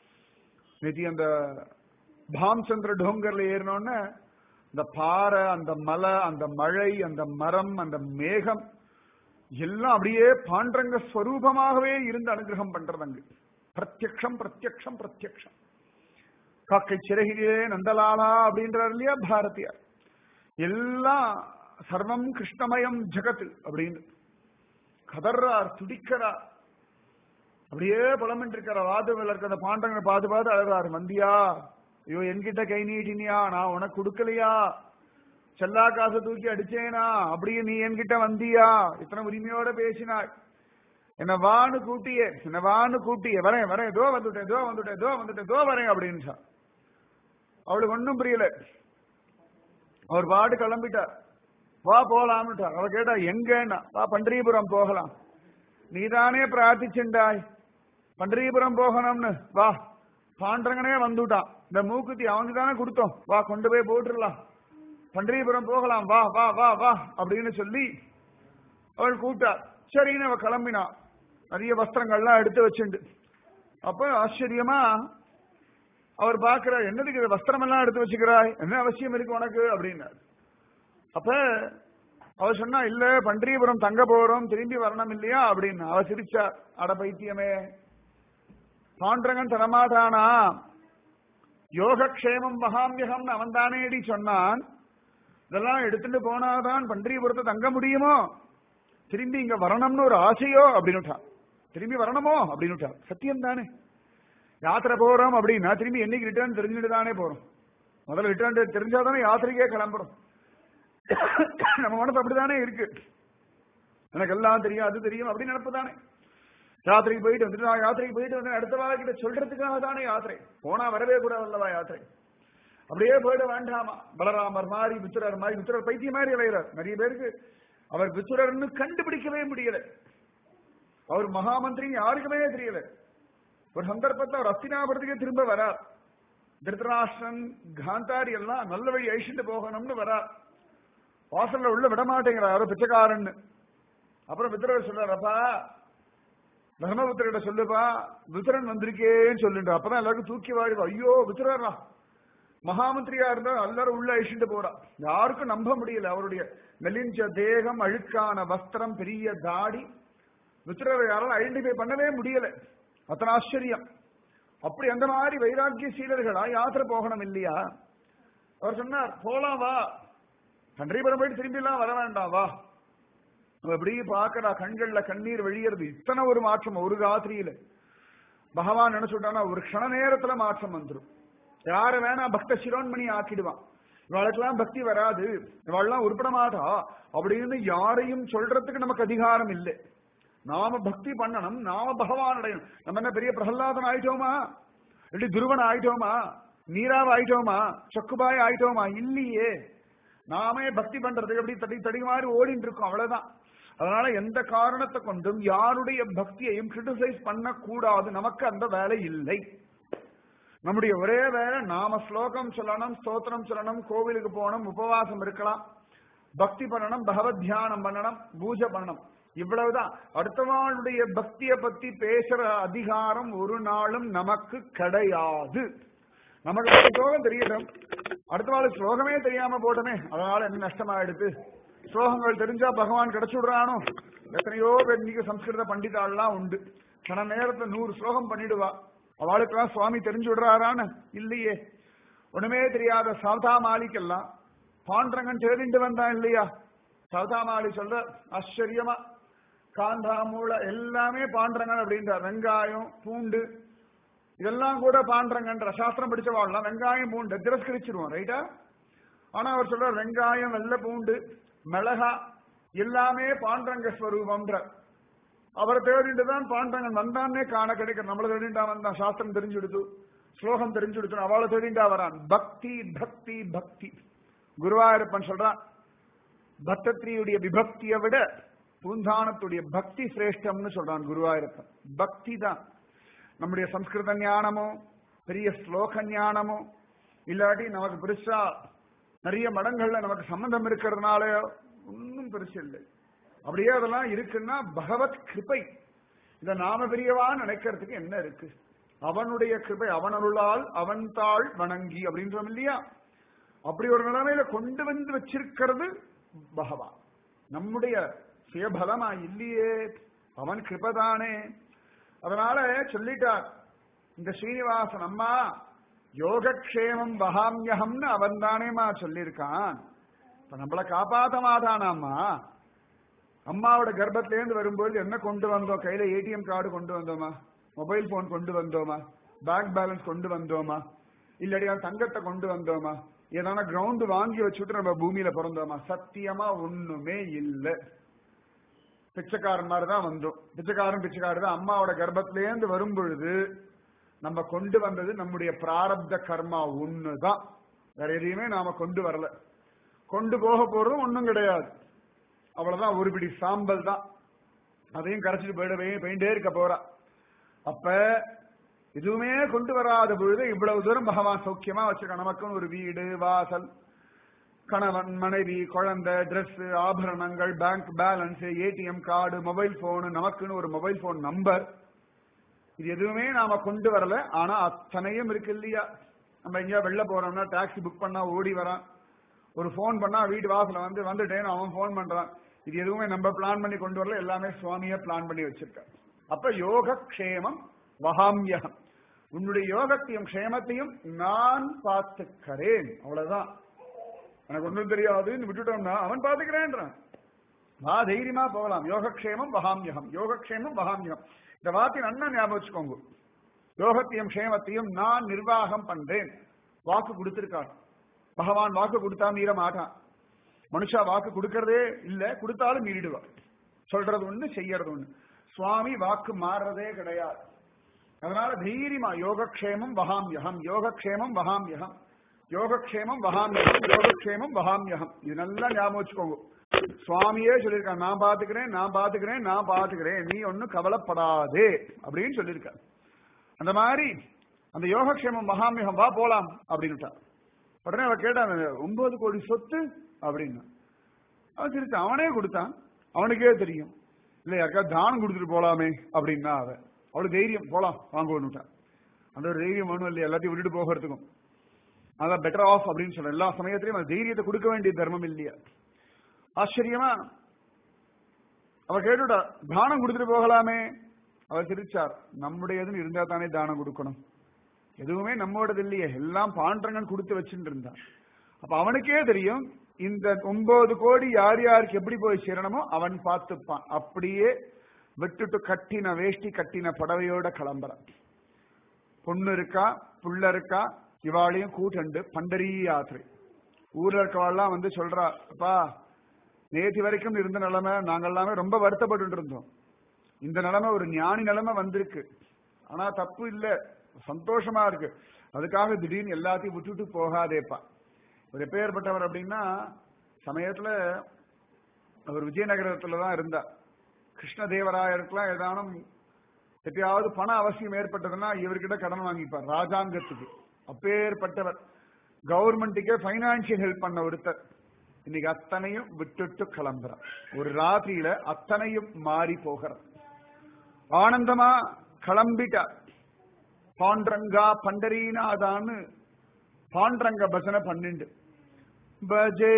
Speaker 1: நேத்தி அந்த பாம்சந்திர டோங்கர்ல ஏறினோன்னு அந்த பாறை அந்த மலை அந்த மழை அந்த மரம் அந்த மேகம் எல்லாம் அப்படியே பாண்டரங்க ஸ்வரூபமாகவே இருந்து அனுகிரகம் பண்றது அங்கு பிரத்யக்ஷம் பிரத்யக்ஷம் பிரத்யக்ஷம் காக்கை சிறகிலே நந்தலாலா அப்படின்றார் இல்லையா பாரதியார் எல்லாம் சர்வம் கிருஷ்ணமயம் ஜெகத் அப்படின்னு கதர்றார் துடிக்கிறார் அப்படியே புலம்பிட்டு இருக்கிற வாதவில் இருக்கிற அந்த பாண்டங்களை பார்த்து பார்த்து அழுறாரு மந்தியா ஐயோ என்கிட்ட கை நீட்டினியா நான் உனக்கு கொடுக்கலையா செல்லா காசை தூக்கி அடிச்சேனா அப்படியே நீ என்கிட்ட வந்தியா இத்தனை உரிமையோட பேசினாய் என்ன வான்னு கூட்டியே என்ன வான்னு கூட்டியே வரேன் வரேன் ஏதோ வந்துட்டேன் ஏதோ வந்துட்டேன் ஏதோ வந்துட்டேன் ஏதோ வரேன் அப்படின்னு அவளுக்கு ஒன்றும் புரியல அவர் பாடு கிளம்பிட்டார் வா போலாம்னுட்டார் அவ கேட்டா எங்கன்னா வா பண்டரிபுரம் போகலாம் நீதானே பிரார்த்திச்சுண்டாய் பண்டரிபுரம் போகணும்னு வா பாண்டங்கனே வந்துட்டான் இந்த மூக்குத்தி அவங்க தானே கொடுத்தோம் வா கொண்டு போய் போட்டுடலாம் பண்டரிபுரம் போகலாம் வா வா வா வா அப்படின்னு சொல்லி அவள் கூப்பிட்டார் சரின்னு அவ கிளம்பினா நிறைய வஸ்திரங்கள்லாம் எடுத்து வச்சுண்டு அப்ப ஆச்சரியமா அவர் பார்க்கிறார் என்னதுக்கு இது வஸ்திரம் எல்லாம் எடுத்து வச்சுக்கிறாய் என்ன அவசியம் இருக்கு உனக்கு அப்படின்னார் அப்ப அவர் சொன்னா இல்ல பண்டரிபுரம் தங்க போறோம் திரும்பி வரணும் இல்லையா அப்படின்னு அவ சிரிச்சா அட பைத்தியமே பாண்டரங்கன் தரமாட்டானா யோகக்ஷேமம் மகாமியகம்னு அவன் தானேடி சொன்னான் இதெல்லாம் எடுத்துட்டு போனாதான் பண்டரிபுரத்தை தங்க முடியுமோ திரும்பி இங்க வரணும்னு ஒரு ஆசையோ அப்படின்னு திரும்பி வரணுமோ அப்படின்னு சத்தியம் தானே யாத்திரை போறோம் அப்படின்னா திரும்பி என்னைக்கு ரிட்டர்ன் தெரிஞ்சுட்டு தானே போறோம் முதல்ல ரிட்டர்ன் தெரிஞ்சாதானே யாத்திரைக்கே கிளம்புறோம் நம்ம மனசு அப்படித்தானே இருக்கு எனக்கு எல்லாம் தெரியும் அது தெரியும் அப்படின்னு நினப்பு தானே யாத்திரைக்கு போயிட்டு வந்துட்டு நான் யாத்திரைக்கு போயிட்டு வந்து அடுத்த வார கிட்ட சொல்றதுக்காக தானே யாத்திரை போனா வரவே கூடாது அல்லவா யாத்திரை அப்படியே போயிட வேண்டாமா பலராமர் மாதிரி வித்துரர் மாதிரி வித்துரர் பைத்திய மாதிரி அலைகிறார் நிறைய பேருக்கு அவர் வித்துரர்னு கண்டுபிடிக்கவே முடியல அவர் மகாமந்திரி யாருக்குமே தெரியல ஒரு சந்தர்ப்பத்தில் அவர் அஸ்தினாபுரத்துக்கே திரும்ப வரார் திருத்தராஷ்டிரன் காந்தாரி எல்லாம் நல்ல வழி அழிச்சுட்டு போகணும்னு வரார் வாசல்ல உள்ள விட மாட்டேங்கிறார் யாரோ பிச்சைக்காரன்னு அப்புறம் வித்திரர் சொல்றாரப்பா தர்மபுத்திரிட்ட சொல்லுப்பா வித்திரன் வந்திருக்கேன்னு சொல்லுண்டு அப்பதான் எல்லாருக்கும் தூக்கி வாடி ஐயோ வித்திரரா மகாமந்திரியா இருந்தா எல்லாரும் உள்ள அழிச்சுட்டு போறா யாருக்கும் நம்ப முடியல அவருடைய மெலிஞ்ச தேகம் அழுக்கான வஸ்திரம் பெரிய தாடி வித்திரரை யாராலும் ஐடென்டிஃபை பண்ணவே முடியல அத்தனை ஆச்சரியம் அப்படி அந்த மாதிரி வைராக்கிய சீலர்களா யாத்திரை போகணும் இல்லையா அவர் சொன்னார் போலாம் வா கன்றிபுரம் போயிட்டு திரும்பி எல்லாம் வர வேண்டாம் வா அப்படி பாக்கடா கண்கள்ல கண்ணீர் வழியறது இத்தனை ஒரு மாற்றம் ஒரு ராத்திரியில பகவான் நினைச்சுட்டானா ஒரு க்ஷண நேரத்துல மாற்றம் வந்துடும் யார வேணா பக்த சிரோன்மணி ஆக்கிடுவான் இவாளுக்கெல்லாம் பக்தி வராது இவாள்லாம் உருப்பட மாட்டா அப்படின்னு யாரையும் சொல்றதுக்கு நமக்கு அதிகாரம் இல்லை நாம பக்தி பண்ணணும் நாம பகவான் அடையணும் நம்ம என்ன பெரிய பிரகலாதன் ஆயிட்டோமா இல்லாட்டி துருவன் ஆயிட்டோமா நீராவ ஆயிட்டோமா சக்குபாய் ஆயிட்டோமா இல்லையே நாமே பக்தி பண்றதுக்கு எப்படி தடி தடி மாதிரி ஓடிட்டு இருக்கோம் அவ்வளவுதான் அதனால எந்த காரணத்தை கொண்டும் யாருடைய பக்தியையும் கிரிட்டிசைஸ் பண்ணக்கூடாது நமக்கு அந்த வேலை இல்லை நம்முடைய ஒரே வேலை நாம ஸ்லோகம் சொல்லணும் ஸ்தோத்திரம் சொல்லணும் கோவிலுக்கு போகணும் உபவாசம் இருக்கலாம் பக்தி பண்ணணும் பகவத் தியானம் பண்ணணும் பூஜை பண்ணணும் இவ்வளவுதான் அடுத்தவாளுடைய பக்தியை பத்தி பேசுற அதிகாரம் ஒரு நாளும் நமக்கு கிடையாது நமக்கு ஸ்லோகம் தெரியட்டும் அடுத்த வாழ் ஸ்லோகமே தெரியாம போட்டமே அதனால என்ன நஷ்டமாயிடுது ஸ்லோகங்கள் தெரிஞ்சா பகவான் கிடைச்சு விடுறானோ எத்தனையோ பேர் இன்னைக்கு சம்ஸ்கிருத பண்டிதாள்லாம் உண்டு கன நேரத்துல நூறு ஸ்லோகம் பண்ணிடுவா அவளுக்கெல்லாம் சுவாமி தெரிஞ்சு விடுறாரான்னு இல்லையே ஒண்ணுமே தெரியாத சவதா மாலிக்கெல்லாம் பாண்டரங்கன் தேடிண்டு வந்தான் இல்லையா சவதா மாலி சொல்ற ஆச்சரியமா காந்தா மூளை எல்லாமே பாண்டரங்கன் அப்படின்றார் வெங்காயம் பூண்டு இதெல்லாம் கூட பாண்டரங்கன்ற சாஸ்திரம் படிச்சவாள்லாம் வெங்காயம் பூண்டு திரஸ்கரிச்சிருவோம் ரைட்டா ஆனா அவர் சொல்ற வெங்காயம் வெள்ளை பூண்டு மிளகா எல்லாமே பாண்டரங்க ஸ்வரூபம்ன்ற அவரை தேடிட்டு தான் பாண்டரங்கன் வந்தான்னே காண கிடைக்கிற நம்மள தேடிண்டா வந்தான் சாஸ்திரம் தெரிஞ்சுடுத்து ஸ்லோகம் தெரிஞ்சுடுத்து அவளை தேடிண்டா வரான் பக்தி பக்தி பக்தி குருவாயூரப்பன் சொல்றான் பக்தத்ரியுடைய விபக்தியை விட பூந்தானத்துடைய பக்தி சிரேஷ்டம்னு சொல்றான் குருவாயூரப்பன் பக்தி தான் நம்முடைய சம்ஸ்கிருத ஞானமோ பெரிய ஸ்லோக ஞானமோ இல்லாட்டி நமக்கு பெருசா நிறைய மடங்கள்ல நமக்கு சம்பந்தம் இருக்கிறதுனால ஒன்றும் பெருசு இல்லை அப்படியே அதெல்லாம் இருக்குன்னா பகவத் கிருபை இத நாம பெரியவான்னு நினைக்கிறதுக்கு என்ன இருக்கு அவனுடைய கிருபை அவன் அருளால் அவன் தாள் வணங்கி அப்படின்றோம் இல்லையா அப்படி ஒரு நிலைமையில கொண்டு வந்து வச்சிருக்கிறது பகவான் நம்முடைய சுயபலமா இல்லையே அவன் கிருபதானே அதனால சொல்லிட்டார் இந்த ஸ்ரீனிவாசன் அம்மா யோகக்ஷேமம் வகாமியகம்னு அவன் தானேமா சொல்லியிருக்கான் இப்ப நம்மளை காப்பாத்த மாட்டானாம்மா அம்மாவோட கர்ப்பத்திலேருந்து வரும்போது என்ன கொண்டு வந்தோம் கையில ஏடிஎம் கார்டு கொண்டு வந்தோமா மொபைல் போன் கொண்டு வந்தோமா பேங்க் பேலன்ஸ் கொண்டு வந்தோமா இல்லாடி தங்கத்தை கொண்டு வந்தோமா ஏதான கிரவுண்ட் வாங்கி வச்சுட்டு நம்ம பூமியில பிறந்தோமா சத்தியமா ஒண்ணுமே இல்லை பிச்சைக்காரன் மாதிரி தான் வந்தோம் பிச்சைக்காரன் பிச்சைக்காரன் தான் அம்மாவோட கர்ப்பத்திலேருந்து வரும் பொழுது நம்ம கொண்டு வந்தது நம்முடைய பிராரப்த கர்மா ஒண்ணுதான் வேற எதையுமே நாம கொண்டு வரல கொண்டு போக போறதும் ஒண்ணும் கிடையாது அவ்வளவுதான் ஒரு பிடி சாம்பல் தான் அதையும் கரைச்சிட்டு போயிடவே போயிட்டே இருக்க போறா அப்ப எதுவுமே கொண்டு வராத பொழுது இவ்வளவு தூரம் பகவான் சௌக்கியமா வச்சிருக்கான் நமக்குன்னு ஒரு வீடு வாசல் கணவன் மனைவி குழந்தை Dress ஆபரணங்கள் bank balance ATM card mobile phone நமக்குன்னு ஒரு மொபைல் போன் நம்பர் இது எதுவுமே நாம கொண்டு வரல ஆனா அத்தனையும் இருக்கு இல்லையா நம்ம எங்கேயா வெளில போறோம்னா டாக்ஸி புக் பண்ணா ஓடி வரான் ஒரு ஃபோன் பண்ணா வீட்டு வாசல வந்து வந்துட்டேன்னு அவன் ஃபோன் பண்றான் இது எதுவுமே நம்ம பிளான் பண்ணி கொண்டு வரல எல்லாமே சுவாமியே பிளான் பண்ணி வச்சிருக்கார் அப்ப யோக க்ஷேமம் வகாமியகம் உன்னுடைய யோகத்தையும் க்ஷேமத்தையும் நான் பார்த்துக்கிறேன் அவ்வளவுதான் எனக்கு ஒன்றும் தெரியாதுன்னு விட்டுட்டோம்னா அவன் பார்த்துக்கிறேன்றான் வா தைரியமா போகலாம் யோகக்ஷேமம் வகாமியகம் யோகக்ஷேமம் வகாமியகம் இந்த வார்த்தை நன்னா ஞாபகம் வச்சுக்கோங்க யோகத்தையும் க்ஷேமத்தையும் நான் நிர்வாகம் பண்றேன் வாக்கு கொடுத்திருக்கான் பகவான் வாக்கு கொடுத்தா மீற மாட்டான் மனுஷா வாக்கு கொடுக்கறதே இல்ல கொடுத்தாலும் மீறிடுவான் சொல்றது ஒண்ணு செய்யறது ஒண்ணு சுவாமி வாக்கு மாறுறதே கிடையாது அதனால தைரியமா யோகக்ஷேமம் வகாமியகம் யோகக்ஷேமம் வகாமியகம் யோகக்ஷேமம் வகாமியகம் யோகக்ஷேமம் வகாமியகம் இது நல்லா ஞாபகம் வச்சுக்கோங்க சுவாமியே சொல்லியிருக்காங்க நான் பாத்துக்கிறேன் நான் பாத்துக்கிறேன் நான் பாத்துக்கிறேன் நீ ஒன்னும் கவலைப்படாதே அப்படின்னு சொல்லியிருக்கார் அந்த மாதிரி அந்த யோகக்ஷேமம் மகாமியகம் வா போலாம் அப்படின்னுட்டார் உடனே அவ கேட்டான் ஒன்பது கோடி சொத்து அப்படின்னா அவன் சிரிச்சான் அவனே கொடுத்தான் அவனுக்கே தெரியும் இல்ல யாருக்கா தானம் கொடுத்துட்டு போலாமே அப்படின்னா அவ அவளுக்கு தைரியம் போலாம் வாங்குவோன்னுட்டான் அந்த ஒரு தைரியம் வேணும் இல்லையா எல்லாத்தையும் விட்டுட்டு போகிறதுக்கும் அதான் பெட்டர் ஆஃப் அப்படின்னு சொல்ற எல்லா சமயத்திலையும் அந்த தைரியத்தை கொடுக்க வேண்டிய தர்மம் இல்லையா ஆச்சரியமா அவ கேட்டுட்டா தானம் கொடுத்துட்டு போகலாமே அவர் சிரிச்சார் நம்முடையதுன்னு இருந்தா தானே தானம் கொடுக்கணும் எதுவுமே நம்மோடது இல்லையே எல்லாம் பாண்டரங்கன் கொடுத்து வச்சுட்டு இருந்தான் அப்ப அவனுக்கே தெரியும் இந்த ஒன்பது கோடி யார் யாருக்கு எப்படி போய் சேரணுமோ அவன் பார்த்துப்பான் அப்படியே விட்டுட்டு கட்டின வேஷ்டி கட்டின புடவையோட கிளம்புறான் பொண்ணு இருக்கா புள்ள இருக்கா இவாளையும் கூட்டண்டு பண்டரி யாத்திரை ஊர்ல இருக்கவாள்லாம் வந்து சொல்றா அப்பா நேற்று வரைக்கும் இருந்த நிலைமை நாங்க எல்லாமே ரொம்ப வருத்தப்பட்டு இருந்தோம் இந்த நிலைமை ஒரு ஞானி நிலைமை வந்திருக்கு ஆனா தப்பு இல்ல சந்தோஷமா இருக்கு அதுக்காக திடீர்னு எல்லாத்தையும் விட்டுட்டு போகாதேப்பா ஒரு எப்பேற்பட்டவர் அப்படின்னா சமயத்துல அவர் விஜயநகரத்துல தான் இருந்தார் கிருஷ்ணதேவராயருக்குலாம் ஏதானும் எப்பயாவது பண அவசியம் ஏற்பட்டதுன்னா இவர்கிட்ட கடன் வாங்கிப்பார் ராஜாங்கத்துக்கு அப்பேற்பட்டவர் கவர்மெண்ட்டுக்கே பைனான்சியல் ஹெல்ப் பண்ண ஒருத்தர் இன்னைக்கு அத்தனையும் விட்டுட்டு கிளம்புறார் ஒரு ராத்திரியில அத்தனையும் மாறி போகிறார் ஆனந்தமா கிளம்பிட்டார் பாண்டரங்கா பண்டரீநாதான்னு பாண்டரங்க பஜனை பண்ணிண்டு பஜே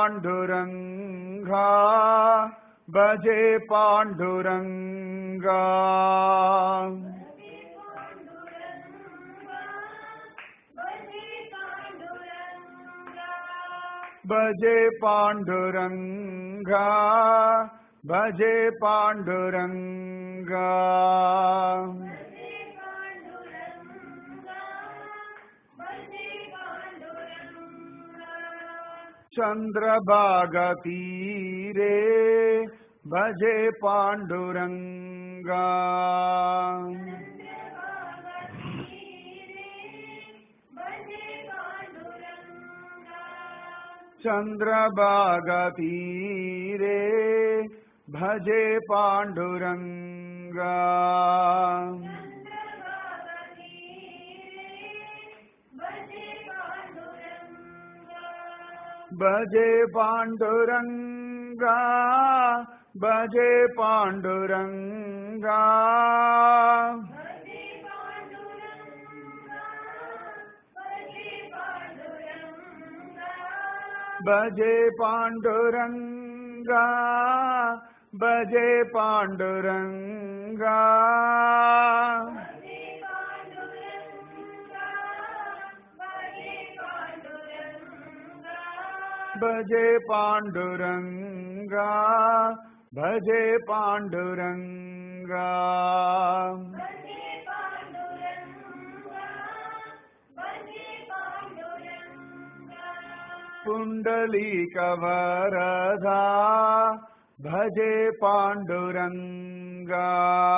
Speaker 1: பாண்டுரங்கா பஜே பாண்டுரங்கா பஜே பாண்டுரங்கா பஜே பாண்டுரங்கா चन्द्रभागतीरे भजे पाण्डुरङ्गा चन्द्रभागतीरे भजे पाण्डुरङ्गा भजे पाण्डुरङ्गा भजे पाण्डुरङ्गा भजे पाण्डुरङ्गा भजे पाण्डुरङ्गा भजे पाण्डुरङ्गा भजे पाण्डुरङ्गा पुण्डलीकवरधा भजे पाण्डुरङ्गा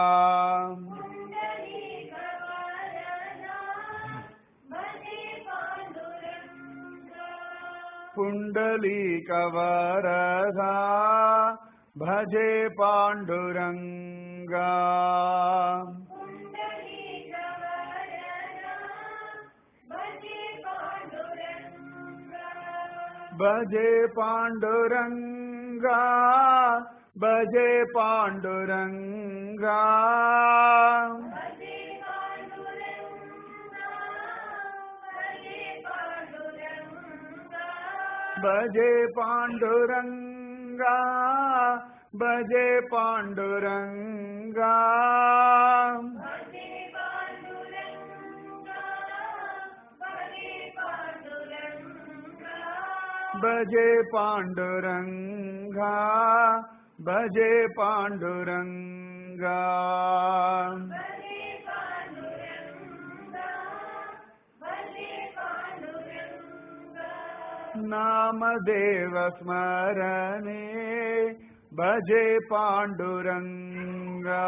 Speaker 1: पुण्डलीकवरधा भजे पाण्डुरङ्गा भजे पाण्डुरङ्गा भजे पाण्डुरङ्गा भजे पाण्डुरङ्गा भजे पाण्डुरङ्गा भजे पाण्डुरङ्गा भजे पाण्डुरङ्गा नामदेव स्मरणे भजे पाण्डुरङ्गा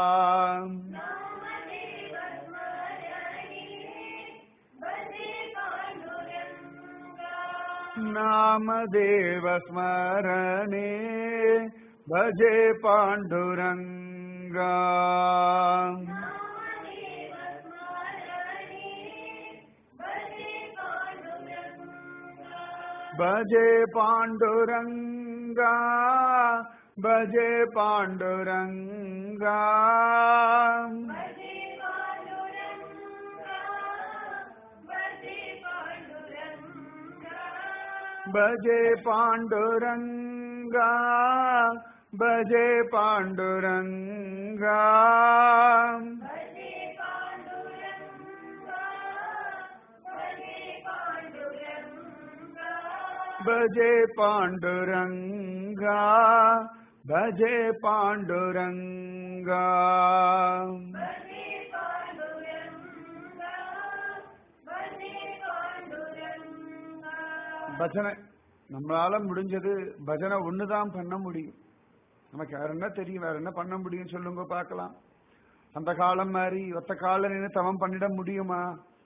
Speaker 1: नामदेव स्मरणे भजे पाण्डुरङ्गा भजे पाण्डुरङ्गा भजे पाण्डुरङ्गा भजे पाण्डुरङ्गा भजे पाण्डुरङ्गा भजे पाण्डुरङ्गा भजे पाण्डुरङ्गा பஜனை நம்மளால முடிஞ்சது பஜனை ஒண்ணுதான் பண்ண முடியும் நமக்கு வேற என்ன தெரியும் வேற என்ன பண்ண முடியும் சொல்லுங்க பார்க்கலாம் அந்த காலம் மாதிரி ஒத்த கால நின்று தவம் பண்ணிட முடியுமா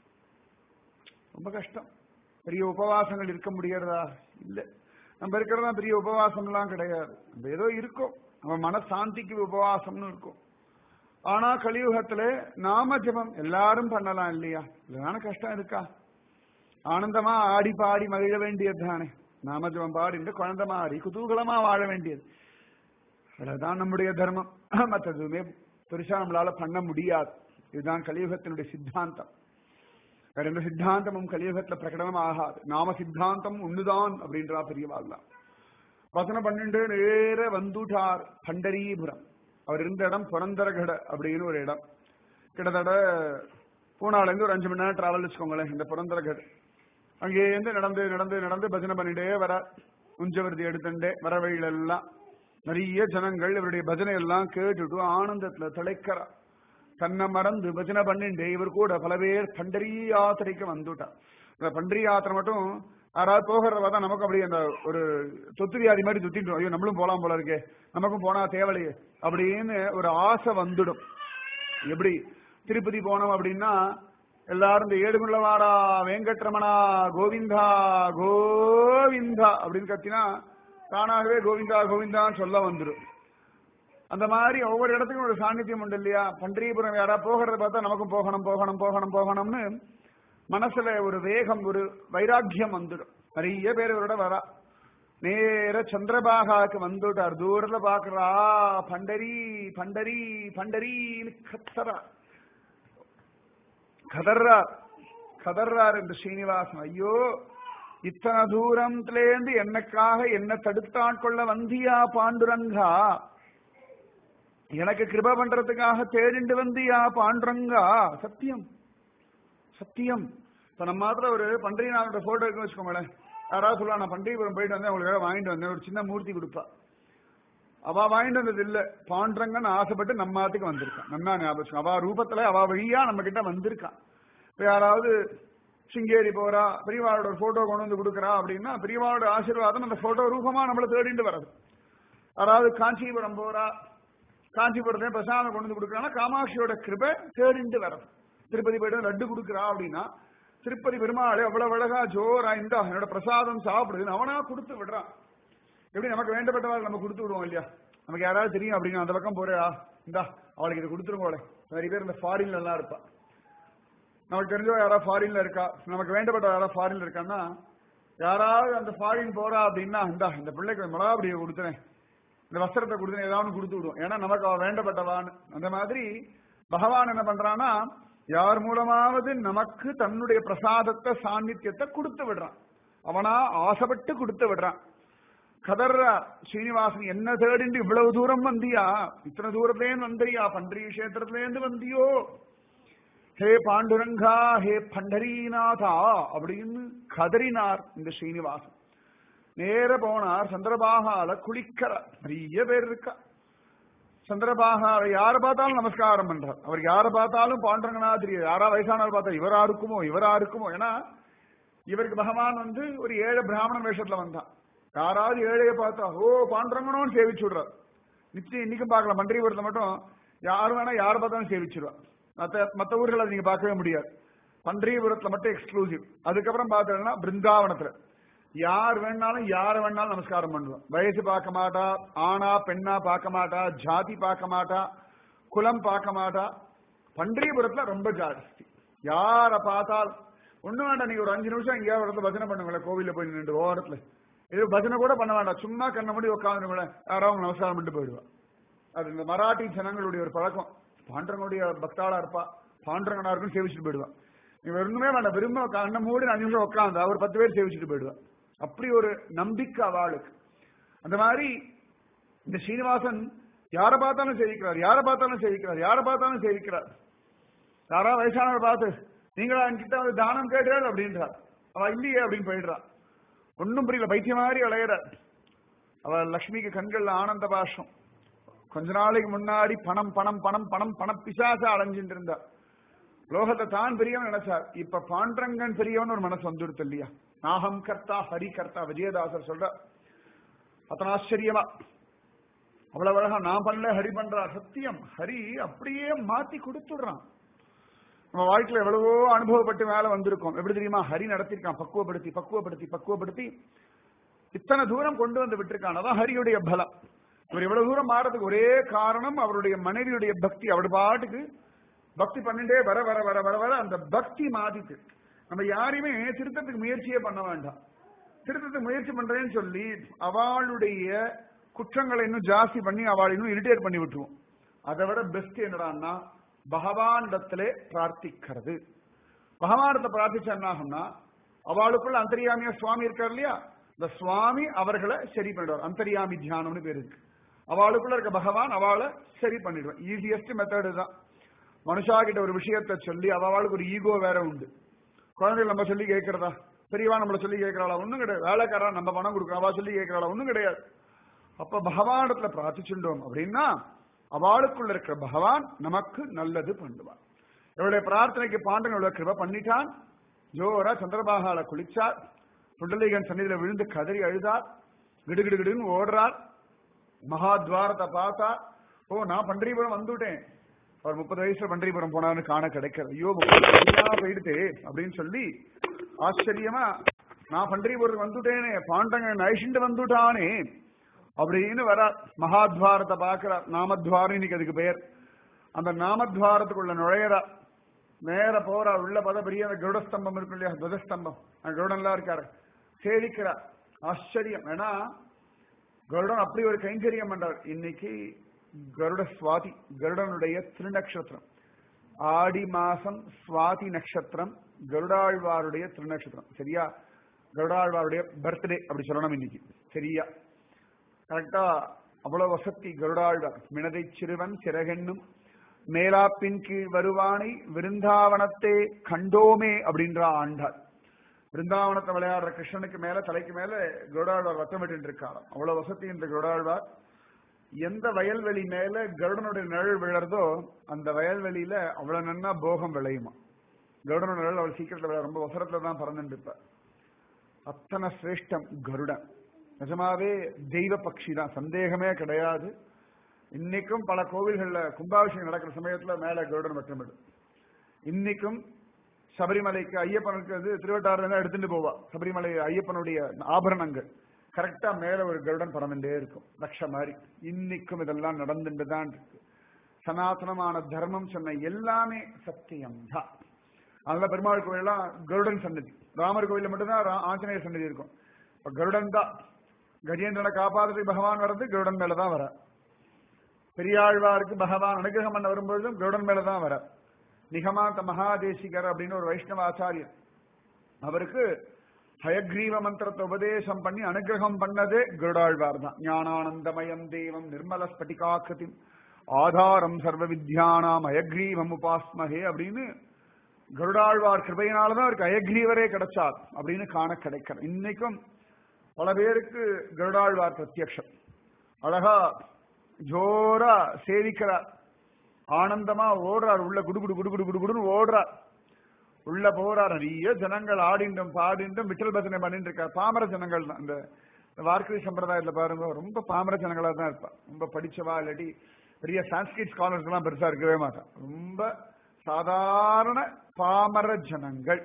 Speaker 1: ரொம்ப கஷ்டம் பெரிய உபவாசங்கள் இருக்க முடியறதா இல்ல நம்ம இருக்கிறதா பெரிய உபவாசம்லாம் கிடையாது நம்ம ஏதோ இருக்கும் நம்ம மனசாந்திக்கு உபவாசம்னு இருக்கும் ஆனா கலியுகத்துல நாம ஜபம் எல்லாரும் பண்ணலாம் இல்லையா இல்லைதான கஷ்டம் இருக்கா ஆனந்தமா ஆடி பாடி மகிழ வேண்டியது தானே நாம ஜபம் பாடிட்டு குழந்தை மாறி குதூகலமா வாழ வேண்டியது அதுதான் நம்முடைய தர்மம் மற்றதுமே பெருசா நம்மளால பண்ண முடியாது இதுதான் கலியுகத்தினுடைய சித்தாந்தம் வேற எந்த சித்தாந்தமும் கலியுகத்துல பிரகடனம் ஆகாது நாம சித்தாந்தம் ஒண்ணுதான் அப்படின்றா பெரியவாள்லாம் வசனம் பண்ணிட்டு நேர வந்துட்டார் பண்டரீபுரம் அவர் இருந்த இடம் புரந்தரகட அப்படின்னு ஒரு இடம் கிட்டத்தட்ட பூனால இருந்து ஒரு அஞ்சு மணி நேரம் டிராவல் வச்சுக்கோங்களேன் இந்த புரந்தரகட் அங்கேருந்து நடந்து நடந்து நடந்து பஜனை பண்ணிட்டே வர உஞ்சவர்த்தி எடுத்துட்டே வர வழியில எல்லாம் நிறைய ஜனங்கள் இவருடைய பஜனை எல்லாம் கேட்டுட்டு ஆனந்தத்துல திளைக்கிறா தன்னை மறந்து பஜனை பண்ணிட்டு இவர் கூட பல பேர் பண்டரி யாத்திரைக்கு வந்துட்டார் இந்த பண்டரி யாத்திரை மட்டும் யாராவது போகிறத பார்த்தா நமக்கு அப்படியே அந்த ஒரு தொத்து வியாதி மாதிரி சுத்திட்டு ஐயோ நம்மளும் போலாம் போல இருக்கே நமக்கும் போனா தேவலையே அப்படின்னு ஒரு ஆசை வந்துடும் எப்படி திருப்பதி போனோம் அப்படின்னா எல்லாரும் இந்த ஏடுகுள்ளவாடா வெங்கட்ரமணா கோவிந்தா கோவிந்தா அப்படின்னு கத்தினா தானாகவே கோவிந்தா கோவிந்தான்னு சொல்ல வந்துடும் அந்த மாதிரி ஒவ்வொரு இடத்துக்கும் ஒரு சாநித்தியம் உண்டு இல்லையா பண்டரிபுரம் யாரா போகிறத பார்த்தா நமக்கும் போகணும் போகணும் போகணும் போகணும்னு மனசுல ஒரு வேகம் ஒரு வைராக்கியம் வந்துடும் நிறைய பேர் இவரோட வரா நேர சந்திரபாகாக்கு வந்துட்டார் தூரத்துல பாக்குறா பண்டரி பண்டரி பண்டரின்னு கத்தரா கதர்றார் கதர்றார் என்று ஸ்ரீனிவாசன் ஐயோ இத்தனை தூரத்திலேருந்து என்னக்காக என்ன தடுத்தாட்கொள்ள வந்தியா பாண்டுரங்கா எனக்கு கிருப பண்றதுக்காக தேடிண்டு வந்தியா பாண்டுரங்கா சத்தியம் சத்தியம் இப்ப நம்ம மாத்திரம் ஒரு பண்டரிநாதோட போட்டோ இருக்குன்னு வச்சுக்கோங்களேன் யாராவது சொல்லலாம் நான் பண்டிகைபுரம் போயிட்டு வந்தேன் உங்களுக்கு வாங்கிட்டு வந்தேன் ஒரு சின்ன மூர்த்தி கொடுப்பா அவ வாங்கிட்டு வந்தது இல்ல பாண்டரங்கன்னு ஆசைப்பட்டு நம்ம ஆத்துக்கு வந்திருக்கான் நல்லா ஞாபகம் அவ ரூபத்துல அவ வழியா நம்ம கிட்ட வந்திருக்கான் இப்ப யாராவது சிங்கேரி போறா பெரியவாளோட ஒரு போட்டோ கொண்டு வந்து கொடுக்குறா அப்படின்னா பெரியவாளோட ஆசீர்வாதம் அந்த போட்டோ ரூபமா நம்மள தேடிட்டு வர்றது அதாவது காஞ்சிபுரம் போறா காஞ்சிபுரத்துல பிரசாதம் கொண்டு வந்து கொடுக்குறான்னா காமாட்சியோட கிருபை தேடிண்டு வர்றது திருப்பதி போயிட்டு லட்டு கொடுக்குறா அப்படின்னா திருப்பதி பெருமாள் அவ்வளவு அழகா ஜோரா இந்தா என்னோட பிரசாதம் சாப்பிடுதுன்னு அவனா கொடுத்து விடுறான் எப்படி நமக்கு வேண்டப்பட்டவாள் நம்ம கொடுத்து விடுவோம் இல்லையா நமக்கு யாராவது தெரியும் அப்படின்னு அந்த பக்கம் போறா இந்தா அவளுக்கு இதை கொடுத்துருங்கோளே நிறைய பேர் இந்த ஃபாரின்ல எல்லாம் இருப்பா நமக்கு தெரிஞ்சவ யாராவது ஃபாரின்ல இருக்கா நமக்கு வேண்டப்பட்ட யாராவது ஃபாரின்ல இருக்கான்னா யாராவது அந்த ஃபாரின் போறா அப்படின்னா இந்தா இந்த பிள்ளைக்கு மிளகாபடியை கொடுத்துறேன் இந்த வஸ்திரத்தை கொடுத்து ஏதாவது கொடுத்து விடுவோம் ஏன்னா நமக்கு அவ வேண்டப்பட்டவான்னு அந்த மாதிரி பகவான் என்ன பண்றான்னா யார் மூலமாவது நமக்கு தன்னுடைய பிரசாதத்தை சாநித்தியத்தை கொடுத்து விடுறான் அவனா ஆசைப்பட்டு கொடுத்து விடுறான் கதர்றா ஸ்ரீனிவாசன் என்ன தேடிண்டு இவ்வளவு தூரம் வந்தியா இத்தனை தூரத்துலேருந்து வந்தியா பன்றி கஷேத்திரத்திலேருந்து வந்தியோ ஹே பாண்டுரங்கா ஹே பண்டரீநாதா அப்படின்னு கதறினார் இந்த ஸ்ரீனிவாசன் நேர போனார் சந்திரபாகால குளிக்கிறார் நிறைய பேர் இருக்கா சந்திரபாகால யாரை பார்த்தாலும் நமஸ்காரம் பண்றார் அவர் யாரை பார்த்தாலும் பாண்டரங்கனா தெரியாது யாரா வயசானவர் பார்த்தா இவரா இருக்குமோ இவரா இருக்குமோ ஏன்னா இவருக்கு பகவான் வந்து ஒரு ஏழை பிராமணன் வேஷத்துல வந்தான் யாராவது ஏழையை பார்த்தா ஓ பாண்டரங்கனோன்னு சேவிச்சு விடுறார் நிச்சயம் இன்னைக்கும் பார்க்கலாம் மந்திரிபுரத்தை மட்டும் யார் வேணா யாரை பார்த்தாலும் சேவிச்சிருவா மத்த மத்த ஊர்களை நீங்க பார்க்கவே முடியாது பன்றியபுரத்துல மட்டும் எக்ஸ்க்ளூசிவ் அதுக்கப்புறம் பார்த்தீங்கன்னா பிருந்தாவனத்துல யார் வேணாலும் யார வேணாலும் நமஸ்காரம் பண்ணுவோம் வயசு பார்க்க மாட்டா ஆணா பெண்ணா பார்க்க மாட்டா ஜாதி பார்க்க மாட்டா குலம் பார்க்க மாட்டா பன்றியபுரத்துல ரொம்ப ஜாஸ்தி யார பார்த்தால் ஒண்ணு வேண்டாம் நீங்க ஒரு அஞ்சு நிமிஷம் எங்கேயாவது இடத்துல பஜனை பண்ணுங்களேன் கோவில்ல போய் நின்று ஓரத்துல இது பஜனை கூட பண்ண வேண்டாம் சும்மா கண்ண மூடி உட்காந்துருங்களேன் யாராவது நமஸ்காரம் பண்ணிட்டு போயிடுவா அது இந்த மராட்டி ஜனங்களுடைய ஒரு பழக்கம் பாண்டரங்களுடைய பக்தாளா இருப்பா பாண்டரங்கனா இருக்கும் சேவிச்சுட்டு போயிடுவா நீ ஒண்ணுமே வேண்டாம் விரும்ப கண்ண மூடி அஞ்சு நிமிஷம் உட்காந்து அவர் பத்து பேர் சேவிச்சுட்டு போயிடுவா அப்படி ஒரு நம்பிக்கை அவளுக்கு அந்த மாதிரி இந்த ஸ்ரீனிவாசன் யாரை பார்த்தாலும் சேவிக்கிறார் யாரை பார்த்தாலும் சேவிக்கிறார் யாரை பார்த்தாலும் சேவிக்கிறார் யாரா வயசானவர் பார்த்து நீங்களா என்கிட்ட வந்து தானம் கேட்டாள் அப்படின்றார் அவ இல்லையே அப்படின்னு போயிடுறா ஒன்னும் புரியல பைத்திய மாதிரி அலையிறார் அவ லக்ஷ்மிக்கு கண்கள்ல ஆனந்த பாஷம் கொஞ்ச நாளைக்கு முன்னாடி பணம் பணம் பணம் பணம் பணம் பிசாசா அலைஞ்சிட்டு இருந்தா லோகத்தை தான் பெரியவன் நினைச்சார் இப்ப பாண்டரங்கன் பெரியவன் ஒரு மனசு வந்துடுத்து இல்லையா நாகம் கர்த்தா ஹரி கர்த்தா விஜயதாசர் சொல்ற அத்தனை ஆச்சரியமா அவ்வளவு அழகா நான் பண்ணல ஹரி பண்றார் சத்தியம் ஹரி அப்படியே மாத்தி கொடுத்துடுறான் நம்ம வாழ்க்கையில எவ்வளவோ அனுபவப்பட்டு மேல வந்திருக்கோம் எப்படி தெரியுமா ஹரி நடத்திருக்கான் பக்குவப்படுத்தி பக்குவப்படுத்தி பக்குவப்படுத்தி இத்தனை தூரம் கொண்டு வந்து விட்டுருக்கான் அதான் ஹரியுடைய பலம் இவர் இவ்வளவு தூரம் மாறதுக்கு ஒரே காரணம் அவருடைய மனைவியுடைய பக்தி அவரு பாட்டுக்கு பக்தி பண்ணிட்டே வர வர வர வர வர அந்த பக்தி மாத்திட்டு நம்ம யாரையுமே திருத்தத்துக்கு முயற்சியே பண்ண வேண்டாம் திருத்தத்துக்கு முயற்சி பண்றேன்னு சொல்லி அவளுடைய குற்றங்களை இன்னும் ஜாஸ்தி பண்ணி அவள் இன்னும் இரிட்டேட் பண்ணி விட்டுருவோம் அதை விட பெஸ்ட் என்னடான்னா பகவானிடத்திலே பிரார்த்திக்கிறது பகவானிடத்தை பிரார்த்திச்சா என்ன ஆகும்னா அவளுக்குள்ள அந்தரியாமியா சுவாமி இருக்கார் இல்லையா இந்த சுவாமி அவர்களை சரி பண்ணிடுவார் அந்தரியாமி தியானம்னு பேர் இருக்கு அவளுக்குள்ள இருக்க பகவான் அவளை சரி பண்ணிடுவான் ஈஸியஸ்ட் மெத்தடு தான் மனுஷா கிட்ட ஒரு விஷயத்த சொல்லி அவளுக்கு ஒரு ஈகோ வேற உண்டு குழந்தைகள் நம்ம சொல்லி கேட்கறதா பெரியவா நம்மள சொல்லி கேட்கறாளா ஒண்ணும் கிடையாது வேலைக்காரா நம்ம பணம் கொடுக்கறவா சொல்லி கேட்கறாளா ஒண்ணும் கிடையாது அப்ப பகவானிடத்துல பிரார்த்திச்சுட்டோம் அப்படின்னா அவளுக்குள்ள இருக்கிற பகவான் நமக்கு நல்லது பண்ணுவான் இவருடைய பிரார்த்தனைக்கு பாண்டங்களோட கிருப பண்ணிட்டான் ஜோரா சந்திரபாகால குளிச்சார் புண்டலீகன் சன்னிதியில விழுந்து கதறி அழுதார் கிடுகிடுகிடுன்னு ஓடுறார் மகாத்வாரத்தை பார்த்தா ஓ நான் பண்டரிபுரம் வந்துட்டேன் அவர் முப்பது வயசுல பண்டரிபுரம் போனான்னு காண கிடைக்கிறது ஐயோ முப்பது போயிடுது அப்படின்னு சொல்லி ஆச்சரியமா நான் பண்டரிபுரத்துக்கு வந்துட்டேனே பாண்டங்க நைஷிண்டு வந்துட்டானே அப்படின்னு வர மகாத்வாரத்தை பார்க்கிறார் நாமத்வாரம் இன்னைக்கு அதுக்கு பெயர் அந்த நாமத்வாரத்துக்குள்ள நுழையிறார் நேர போறா உள்ள பத பெரிய அந்த கருடஸ்தம்பம் இருக்கும் இல்லையா துவஜஸ்தம்பம் அந்த கருடன்லாம் இருக்காரு சேவிக்கிறார் ஆச்சரியம் ஏன்னா கருடன் அப்படி ஒரு கைங்கரியம் பண்றார் இன்னைக்கு கருட சுவாதி கருடனுடைய திருநக்ஷத்திரம் ஆடி மாசம் சுவாதி நட்சத்திரம் கருடாழ்வாருடைய திருநக்ஷத்திரம் சரியா கருடாழ்வாருடைய பர்த்டே அப்படி சொல்லணும் இன்னைக்கு சரியா கரெக்டா அவ்வளவு வசதி கருடாழ்வார் மினதை சிறுவன் சிறகென்னும் மேலாப்பின் கீழ் வருவானை விருந்தாவனத்தை கண்டோமே அப்படின்ற ஆண்டாள் பிருந்தாவனத்தை விளையாடுற கிருஷ்ணனுக்கு மேல தலைக்கு மேல கருடாழ்வார் வட்டமிட்டு இருக்காராம் அவ்வளவு வசதி இந்த கருடாழ்வார் எந்த வயல்வெளி மேல கருடனுடைய நிழல் விழறதோ அந்த வயல்வெளியில அவ்வளவு நன்னா போகம் விளையுமா கருடனோட நிழல் அவள் சீக்கிரத்துல விழ ரொம்ப அவசரத்துல தான் பறந்துட்டு இருப்ப அத்தனை சிரேஷ்டம் கருடன் நிஜமாவே தெய்வ பக்ஷி தான் சந்தேகமே கிடையாது இன்னைக்கும் பல கோவில்கள்ல கும்பாபிஷேகம் நடக்கிற சமயத்துல மேல கருடன் வட்டமிடும் இன்னைக்கும் சபரிமலைக்கு ஐயப்பனுக்கு வந்து திருவட்டாறுல இருந்து எடுத்துட்டு போவா சபரிமலை ஐயப்பனுடைய ஆபரணங்கள் கரெக்டா மேல ஒரு கருடன் பறந்துட்டே இருக்கும் லட்ச மாதிரி இன்னைக்கும் இதெல்லாம் நடந்துட்டு தான் இருக்கு சனாதனமான தர்மம் சொன்ன எல்லாமே சத்தியம் தான் அதனால பெருமாள் கோயிலெல்லாம் கருடன் சன்னதி ராமர் கோயில்ல மட்டும்தான் ரா- ஆஞ்சநேயர் சன்னதி இருக்கும் இப்ப கருடன் தான் கஜேந்திரனை காப்பாற்றுறதுக்கு பகவான் வர்றது கருடன் மேலதான் வர பெரியாழ்வாருக்கு பகவான் அனுகிரகம் பண்ண வரும்பொழுதும் கருடன் மேலதான் வர நிகமாந்த மகாதேசிகர் அப்படின்னு ஒரு வைஷ்ணவ ஆச்சாரியர் அவருக்கு ஹயக்ரீவ மந்திரத்தை உபதேசம் பண்ணி அனுகிரகம் பண்ணதே கருடாழ்வார் தான் ஞானானந்தமயம் தேவம் நிர்மல ஸ்பட்டிகாக்கிருதி ஆதாரம் சர்வ வித்யானாம் அயக்ரீவம் உபாஸ்மஹே அப்படின்னு கருடாழ்வார் கிருபையினாலதான் அவருக்கு அயக்ரீவரே கிடைச்சார் அப்படின்னு காண கிடைக்கணும் இன்னைக்கும் பல பேருக்கு கருடாழ்வார் பிரத்யக்ஷம் அழகா ஜோரா சேவிக்கிறார் ஆனந்தமா ஓடுறார் உள்ள குடு குடு குடு குடு குடு குடுன்னு ஓடுறார் உள்ள போறார் நிறைய ஜனங்கள் ஆடிண்டும் பாடிண்டும் விட்டல் பஜனை பண்ணிட்டு இருக்கார் பாமர ஜனங்கள் தான் இந்த வார்க்கரி சம்பிரதாயத்துல பாருங்க ரொம்ப பாமர ஜனங்களா தான் இருப்பா ரொம்ப படிச்சவா இல்லாட்டி பெரிய சான்ஸ்கிரிட் ஸ்காலர்ஸ் எல்லாம் பெருசா இருக்கவே மாட்டான் ரொம்ப சாதாரண பாமர ஜனங்கள்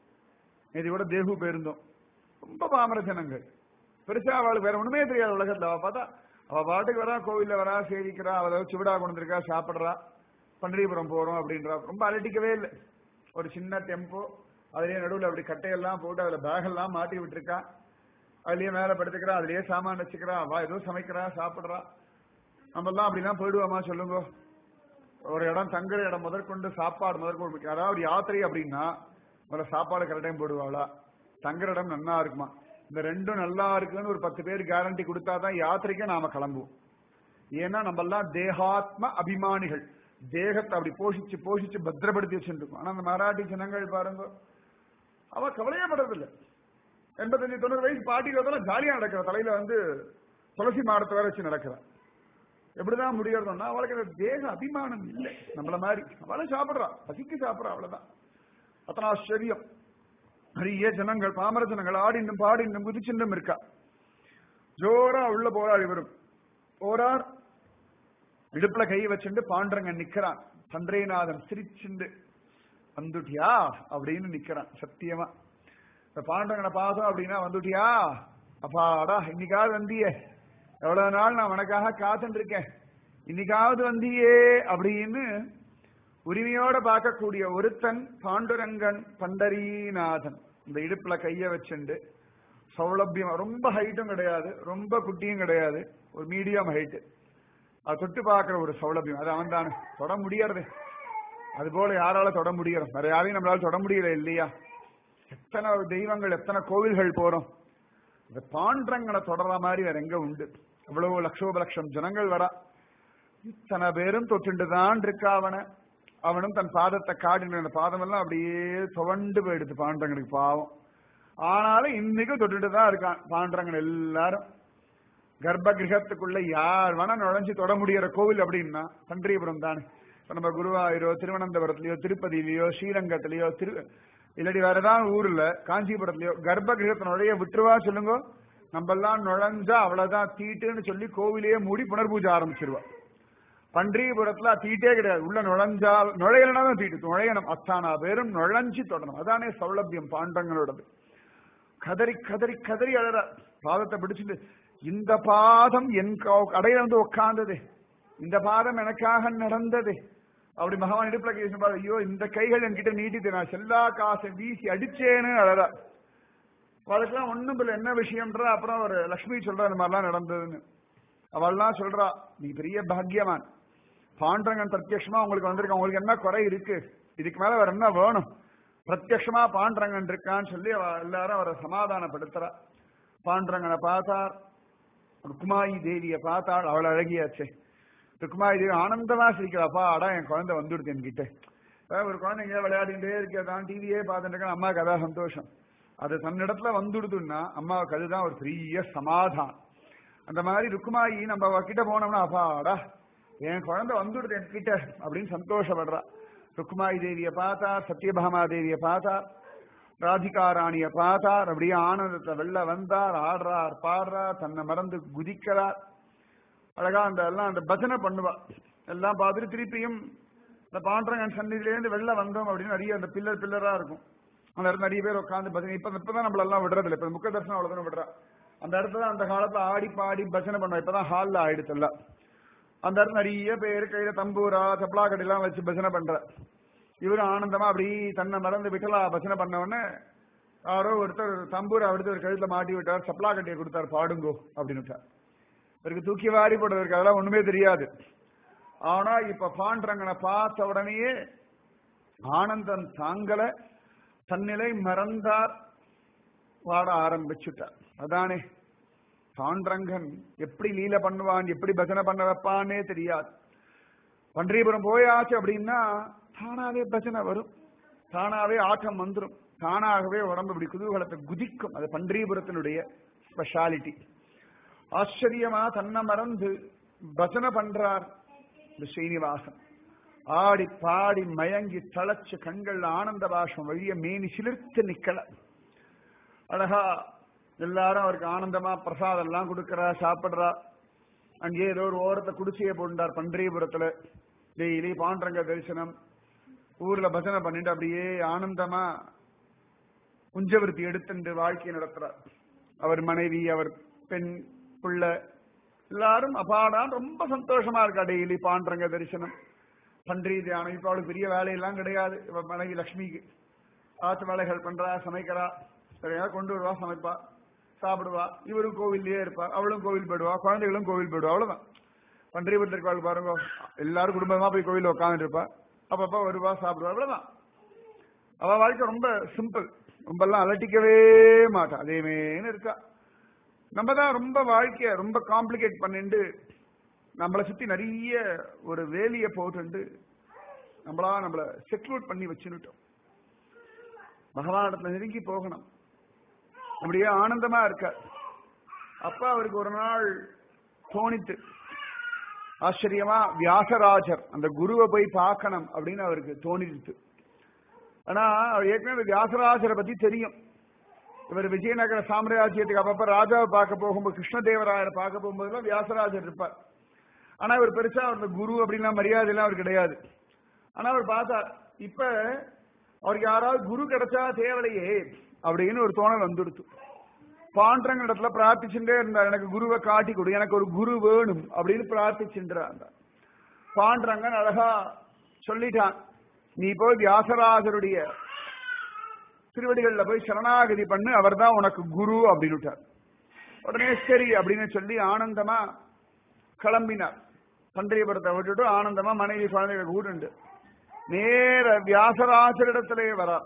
Speaker 1: இது கூட தேகு போயிருந்தோம் ரொம்ப பாமர ஜனங்கள் பெருசா அவளுக்கு வேற ஒண்ணுமே தெரியாது உலகத்துல அவ பார்த்தா அவ பாட்டுக்கு வரா கோவில்ல வரா சேவிக்கிறா அவ ஏதாவது சிவிடா கொண்டு வந்திருக்கா சாப்பிடுறா பண்டரிபுரம் போறோம் அப்படின்றா ரொம்ப அலட்டிக்கவே இல்லை ஒரு சின்ன டெம்போ அதுலயே நடுவுல அப்படி கட்டையெல்லாம் போட்டு அதுல பேக் எல்லாம் மாட்டி விட்டுருக்கா அதுலயே மேல படுத்துக்கிறா அதுலயே சாமான் வச்சுக்கிறா வா ஏதோ சமைக்கிறா சாப்பிடுறா நம்ம எல்லாம் அப்படிலாம் போயிடுவோமா சொல்லுங்க ஒரு இடம் தங்குற இடம் முதற்கொண்டு சாப்பாடு முதற்கொண்டு அதாவது யாத்திரை அப்படின்னா முதல்ல சாப்பாடு கரெக்ட் டைம் போடுவாளா தங்குற இடம் நல்லா இருக்குமா இந்த ரெண்டும் நல்லா இருக்குன்னு ஒரு பத்து பேர் கேரண்டி கொடுத்தாதான் யாத்திரைக்கே நாம கிளம்புவோம் ஏன்னா நம்ம எல்லாம் தேகாத்ம அபிமானிகள் தேகத்தை அப்படி போஷிச்சு போஷிச்சு பத்திரப்படுத்தி வச்சுருக்கோம் ஆனா அந்த மராட்டி ஜனங்கள் பாருங்க அவ கவலையே படுறதில்ல எண்பத்தஞ்சு தொண்ணூறு வயசு பாட்டிக்கு வந்தாலும் ஜாலியா நடக்கிற தலையில வந்து துளசி மாடத்தை வேற வச்சு நடக்கிறா எப்படிதான் முடியறதுன்னா அவளுக்கு அந்த தேக அபிமானம் இல்லை நம்மள மாதிரி அவளை சாப்பிடுறா பசிக்கு சாப்பிடுறா அவ்வளவுதான் அத்தனை ஆச்சரியம் நிறைய ஜனங்கள் பாமர ஜனங்கள் ஆடிண்டும் பாடிண்டும் குதிச்சுண்டும் இருக்கா ஜோரா உள்ள போறார் இவரும் போறார் இடுப்புல கை வச்சுண்டு பாண்டரங்க நிக்கிறான் தந்திரேநாதன் சிரிச்சுண்டு வந்துட்டியா அப்படின்னு நிக்கிறான் சத்தியமா இந்த பாண்டவங்களை பார்த்தோம் அப்படின்னா வந்துட்டியா அப்பாடா இன்னைக்காவது வந்தியே எவ்வளவு நாள் நான் உனக்காக காத்துட்டு இருக்கேன் இன்னைக்காவது வந்தியே அப்படின்னு உரிமையோட பார்க்கக்கூடிய ஒருத்தன் பாண்டுரங்கன் பண்டரீநாதன் இந்த இடுப்புல கைய வச்சுண்டு சௌலபியம் ரொம்ப ஹைட்டும் கிடையாது ரொம்ப குட்டியும் கிடையாது ஒரு மீடியம் ஹைட்டு அது தொட்டு பார்க்கிற ஒரு சௌலபியம் அது அவன் தானே தொட முடியறது அது போல யாரால தொட முடியறோம் வேற யாரையும் நம்மளால தொட முடியல இல்லையா எத்தனை தெய்வங்கள் எத்தனை கோவில்கள் போறோம் இந்த பாண்டரங்களை தொடர மாதிரி வேற எங்க உண்டு எவ்வளவு லட்சோப லட்சம் ஜனங்கள் வரா இத்தனை பேரும் தொட்டுண்டு தான் இருக்கா அவனை அவனும் தன் பாதத்தை காட்டின அந்த பாதமெல்லாம் அப்படியே துவண்டு போயிடுது பாண்டங்களுக்கு பாவம் ஆனாலும் இன்னைக்கும் தொட்டுட்டு தான் இருக்கான் பாண்டரங்கள் எல்லாரும் கர்ப்ப கிரகத்துக்குள்ள யார் வேணா நுழைஞ்சு தொட முடியற கோவில் அப்படின்னா தந்திரிபுரம் தானே இப்ப நம்ம குருவாயூரோ திருவனந்தபுரத்துலயோ திருப்பதியிலயோ ஸ்ரீரங்கத்திலயோ திரு இல்லாட்டி வேற ஏதாவது ஊர்ல காஞ்சிபுரத்துலயோ கர்ப்ப கிரகத்தை நுழைய விட்டுருவா சொல்லுங்க நம்ம எல்லாம் நுழைஞ்சா அவ்வளவுதான் தீட்டுன்னு சொல்லி கோவிலையே மூடி புனர்பூஜை ஆரம்பிச்சிருவா பன்றியபுரத்துல தீட்டே கிடையாது உள்ள நுழைஞ்சா நுழையலனா தான் தீட்டு நுழையணும் அத்தானா பேரும் நுழைஞ்சு தொடணும் அதானே சௌலபியம் பாண்டங்களோடது கதறி கதறி கதறி அழற பாதத்தை பிடிச்சிட்டு இந்த பாதம் என் கா- அடையில வந்து உட்கார்ந்தது இந்த பாதம் எனக்காக நடந்தது அப்படி பகவான் இடுப்புல கை வச்சு பாரு, ஐயோ இந்த கைகள் என்கிட்ட நீட்டிட்டு நான் செல்லா காசை வீசி அடிச்சேன்னு அழறா அதுக்கெல்லாம் ஒண்ணும் இல்லை என்ன விஷயம்ன்ற அப்புறம் ஒரு லக்ஷ்மி சொல்றா இந்த மாதிரிலாம் நடந்ததுன்னு அவள்லாம் சொல்றா நீ பெரிய பாக்கியவான் பாண்டரங்கன் பிரத்யட்சமா உங்களுக்கு வந்திருக்கான் உங்களுக்கு என்ன குறை இருக்கு இதுக்கு மேல வேற என்ன வேணும் பிரத்யட்சமா பாண்டரங்கன் இருக்கான்னு சொல்லி அவ எல்லாரும் அவரை சமாதானப்படுத்துறா பாண்டரங்கனை பார்த்தார் ருக்குமாயி தேவியை பார்த்தாள் அவள் அழகியாச்சே ருக்குமாயி தேவி ஆனந்தமா சிரிக்கிறாப்பா அடா என் குழந்தை வந்துடுது என்கிட்ட அதாவது ஒரு குழந்தை எங்கேயா விளையாடிட்டே இருக்கதான் டிவியே பார்த்துட்டு இருக்கேன் அம்மாவுக்கு அதான் சந்தோஷம் அது தன்னிடத்துல வந்துடுதுன்னா அம்மாவுக்கு அதுதான் ஒரு பெரிய சமாதானம் அந்த மாதிரி ருக்குமாயி நம்ம அவ கிட்ட போனோம்னா அப்பாடா என் குழந்தை வந்துடுது என்கிட்ட அப்படின்னு சந்தோஷப்படுறா ருக்குமாய் தேவியை பார்த்தார் சத்யபாமா தேவியை பார்த்தார் ராதிகா ராணியை பார்த்தார் அப்படியே ஆனந்தத்தை வெளில வந்தார் ஆடுறார் பாடுறார் தன்னை மறந்து குதிக்கிறார் அழகா அந்த எல்லாம் அந்த பஜனை பண்ணுவா எல்லாம் பார்த்துட்டு திருப்பியும் இந்த பாண்டரங்கன் சந்நிதியிலேருந்து வெளில வந்தோம் அப்படின்னு நிறைய அந்த பில்லர் பில்லரா இருக்கும் அந்த இடத்துல நிறைய பேர் உட்காந்து பஜனை இப்ப இப்பதான் நம்மள எல்லாம் விடுறது இல்லை இப்ப முக்க தரிசனம் அவ்வளவுதானே விடுறா அந்த இடத்துல அந்த காலத்துல ஆடி பாடி பஜனை பண்ணுவோம் இப்பதான் ஹால்ல ஆயிடுச்சு எல்லாம் அந்த இடத்துல நிறைய பேர் கையில தம்பூரா சப்ளா கடையெல்லாம் வச்சு பஜனை பண்ற இவரும் ஆனந்தமா அப்படி தன்னை மறந்து விட்டலா பஜனை பண்ண உடனே யாரோ ஒருத்தர் தம்பூரா எடுத்து ஒரு கழுத்துல மாட்டி விட்டார் சப்ளா கட்டியை கொடுத்தார் பாடுங்கோ அப்படின்னு விட்டார் இவருக்கு தூக்கி வாரி போடுறதுக்கு அதெல்லாம் ஒண்ணுமே தெரியாது ஆனா இப்ப பாண்டரங்கனை பார்த்த உடனேயே ஆனந்தம் தாங்கல தன்னிலை மறந்தார் பாட ஆரம்பிச்சுட்டார் அதானே பாண்டரங்கன் எப்படி லீல பண்ணுவான் எப்படி பஜனை பண்ண வைப்பான்னே தெரியாது பன்றியபுரம் போயாச்சு அப்படின்னா தானாவே பஜனை வரும் தானாவே ஆட்டம் வந்துடும் தானாகவே உடம்பு இப்படி குதூகலத்தை குதிக்கும் அது பன்றியபுரத்தினுடைய ஸ்பெஷாலிட்டி ஆச்சரியமா தன்னை மறந்து பஜனை பண்றார் இந்த ஸ்ரீனிவாசன் ஆடி பாடி மயங்கி தளச்சு கண்கள் ஆனந்த பாஷம் வழிய மேனி சிலிர்த்து நிக்கல அழகா எல்லாரும் அவருக்கு ஆனந்தமா பிரசாதம் எல்லாம் கொடுக்கறா சாப்பிடுறா அங்கே ஏதோ ஒரு ஓரத்தை குடிசைய போட்டார் பன்றியபுரத்துல டெய்லி பாண்டரங்க தரிசனம் ஊர்ல பஜனை பண்ணிட்டு அப்படியே ஆனந்தமா உஞ்சவருத்தி எடுத்துட்டு வாழ்க்கையை நடத்துறார் அவர் மனைவி அவர் பெண் பிள்ளை எல்லாரும் அப்பாடான் ரொம்ப சந்தோஷமா இருக்கா டெய்லி பாண்டரங்க தரிசனம் பன்றி தியானம் இப்ப அவளுக்கு பெரிய வேலையெல்லாம் கிடையாது இவ மனைவி லக்ஷ்மிக்கு ஆத்து வேலைகள் பண்றா சமைக்கிறா சரியா கொண்டு வருவா சமைப்பா சாப்பிடுவா இவரும் கோவில்லயே இருப்பா அவளும் கோவில் போயிடுவா குழந்தைகளும் கோவில் போயிடுவா அவ்வளவுதான் பன்றிபுரத்தில் இருக்காள் பாருங்க எல்லாரும் குடும்பமா போய் கோவில் உட்காந்துட்டு இருப்பா அப்பப்ப வருவா சாப்பிடுவா அவ்வளவுதான் அவ வாழ்க்கை ரொம்ப சிம்பிள் ரொம்ப எல்லாம் அலட்டிக்கவே மாட்டா அதேமேன்னு இருக்கா நம்ம தான் ரொம்ப வாழ்க்கைய ரொம்ப காம்ப்ளிகேட் பண்ணிட்டு நம்மளை சுத்தி நிறைய ஒரு வேலியை போட்டு நம்மளா நம்மள செக்யூர் பண்ணி வச்சுட்டோம் பகவானிடத்துல நெருங்கி போகணும் அப்படியே ஆனந்தமா இருக்க அப்ப அவருக்கு ஒரு நாள் தோணித்து ஆச்சரியமா வியாசராஜர் அந்த குருவை போய் பார்க்கணும் அப்படின்னு அவருக்கு தோணிடுச்சு ஆனா அவர் ஏற்கனவே வியாசராஜரை பத்தி தெரியும் இவர் விஜயநகர சாம்ராஜ்யத்துக்கு அப்பப்ப ராஜாவை பார்க்க போகும்போது கிருஷ்ணதேவராயரை பார்க்க போகும்போதெல்லாம் வியாசராஜர் இருப்பார் ஆனா இவர் பெருசா அவர் குரு அப்படின்லாம் மரியாதை எல்லாம் அவர் கிடையாது ஆனா அவர் பார்த்தார் இப்ப அவருக்கு யாராவது குரு கிடைச்சா தேவலையே அப்படின்னு ஒரு தோணல் வந்துடுத்து பாண்டரங்க இடத்துல பிரார்த்திச்சுட்டே இருந்தார் எனக்கு குருவை காட்டி கொடு எனக்கு ஒரு குரு வேணும் அப்படின்னு பிரார்த்திச்சுன்றார் பாண்டரங்கன் அழகா சொல்லிட்டான் நீ போய் வியாசராஜருடைய திருவடிகள்ல போய் சரணாகதி பண்ணு அவர் தான் உனக்கு குரு அப்படின்னு உடனே சரி அப்படின்னு சொல்லி ஆனந்தமா கிளம்பினார் பன்றியபுரத்தை விட்டுட்டு ஆனந்தமா மனைவி குழந்தைகள் கூடுண்டு நேர வியாசராஜரிடத்திலே வரார்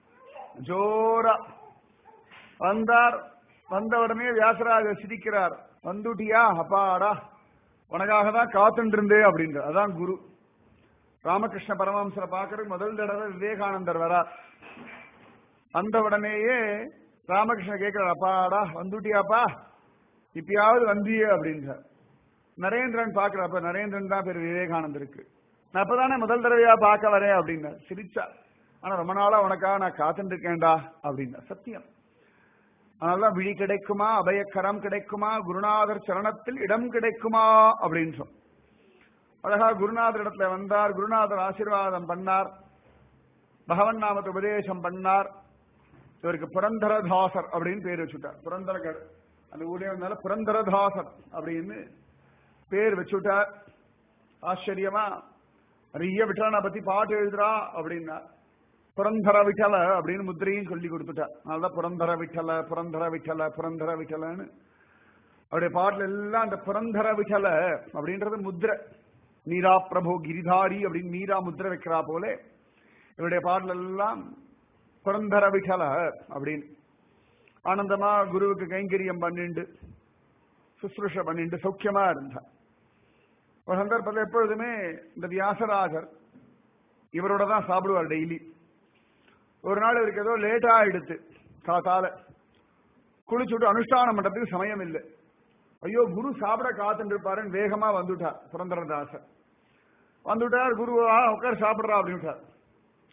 Speaker 1: ஜோரா வந்தார் வந்த உடனே வியாசராஜர் சிரிக்கிறார் வந்துட்டியா அப்பாடா உனக்காக தான் காத்துட்டு இருந்தே அப்படின்ற அதான் குரு ராமகிருஷ்ண பரமஹம்சரை பார்க்கறதுக்கு முதல் தடவை விவேகானந்தர் வரார் அந்த உடனேயே ராமகிருஷ்ணன் கேட்கிறார் அப்பாடா வந்துட்டியாப்பா இப்பயாவது வந்தியே அப்படின்றார் நரேந்திரன் பாக்குறப்ப நரேந்திரன் தான் பேர் விவேகானந்தருக்கு நான் அப்பதானே முதல் தடவையா பார்க்க வரேன் அப்படின்னா சிரிச்சா ஆனா ரொம்ப நாளா உனக்காக நான் காத்துட்டு இருக்கேன்டா அப்படின்னா சத்தியம் அதனால விழி கிடைக்குமா அபயக்கரம் கிடைக்குமா குருநாதர் சரணத்தில் இடம் கிடைக்குமா அப்படின்னு சொன்ன அழகா குருநாதர் இடத்துல வந்தார் குருநாதர் ஆசீர்வாதம் பண்ணார் பகவன் நாமத்தை உபதேசம் பண்ணார் இவருக்கு புரந்தரதாசர் அப்படின்னு பேர் வச்சுட்டார் புரந்தரகர் அந்த ஊரே வந்தால புரந்தரதாசர் அப்படின்னு பேர் வச்சுட்டார் ஆச்சரியமா நிறைய விட்டலனை பத்தி பாட்டு எழுதுறா அப்படின்னா புரந்தர விட்டல அப்படின்னு முத்திரையும் சொல்லி கொடுத்துட்டார் அதனாலதான் புரந்தர விட்டல புரந்தர விட்டல புரந்தர விட்டலன்னு அவருடைய பாட்டுல எல்லாம் அந்த புரந்தர விட்டல அப்படின்றது முத்திரை மீரா பிரபு கிரிதாரி அப்படின்னு மீரா முத்திரை வைக்கிறா போல இவருடைய பாட்டுல எல்லாம் புரந்தர விட்டல அப்படின்னு ஆனந்தமா குருவுக்கு கைங்கரியம் பண்ணிண்டு சுசுருஷ பண்ணிண்டு சௌக்கியமா இருந்தா ஒரு சந்தர்ப்பத்தில் எப்பொழுதுமே இந்த வியாசராஜர் இவரோட தான் சாப்பிடுவார் டெய்லி ஒரு நாள் இவருக்கு ஏதோ லேட்டா ஆயிடுத்து காத்தால குளிச்சுட்டு அனுஷ்டானம் பண்றதுக்கு சமயம் இல்லை ஐயோ குரு சாப்பிட காத்துட்டு இருப்பாருன்னு வேகமா வந்துட்டார் புரந்தரதாசர் வந்துட்டார் குரு உட்கார் சாப்பிடுறா அப்படின்ட்டார்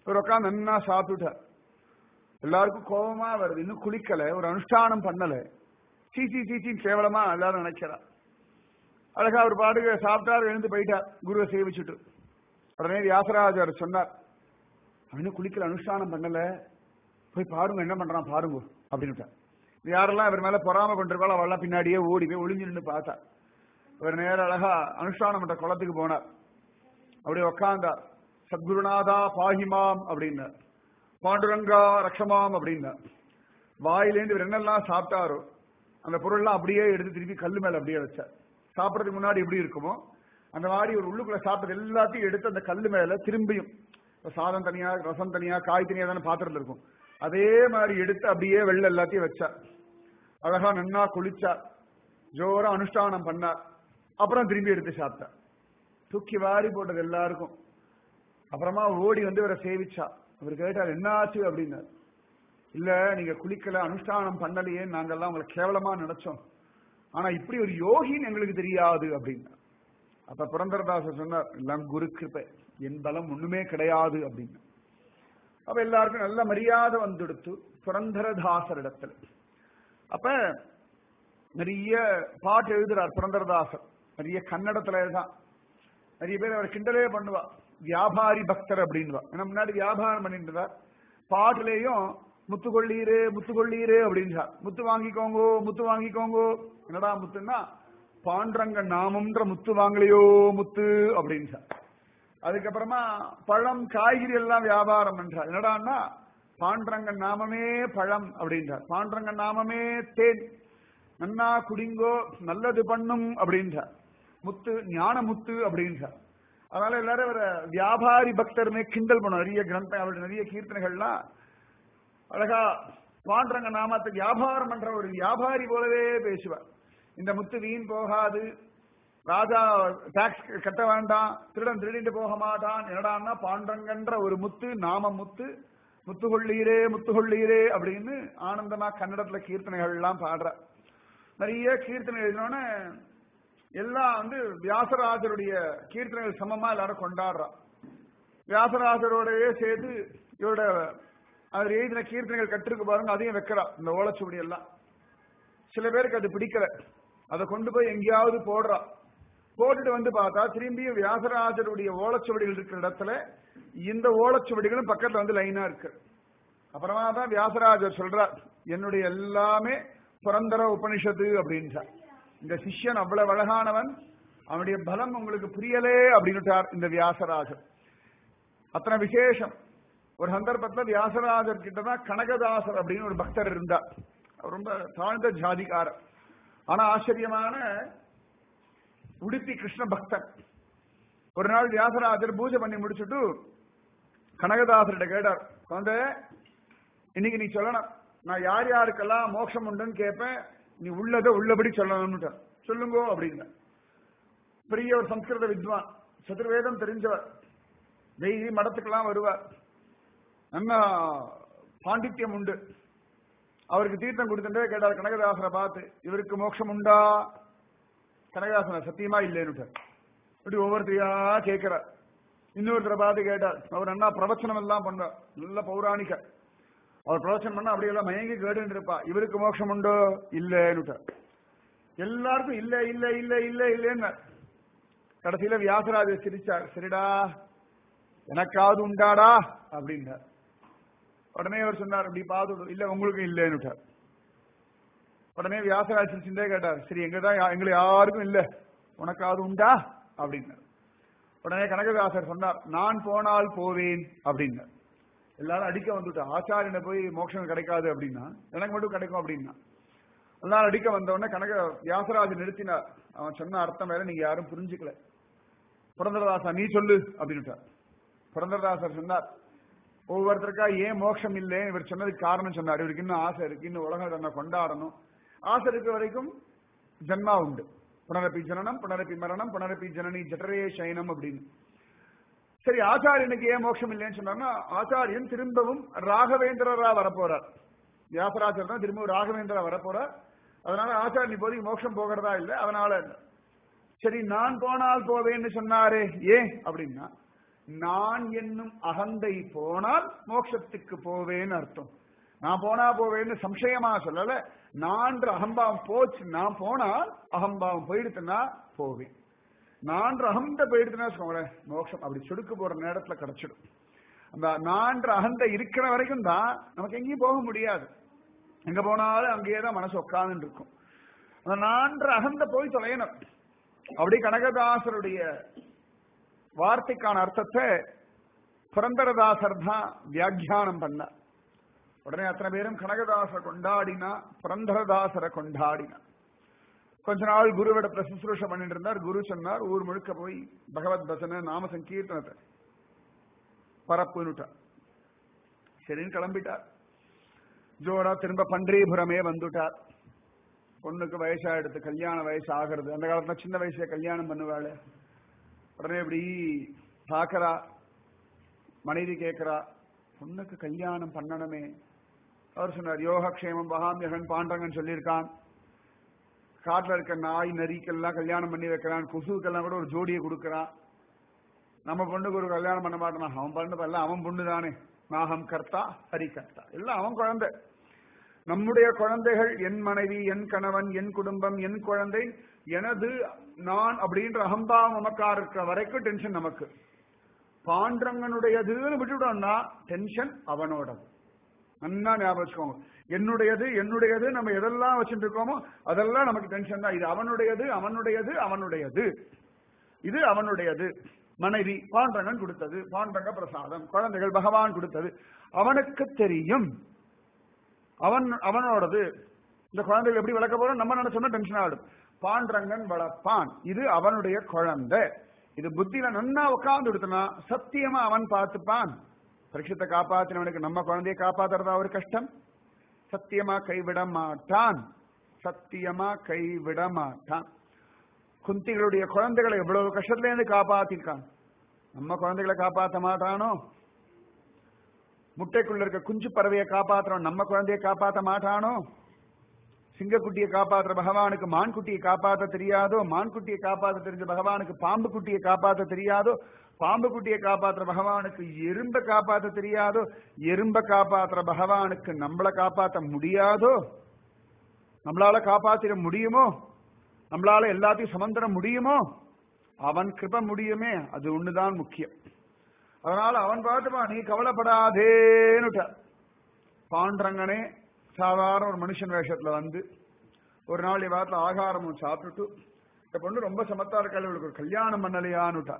Speaker 1: இவர் உட்காந்து நன்னா சாப்பிட்டுட்டார் எல்லாருக்கும் கோபமா வருது இன்னும் குளிக்கல ஒரு அனுஷ்டானம் பண்ணல சீச்சி சீச்சின்னு கேவலமா எல்லாரும் நினைக்கிறா அழகா அவர் பாட்டுக்கு சாப்பிட்டார் எழுந்து போயிட்டார் குருவை சேவிச்சுட்டு உடனே வியாசராஜர் சொன்னார் அவன் இன்னும் குளிக்கல அனுஷ்டானம் பண்ணல போய் பாருங்க என்ன பண்றான் பாருங்க அப்படின்னு யாரெல்லாம் இவர் மேல பொறாம பண்றாங்களோ அவெல்லாம் பின்னாடியே ஓடி போய் ஒளிஞ்சு நின்று பார்த்தா இவர் நேர அழகா அனுஷ்டானம் பண்ற குளத்துக்கு போனார் அப்படியே உக்காந்தார் சத்குருநாதா பாஹிமாம் அப்படின்னார் பாண்டுரங்கா ரக்ஷமாம் அப்படின்னார் வாயிலேந்து இவர் என்னெல்லாம் சாப்பிட்டாரோ அந்த பொருள்லாம் அப்படியே எடுத்து திருப்பி கல்லு மேல அப்படியே வச்சார் சாப்பிடறதுக்கு முன்னாடி எப்படி இருக்குமோ அந்த மாதிரி ஒரு உள்ளுக்குள்ள சாப்பிட்டது எல்லாத்தையும் எடுத்து அந்த கல்லு மேல திரும்பியும் இப்ப சாதம் தனியா ரசம் தனியா காய் தனியா தானே பாத்திரத்துல இருக்கும் அதே மாதிரி எடுத்து அப்படியே வெள்ள எல்லாத்தையும் வச்சார் அழகா நன்னா குளிச்சார் ஜோரா அனுஷ்டானம் பண்ணார் அப்புறம் திரும்பி எடுத்து சாப்பிட்டார் தூக்கி வாரி போட்டது எல்லாருக்கும் அப்புறமா ஓடி வந்து இவரை சேவிச்சா அவர் கேட்டார் என்ன ஆச்சு அப்படின்னார் இல்ல நீங்க குளிக்கல அனுஷ்டானம் பண்ணலையே நாங்கெல்லாம் உங்களை கேவலமா நினைச்சோம் ஆனா இப்படி ஒரு யோகின்னு எங்களுக்கு தெரியாது அப்படின்னா அப்ப புரந்தரதாசர் சொன்னார் எல்லாம் குரு கிருப்பை என் பலம் ஒண்ணுமே கிடையாது அப்படின்னு அப்ப எல்லாருக்கும் நல்ல மரியாதை வந்துடுத்து புரந்தரதாசர் இடத்துல அப்ப நிறைய பாட்டு எழுதுறார் புரந்தரதாசர் நிறைய கன்னடத்துல தான் நிறைய பேர் அவர் கிண்டலே பண்ணுவா வியாபாரி பக்தர் அப்படின்வா ஏன்னா முன்னாடி வியாபாரம் பண்ணிட்டு இருந்தார் பாட்டுலேயும் முத்து கொள்ளீரு முத்து கொள்ளீரு அப்படின்றா முத்து வாங்கிக்கோங்கோ முத்து வாங்கிக்கோங்கோ என்னடா முத்துன்னா பாண்டரங்க நாமம்ன்ற முத்து வாங்கலையோ முத்து அப்படின்றா அதுக்கப்புறமா பழம் காய்கறி எல்லாம் வியாபாரம் பண்றார் என்னடான்னா பாண்டரங்க நாமமே பழம் அப்படின்றார் பாண்டரங்க நாமமே தேன் நன்னா குடிங்கோ நல்லது பண்ணும் அப்படின்றார் முத்து ஞான முத்து அப்படின்றார் அதனால எல்லாரும் ஒரு வியாபாரி பக்தர்னு கிண்டல் பண்ணும் நிறைய கிரந்தம் அவருடைய நிறைய கீர்த்தனைகள்லாம் அழகா பாண்டரங்க நாமத்தை வியாபாரம் பண்ற ஒரு வியாபாரி போலவே பேசுவார் இந்த முத்து வீண் போகாது ராஜா டாக்ஸ் கட்ட வேண்டாம் திருடன் திருடிட்டு போக மாட்டான் என்னடான்னா பாண்டங்கன்ற ஒரு முத்து நாம முத்து முத்து கொள்ளீரே முத்து கொள்ளீரே அப்படின்னு ஆனந்தமா கன்னடத்துல கீர்த்தனைகள் எல்லாம் பாடுற நிறைய கீர்த்தனை எழுதினோன்னு எல்லாம் வந்து வியாசராஜருடைய கீர்த்தனைகள் சமமா எல்லாரும் கொண்டாடுறா வியாசராஜரோடவே சேர்த்து இவரோட அவர் எழுதின கீர்த்தனைகள் கற்றுக்கு பாருங்க அதையும் வைக்கிறா இந்த ஓலச்சுவடி எல்லாம் சில பேருக்கு அது பிடிக்கல அதை கொண்டு போய் எங்கேயாவது போடுறா போட்டுட்டு வந்து பார்த்தா திரும்பியும் வியாசராஜருடைய ஓலச்சுவடிகள் இருக்கிற இடத்துல இந்த ஓலச்சுவடிகளும் பக்கத்துல வந்து லைனா இருக்கு அப்புறமா தான் வியாசராஜர் சொல்றார் என்னுடைய எல்லாமே புரந்தர உபனிஷத்து அப்படின்றார் இந்த சிஷ்யன் அவ்வளவு அழகானவன் அவனுடைய பலம் உங்களுக்கு புரியலே அப்படின்னுட்டார் இந்த வியாசராஜர் அத்தனை விசேஷம் ஒரு சந்தர்ப்பத்துல வியாசராஜர் கிட்டதான் கனகதாசர் அப்படின்னு ஒரு பக்தர் இருந்தார் அவர் ரொம்ப தாழ்ந்த ஜாதிகாரர் ஆனா ஆச்சரியமான உடுப்பி கிருஷ்ண பக்தன் ஒரு நாள் வியாசராஜர் பூஜை பண்ணி முடிச்சுட்டு கனகதாசர்கிட்ட கேட்டார் குழந்தை இன்னைக்கு நீ சொல்லணும் நான் யார் யாருக்கெல்லாம் மோட்சம் உண்டுன்னு கேட்பேன் நீ உள்ளதை உள்ளபடி சொல்லணும்னு சொல்லுங்கோ அப்படிங்க பெரிய ஒரு சம்ஸ்கிருத வித்வான் சதுர்வேதம் தெரிஞ்சவர் டெய்லி மடத்துக்கெல்லாம் வருவார் நல்ல பாண்டித்யம் உண்டு அவருக்கு தீர்த்தம் கொடுத்துட்டே கேட்டார் கனகதாசனை பார்த்து இவருக்கு மோட்சம் உண்டா கனகதாசன சத்தியமா இல்லைன்னு இப்படி ஒவ்வொருத்தரையா கேட்கிறார் இன்னொருத்தரை பார்த்து கேட்டார் அவர் அண்ணா பிரவச்சனம் எல்லாம் பண்ணார் நல்ல பௌராணிக அவர் பிரவச்சனம் பண்ணா அப்படியெல்லாம் மயங்கி கேட்டு இருப்பா இவருக்கு மோட்சம் உண்டோ இல்லைன்னு எல்லாருக்கும் இல்ல இல்ல இல்ல இல்ல இல்லைன்னு கடைசியில வியாசராஜ சிரிச்சார் சரிடா எனக்காவது உண்டாடா அப்படின்னார் உடனே அவர் சொன்னார் அப்படி பார்த்து இல்ல உங்களுக்கு இல்லைன்னு உடனே வியாசராஜ் சிரிச்சுட்டே கேட்டார் சரி எங்கதான் எங்களுக்கு யாருக்கும் இல்ல உனக்காவது உண்டா அப்படின்னார் உடனே கனகதாசர் சொன்னார் நான் போனால் போவேன் அப்படின்னார் எல்லாரும் அடிக்க வந்துட்டா ஆச்சாரியனை போய் மோட்சம் கிடைக்காது அப்படின்னா எனக்கு மட்டும் கிடைக்கும் அப்படின்னா எல்லாரும் அடிக்க வந்த உடனே கனக வியாசராஜ் நிறுத்தினார் அவன் சொன்ன அர்த்தம் வேற நீங்க யாரும் புரிஞ்சுக்கல புரந்தரதாசா நீ சொல்லு அப்படின்னுட்டார் புரந்தரதாசர் சொன்னார் ஒவ்வொருத்தருக்கா ஏன் மோட்சம் இல்லை இவர் சொன்னதுக்கு காரணம் சொன்னார் இவருக்கு இன்னும் ஆசை இருக்கு இன்னும் உலகம் தன்னை கொண்டாடணும் ஆசை இருக்க வரைக்கும் ஜன்மா உண்டு புனரப்பி ஜனனம் புனரப்பி மரணம் புனரப்பி ஜனனி ஜட்டரே சயனம் அப்படின்னு சரி ஆச்சாரியனுக்கு ஏன் மோட்சம் இல்லைன்னு சொன்னார்னா ஆச்சாரியன் திரும்பவும் ராகவேந்திரரா வரப்போறார் வியாசராஜர் தான் திரும்பவும் ராகவேந்திரா வரப்போறார் அதனால ஆச்சாரியன் இப்போதைக்கு மோட்சம் போகிறதா இல்லை அதனால சரி நான் போனால் போவேன்னு சொன்னாரே ஏன் அப்படின்னா நான் என்னும் அகந்தை போனால் மோட்சத்துக்கு போவேன்னு அர்த்தம் நான் போனா போவேன்னு சம்சயமா சொல்லல நான்ற அகம்பாவம் போச்சு நான் போனால் அகம்பாவம் போயிடுத்துன்னா போவேன் நான்ற அகந்த போயிடுத்துன்னா வச்சுக்கோங்களேன் மோட்சம் அப்படி சுடுக்கு போற நேரத்துல கிடைச்சிடும் அந்த நான்ற அகந்த இருக்கிற வரைக்கும் தான் நமக்கு எங்கேயும் போக முடியாது எங்க போனாலும் அங்கேயே தான் மனசு உட்கார்ந்து இருக்கும் அந்த நான்ற அகந்த போய் தொலையணும் அப்படி கனகதாசருடைய வார்த்தைக்கான அர்த்தத்தை புரந்தரதாசர் தான் வியாக்கியானம் பண்ணார் உடனே அத்தனை பேரும் கனகதாசரை கொண்டாடினா புரந்தரதாசரை கொண்டாடினா கொஞ்ச நாள் குருவிடத்துல சுசுரூஷம் பண்ணிட்டு இருந்தார் குரு சொன்னார் ஊர் முழுக்க போய் பகவத் பசன நாம சங்கீர்த்தனத்தை பரப்புன்னுட்டார் சரின்னு கிளம்பிட்டார் ஜோரா திரும்ப பண்டீபுரமே வந்துட்டார் பொண்ணுக்கு வயசா எடுத்து கல்யாண வயசு ஆகிறது அந்த காலத்துல சின்ன வயசுல கல்யாணம் பண்ணுவாள் உடனே இப்படி பாக்குறா மனைவி கேட்கிறா பொண்ணுக்கு கல்யாணம் பண்ணணுமே அவர் சொன்னார் யோகக்ஷேமம் பகாமியகன் பாண்டங்கன் சொல்லியிருக்கான் காட்டுல இருக்க நாய் நரிக்கெல்லாம் கல்யாணம் பண்ணி வைக்கிறான் கொசுக்கெல்லாம் கூட ஒரு ஜோடியை கொடுக்கறான் நம்ம பொண்ணுக்கு ஒரு கல்யாணம் பண்ண மாட்டான் அவன் பண்ணு எல்லாம் அவன் பொண்ணு தானே நாகம் கர்த்தா ஹரி கர்த்தா எல்லாம் அவன் குழந்தை நம்முடைய குழந்தைகள் என் மனைவி என் கணவன் என் குடும்பம் என் குழந்தை எனது நான் அப்படின்ற அகம்பாவம் நமக்காக இருக்கிற வரைக்கும் டென்ஷன் நமக்கு பாண்டரங்கனுடையதுன்னு விட்டுவிட்டோம்னா டென்ஷன் அவனோடது நல்லா ஞாபகம் வச்சுக்கோங்க என்னுடையது என்னுடையது நம்ம எதெல்லாம் வச்சுட்டு இருக்கோமோ அதெல்லாம் நமக்கு டென்ஷன் தான் இது அவனுடையது அவனுடையது அவனுடையது இது அவனுடையது மனைவி பாண்டரங்கன் கொடுத்தது பாண்டரங்க பிரசாதம் குழந்தைகள் பகவான் கொடுத்தது அவனுக்கு தெரியும் அவன் அவனோடது இந்த குழந்தைகள் எப்படி வளர்க்க போறோம் நம்ம நினைச்சோம்னா டென்ஷன் ஆகிடும் பாண்டரங்கன் வளர்ப்பான் இது அவனுடைய குழந்தை இது புத்தியில நன்னா உட்கார்ந்து விடுத்தனா சத்தியமா அவன் பார்த்துப்பான் பரிசுத்தை காப்பாத்தினவனுக்கு நம்ம குழந்தையை காப்பாத்துறதா ஒரு கஷ்டம் சத்தியமா கைவிட மாட்டான் சத்தியமா கைவிட மாட்டான் குந்திகளுடைய குழந்தைகளை எவ்வளவு கஷ்டத்துல இருந்து காப்பாத்திருக்கான் நம்ம குழந்தைகளை காப்பாத்த மாட்டானோ முட்டைக்குள்ள இருக்க குஞ்சு பறவையை காப்பாத்துறோம் நம்ம குழந்தையை காப்பாத்த மாட்டானோ சிங்கக்குட்டியை காப்பாத்துற பகவானுக்கு மான்குட்டியை காப்பாத்த தெரியாதோ மான்குட்டியை காப்பாத்த தெரிஞ்ச பகவானுக்கு பாம்பு குட்டியை காப்பாத்த தெரியாதோ பாம்பு குட்டியை காப்பாத்துற பகவானுக்கு எறும்ப காப்பாத்த தெரியாதோ எறும்ப காப்பாத்துற பகவானுக்கு நம்மள காப்பாத்த முடியாதோ நம்மளால காப்பாத்திட முடியுமோ நம்மளால எல்லாத்தையும் சமந்திர முடியுமோ அவன் கிருப முடியுமே அது ஒண்ணுதான் முக்கியம் அதனால அவன் பார்த்துப்பா நீ கவலைப்படாதேன்னுட்ட பாண்டரங்கனே சாதாரண ஒரு மனுஷன் வேஷத்துல வந்து ஒரு நாள் வாரத்தில் ஆகாரமும் சாப்பிட்டுட்டு இந்த பொண்ணு ரொம்ப சமத்தா இருக்காள் இவளுக்கு ஒரு கல்யாணம் பண்ணலையான்னுட்டா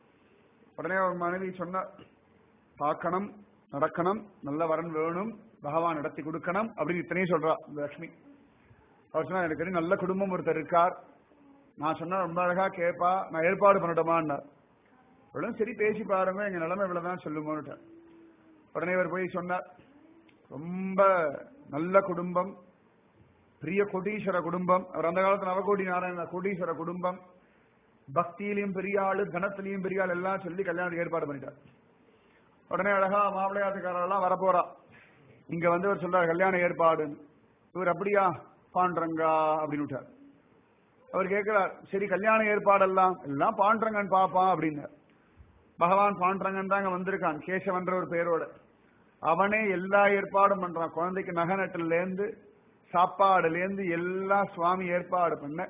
Speaker 1: உடனே ஒரு மனைவி சொன்ன பார்க்கணும் நடக்கணும் நல்ல வரன் வேணும் பகவான் நடத்தி கொடுக்கணும் அப்படின்னு இத்தனையும் சொல்றா இந்த லட்சுமி அவர் சொன்னா எனக்கு நல்ல குடும்பம் ஒருத்தர் இருக்கார் நான் சொன்னா ரொம்ப அழகா கேட்பா நான் ஏற்பாடு பண்ணட்டுமான்னார் இவ்வளவு சரி பேசி பாருங்க எங்க நிலைமை இவ்வளவுதான் சொல்லுங்கன்னுட்ட உடனே இவர் போய் சொன்னார் ரொம்ப நல்ல குடும்பம் பெரிய கோடீஸ்வர குடும்பம் அவர் அந்த காலத்துல நவகோடி நாராயண கோடீஸ்வர குடும்பம் பக்தியிலையும் பெரிய ஆளு தனத்திலையும் பெரிய ஆள் எல்லாம் சொல்லி கல்யாணத்துக்கு ஏற்பாடு பண்ணிட்டார் உடனே அழகா மாப்பிள்ளையாத்துக்காரெல்லாம் வரப்போறா இங்க வந்து அவர் சொல்றார் கல்யாண ஏற்பாடுன்னு இவர் அப்படியா பாண்டரங்கா அப்படின்னு விட்டார் அவர் கேட்கிறார் சரி கல்யாண ஏற்பாடெல்லாம் எல்லாம் பாண்டரங்கன் பாப்பான் அப்படின்னார் பகவான் பாண்டரங்கன் தாங்க வந்திருக்கான் கேசவன்ற ஒரு பேரோட அவனே எல்லா ஏற்பாடும் பண்றான் குழந்தைக்கு நகை நட்டுல இருந்து சாப்பாடுல இருந்து எல்லாம் சுவாமி ஏற்பாடு பண்ண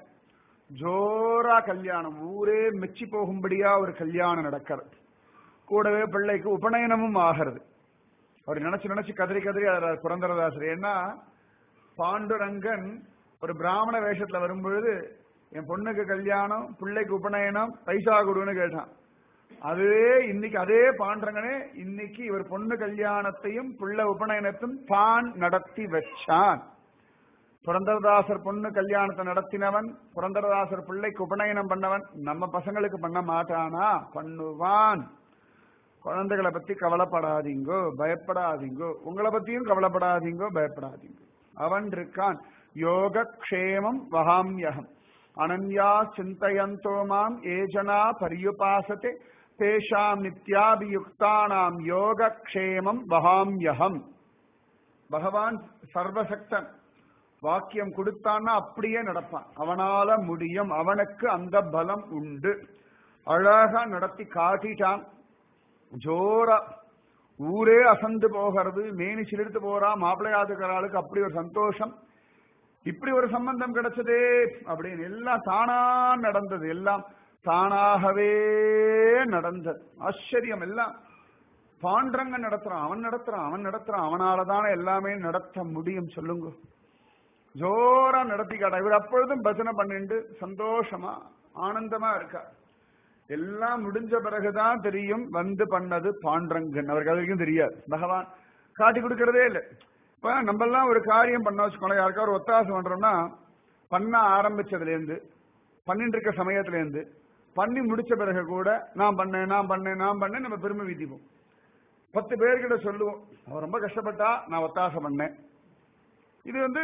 Speaker 1: ஜோரா கல்யாணம் ஊரே மெச்சி போகும்படியா ஒரு கல்யாணம் நடக்கிறது கூடவே பிள்ளைக்கு உபநயனமும் ஆகிறது அவர் நினைச்சு நினைச்சு கதறி கதறி அழறார் புரந்தரதாசர் ஏன்னா பாண்டுரங்கன் ஒரு பிராமண வேஷத்துல வரும்பொழுது என் பொண்ணுக்கு கல்யாணம் பிள்ளைக்கு உபநயனம் பைசா கொடுன்னு கேட்டான் அதுவே இன்னைக்கு அதே பாண்டரங்கனே இன்னைக்கு இவர் பொண்ணு கல்யாணத்தையும் பிள்ளை உபநயனத்தையும் தான் நடத்தி வச்சான் புரந்தரதாசர் பொண்ணு கல்யாணத்தை நடத்தினவன் புரந்தரதாசர் பிள்ளைக்கு உபநயனம் பண்ணவன் நம்ம பசங்களுக்கு பண்ண மாட்டானா பண்ணுவான் குழந்தைகளை பத்தி கவலைப்படாதீங்கோ பயப்படாதீங்கோ உங்களை பத்தியும் கவலைப்படாதீங்கோ பயப்படாதீங்கோ அவன் இருக்கான் யோக க்ஷேமம் வகாமியகம் அனன்யா சிந்தயந்தோ மாம் ஏஜனா பரியுபாசத்தே தேஷாம் நித்யாபியுக்தானாம் யோக க்ஷேமம் வகாமியகம் பகவான் சர்வசக்தன் வாக்கியம் கொடுத்தான்னா அப்படியே நடப்பான் அவனால முடியும் அவனுக்கு அந்த பலம் உண்டு அழகா நடத்தி காட்டிட்டான் ஜோரா ஊரே அசந்து போகிறது மேனி சிலிர்த்து போறா மாப்பிள்ளையாத்துக்கிறாளுக்கு அப்படி ஒரு சந்தோஷம் இப்படி ஒரு சம்பந்தம் கிடைச்சதே அப்படின்னு எல்லாம் தானா நடந்தது எல்லாம் தானாகவே நடந்தது ஆச்சரியம் எல்லாம் பாண்டரங்க நடத்துறான் அவன் நடத்துறான் அவன் நடத்துறான் அவனாலதானே எல்லாமே நடத்த முடியும் சொல்லுங்க ஜோரா நடத்தி காட்டா இவர் அப்பொழுதும் பஜனை பண்ணிட்டு சந்தோஷமா ஆனந்தமா இருக்கா எல்லாம் முடிஞ்ச பிறகுதான் தெரியும் வந்து பண்ணது பாண்டரங்கன் அவருக்கு அது வரைக்கும் தெரியாது பகவான் காட்டி கொடுக்கறதே இல்லை இப்ப நம்ம எல்லாம் ஒரு காரியம் பண்ண வச்சுக்கோங்களேன் யாருக்கா ஒரு ஒத்தாசை பண்றோம்னா பண்ண ஆரம்பிச்சதுல இருந்து பண்ணிட்டு இருக்க சமயத்துல இருந்து பண்ணி முடிச்ச பிறகு கூட நான் பண்ணேன் நான் பண்ணேன் நான் பண்ணேன் நம்ம பெருமை வீதிப்போம் பத்து பேர்கிட்ட சொல்லுவோம் அவன் ரொம்ப கஷ்டப்பட்டா நான் ஒத்தாசை பண்ணேன் இது வந்து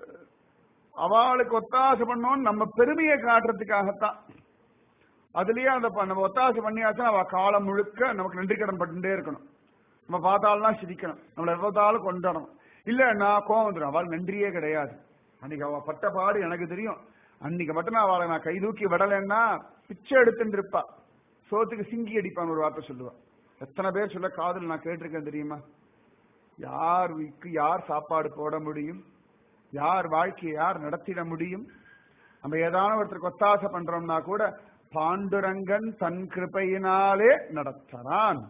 Speaker 1: அவளுக்கு ஒத்தாசை பண்ணோம் நம்ம பெருமையை காட்டுறதுக்காகத்தான் அதுலயே அந்த ப- நம்ம ஒத்தாசை பண்ணியாச்சுன்னா அவ காலம் முழுக்க நமக்கு நன்றி கடன் பட்டுட்டே இருக்கணும் நம்ம பார்த்தாலும் சிரிக்கணும் நம்மளை எவ்வளோத்தாலும் கொண்டாடணும் இல்ல நான் கோவம் வந்துடும் அவள் நன்றியே கிடையாது அன்னைக்கு அவ பட்ட பாடு எனக்கு தெரியும் அன்னைக்கு மட்டும் நான் அவளை நான் கை தூக்கி விடலைன்னா பிச்சை எடுத்துட்டு இருப்பா சோத்துக்கு சிங்கி அடிப்பான்னு ஒரு வார்த்தை சொல்லுவா எத்தனை பேர் சொல்ல காதல் நான் கேட்டிருக்கேன் தெரியுமா யார் வீக்கு யார் சாப்பாடு போட முடியும் யார் வாழ்க்கையை யார் நடத்திட முடியும் நம்ம ஏதான ஒருத்தருக்கு ஒத்தாசை பண்றோம்னா கூட பாண்டுரங்கன் தன் கிருபையினாலே நடத்துறான்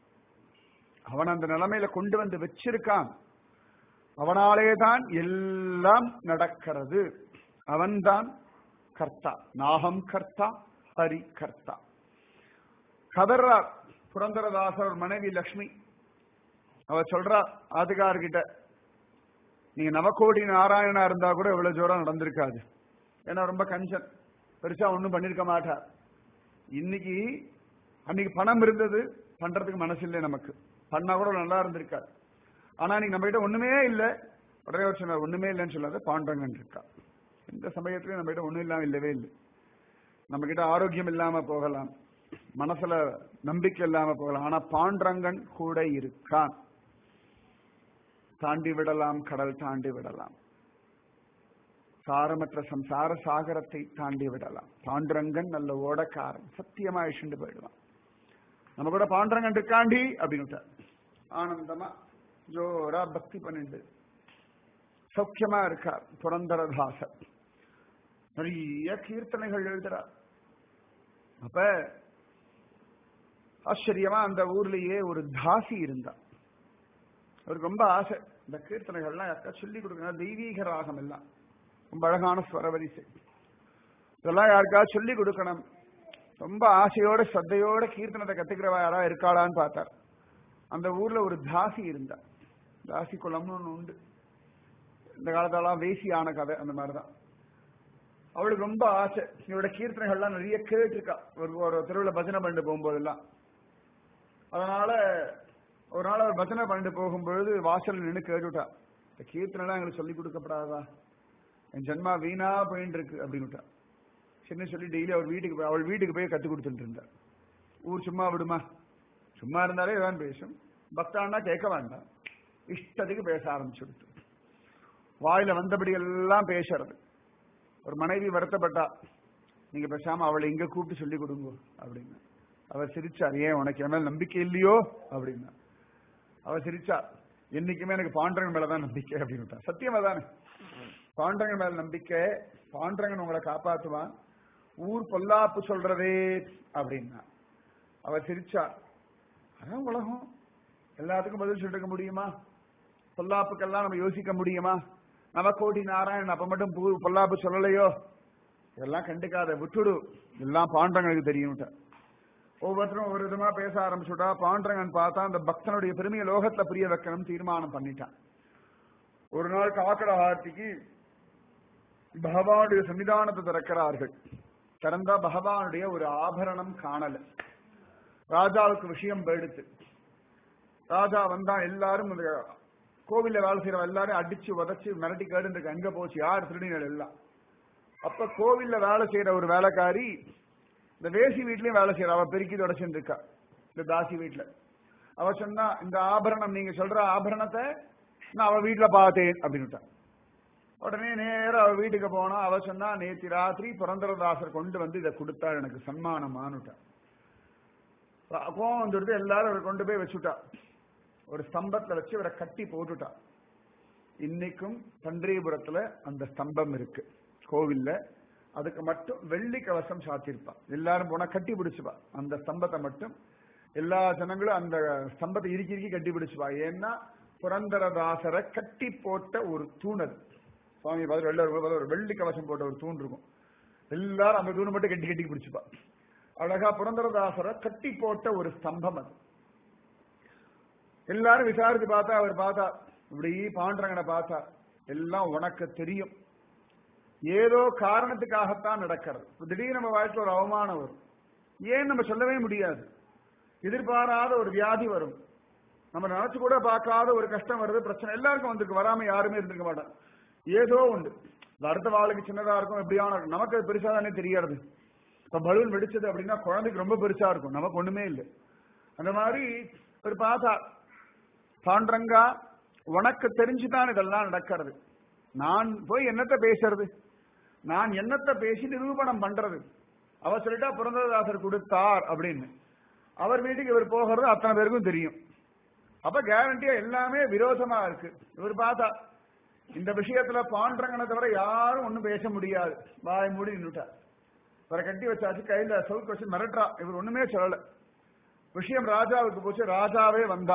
Speaker 1: அவன் அந்த நிலைமையில கொண்டு வந்து வச்சிருக்கான் அவனாலே தான் எல்லாம் நடக்கிறது அவன்தான் கர்த்தா நாகம் கர்த்தா ஹரி கர்த்தா கதர்றார் புரந்தரதாசர் ஒரு மனைவி லக்ஷ்மி அவ சொல்றா ஆதிகார்கிட்ட நீங்க நவகோடி நாராயணா இருந்தா கூட இவ்வளவு ஜோரம் நடந்திருக்காது ஏன்னா ரொம்ப கஞ்சன் பெருசா ஒண்ணும் பண்ணிருக்க மாட்டார் இன்னைக்கு அன்னைக்கு பணம் இருந்தது பண்றதுக்கு மனசு இல்லை நமக்கு பண்ணா கூட நல்லா இருந்திருக்காது ஆனா நீங்க நம்ம கிட்ட ஒண்ணுமே இல்லை உடனே ஒரு சொன்னார் ஒண்ணுமே இல்லைன்னு சொல்லாத பாண்டங்கன் இருக்கா எந்த சமயத்திலயும் நம்ம கிட்ட ஒண்ணும் இல்லாம இல்லவே இல்லை நம்ம கிட்ட ஆரோக்கியம் இல்லாம போகலாம் மனசுல நம்பிக்கை இல்லாம போகலாம் ஆனா பாண்டரங்கன் கூட இருக்கான் தாண்டி விடலாம் கடல் தாண்டி விடலாம் சாரமற்ற சம்சார சாகரத்தை தாண்டி விடலாம் பாண்டுரங்கன் நல்ல ஓடக்காரன் சத்தியமா இழுண்டு போயிடுவான் நம்ம கூட பாண்டுரங்கன் இருக்காண்டி அப்படின்னு ஆனந்தமா ஜோரா பக்தி பண்ணிட்டு சௌக்கியமா இருக்கார் புரந்தரதாசர் நிறைய கீர்த்தனைகள் எழுதுறார் அப்ப ஆச்சரியமா அந்த ஊர்லயே ஒரு தாசி இருந்தா அவருக்கு ரொம்ப ஆசை இந்த கீர்த்தனைகள்லாம் யாருக்கா சொல்லி கொடுக்கணும் தெய்வீக ராகம் எல்லாம் ரொம்ப அழகான ஸ்வரவரிசை இதெல்லாம் யாருக்காவது சொல்லி கொடுக்கணும் ரொம்ப ஆசையோட ஸ்ரத்தையோட கீர்த்தனத்தை கத்துக்கிறவா யாரா இருக்காளான்னு பார்த்தார் அந்த ஊர்ல ஒரு தாசி இருந்தா தாசி குளம்னு ஒண்ணு உண்டு இந்த காலத்தெல்லாம் வேசியான கதை அந்த மாதிரிதான் அவளுக்கு ரொம்ப ஆசை இவரோட கீர்த்தனைகள்லாம் நிறைய கேட்டிருக்கா ஒரு ஒரு தெருவில் பஜனை பண்ணிட்டு போகும்போதெல்லாம் அதனால ஒரு நாள் அவர் பஜனை பண்ணிட்டு போகும்பொழுது வாசல் நின்று கேட்டுவிட்டா இந்த கீர்த்தனைலாம் எங்களுக்கு சொல்லி கொடுக்கப்படாதா என் ஜென்மா வீணா போயின்னு இருக்கு அப்படின்னுட்டா சின்ன சொல்லி டெய்லி அவர் வீட்டுக்கு போய் அவள் வீட்டுக்கு போய் கத்து கொடுத்துட்டு இருந்தார் ஊர் சும்மா விடுமா சும்மா இருந்தாலே இதான் பேசும் பக்தான்னா கேட்க வேண்டாம் இஷ்டத்துக்கு பேச ஆரம்பிச்சுடுத்து வாயில வந்தபடி எல்லாம் பேசுறது ஒரு மனைவி வருத்தப்பட்டா நீங்க பேசாம அவளை இங்க கூப்பிட்டு சொல்லி கொடுங்க அப்படின்னு அவர் சிரிச்சார் ஏன் உனக்கு என் மேல நம்பிக்கை இல்லையோ அப்படின்னா அவர் சிரிச்சா என்னைக்குமே எனக்கு பாண்டரங்கன் மேலதான் நம்பிக்கை அப்படின்னு சத்தியமா தானே பாண்டரங்கன் மேல நம்பிக்கை பாண்டரங்கன் உங்களை காப்பாத்துவான் ஊர் பொல்லாப்பு சொல்றதே அப்படின்னா அவர் சிரிச்சார் அதான் உலகம் எல்லாத்துக்கும் பதில் சொல்லிருக்க முடியுமா பொல்லாப்புக்கெல்லாம் நம்ம யோசிக்க முடியுமா நவகோடி நாராயணன் அப்ப மட்டும் பூ பொல்லாப்பு சொல்லலையோ இதெல்லாம் கண்டுக்காத விட்டுடு எல்லாம் பாண்டங்களுக்கு தெரியும் ஒவ்வொருத்தரும் ஒவ்வொரு விதமா பேச ஆரம்பிச்சுட்டா பாண்டரங்கன் பார்த்தா அந்த பக்தனுடைய பெருமையை லோகத்துல புரிய வைக்கணும் தீர்மானம் பண்ணிட்டான் ஒரு நாள் காக்கட ஆர்த்திக்கு பகவானுடைய சன்னிதானத்தை திறக்கிறார்கள் திறந்தா பகவானுடைய ஒரு ஆபரணம் காணல ராஜாவுக்கு விஷயம் போயிடுத்து ராஜா வந்தா எல்லாரும் இந்த கோவில்ல வேலை செய்யறவங்க எல்லாரும் அடிச்சு உதச்சு மிரட்டி கேட்டு எங்க போச்சு யார் திருடிகள் எல்லாம் அப்ப கோவில்ல வேலை செய்யற ஒரு வேலைக்காரி இந்த வேசி வீட்லயும் வேலை செய்யற அவ பெருக்கி தொடச்சுட்டு இருக்கா இந்த தாசி வீட்டுல அவ சொன்னா இந்த ஆபரணம் நீங்க சொல்ற ஆபரணத்தை நான் அவ வீட்டுல பார்த்தேன் அப்படின்னுட்டான் உடனே நேரா அவ வீட்டுக்கு போனா அவ சொன்னா நேத்தி ராத்திரி புரந்தரதாசர் கொண்டு வந்து இதை கொடுத்தா எனக்கு சன்மானமானுட்டான் கோவம் வந்துடுது எல்லாரும் அவரை கொண்டு போய் வச்சுட்டா ஒரு ஸ்தம்பத்துல வச்சு இவரை கட்டி போட்டுட்டா இன்னைக்கும் பன்றியபுரத்துல அந்த ஸ்தம்பம் இருக்கு கோவில்ல அதுக்கு மட்டும் வெள்ளி கவசம் சாத்திருப்பா எல்லாரும் போனா கட்டி பிடிச்சுப்பா அந்த ஸ்தம்பத்தை மட்டும் எல்லா ஜனங்களும் அந்த ஸ்தம்பத்தை இறுக்கி இறுக்கி கட்டி பிடிச்சுப்பா ஏன்னா புரந்தரதாசரை கட்டி போட்ட ஒரு தூண் அது சுவாமி பார்த்து வெள்ள வரும்போது ஒரு வெள்ளி கவசம் போட்ட ஒரு தூண் இருக்கும் எல்லாரும் அந்த தூணை மட்டும் கட்டி கட்டி பிடிச்சுப்பா அழகா புரந்தரதாசரை கட்டி போட்ட ஒரு ஸ்தம்பம் அது எல்லாரும் விசாரிச்சு பார்த்தா அவர் பார்த்தா இப்படி பாண்டரங்கனை பார்த்தா எல்லாம் உனக்கு தெரியும் ஏதோ காரணத்துக்காகத்தான் நடக்கிறது இப்ப திடீர்னு நம்ம வாழ்க்கையில் ஒரு அவமானம் வரும் ஏன் நம்ம சொல்லவே முடியாது எதிர்பாராத ஒரு வியாதி வரும் நம்ம நினைச்சு கூட பார்க்காத ஒரு கஷ்டம் வருது பிரச்சனை எல்லாருக்கும் வந்திருக்கு வராம யாருமே இருந்திருக்க மாட்டாங்க ஏதோ உண்டு இது அடுத்த வாழ்க்கை சின்னதா இருக்கும் எப்படியான இருக்கும் நமக்கு அது பெருசா தானே தெரியாது இப்ப பலூன் வெடிச்சது அப்படின்னா குழந்தைக்கு ரொம்ப பெருசா இருக்கும் நமக்கு ஒண்ணுமே இல்லை அந்த மாதிரி ஒரு பார்த்தா பாண்டரங்கா உனக்கு தெரிஞ்சுதான் இதெல்லாம் நடக்கிறது நான் போய் என்னத்த பேசுறது நான் என்னத்த பேசி நிரூபணம் பண்றது அவ சொல்லிட்டா புரந்தரதாசர் கொடுத்தார் அப்படின்னு அவர் வீட்டுக்கு இவர் போகிறது அத்தனை பேருக்கும் தெரியும் அப்ப கேரண்டியா எல்லாமே விரோதமா இருக்கு இவர் பார்த்தா இந்த விஷயத்துல பாண்டரங்கனை தவிர யாரும் ஒண்ணும் பேச முடியாது வாய் மூடி நின்றுட்டார் இவரை கட்டி வச்சாச்சு கையில சவுக்கு வச்சு மிரட்டுறா இவர் ஒண்ணுமே சொல்லல விஷயம் ராஜாவுக்கு போச்சு ராஜாவே வந்தா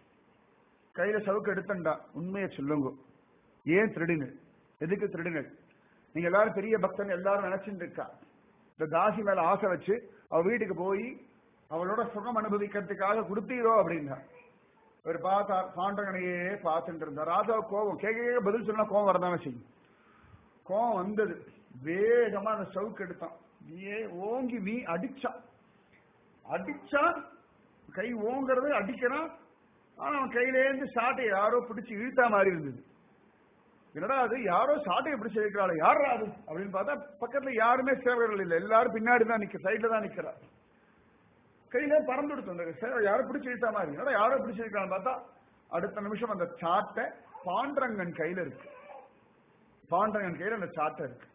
Speaker 1: கையில சவுக்கு எடுத்தண்டா உண்மையை சொல்லுங்க ஏன் திருடினு எதுக்கு திருடினு நீங்க எல்லாரும் பெரிய பக்தன் எல்லாரும் நினைச்சுட்டு இருக்கா இந்த தாசி மேல ஆசை வச்சு அவ வீட்டுக்கு போய் அவளோட சுகம் அனுபவிக்கிறதுக்காக கொடுத்தீரோ அப்படின்னா ஒரு பார்த்தா பாண்டகனையே பார்த்துட்டு இருந்தார் ராஜா கோபம் கேட்க கேட்க பதில் சொன்னா கோபம் வரதானே செய்யும் கோபம் வந்தது வேகமா அந்த சவுக்கு எடுத்தான் நீயே ஓங்கி நீ அடிச்சான் அடிச்சா கை ஓங்குறது அடிக்கிறான் ஆனா அவன் கையிலேருந்து சாட்டை யாரோ பிடிச்சு இழுத்தா மாதிரி இருந்தது என்னடா அது யாரோ சாட்டையை பிடிச்சு இழுக்கிறாள் யாரா அது அப்படின்னு பார்த்தா பக்கத்துல யாருமே சேவகர்கள் இல்லை எல்லாரும் பின்னாடி தான் நிக்க சைட்ல தான் நிக்கிறா கையில பறந்து எடுத்து யாரோ பிடிச்சு இழுத்தா மாதிரி என்னடா யாரோ பிடிச்சு இழுக்கிறான்னு பார்த்தா அடுத்த நிமிஷம் அந்த சாட்டை பாண்டரங்கன் கையில இருக்கு பாண்டரங்கன் கையில அந்த சாட்டை இருக்கு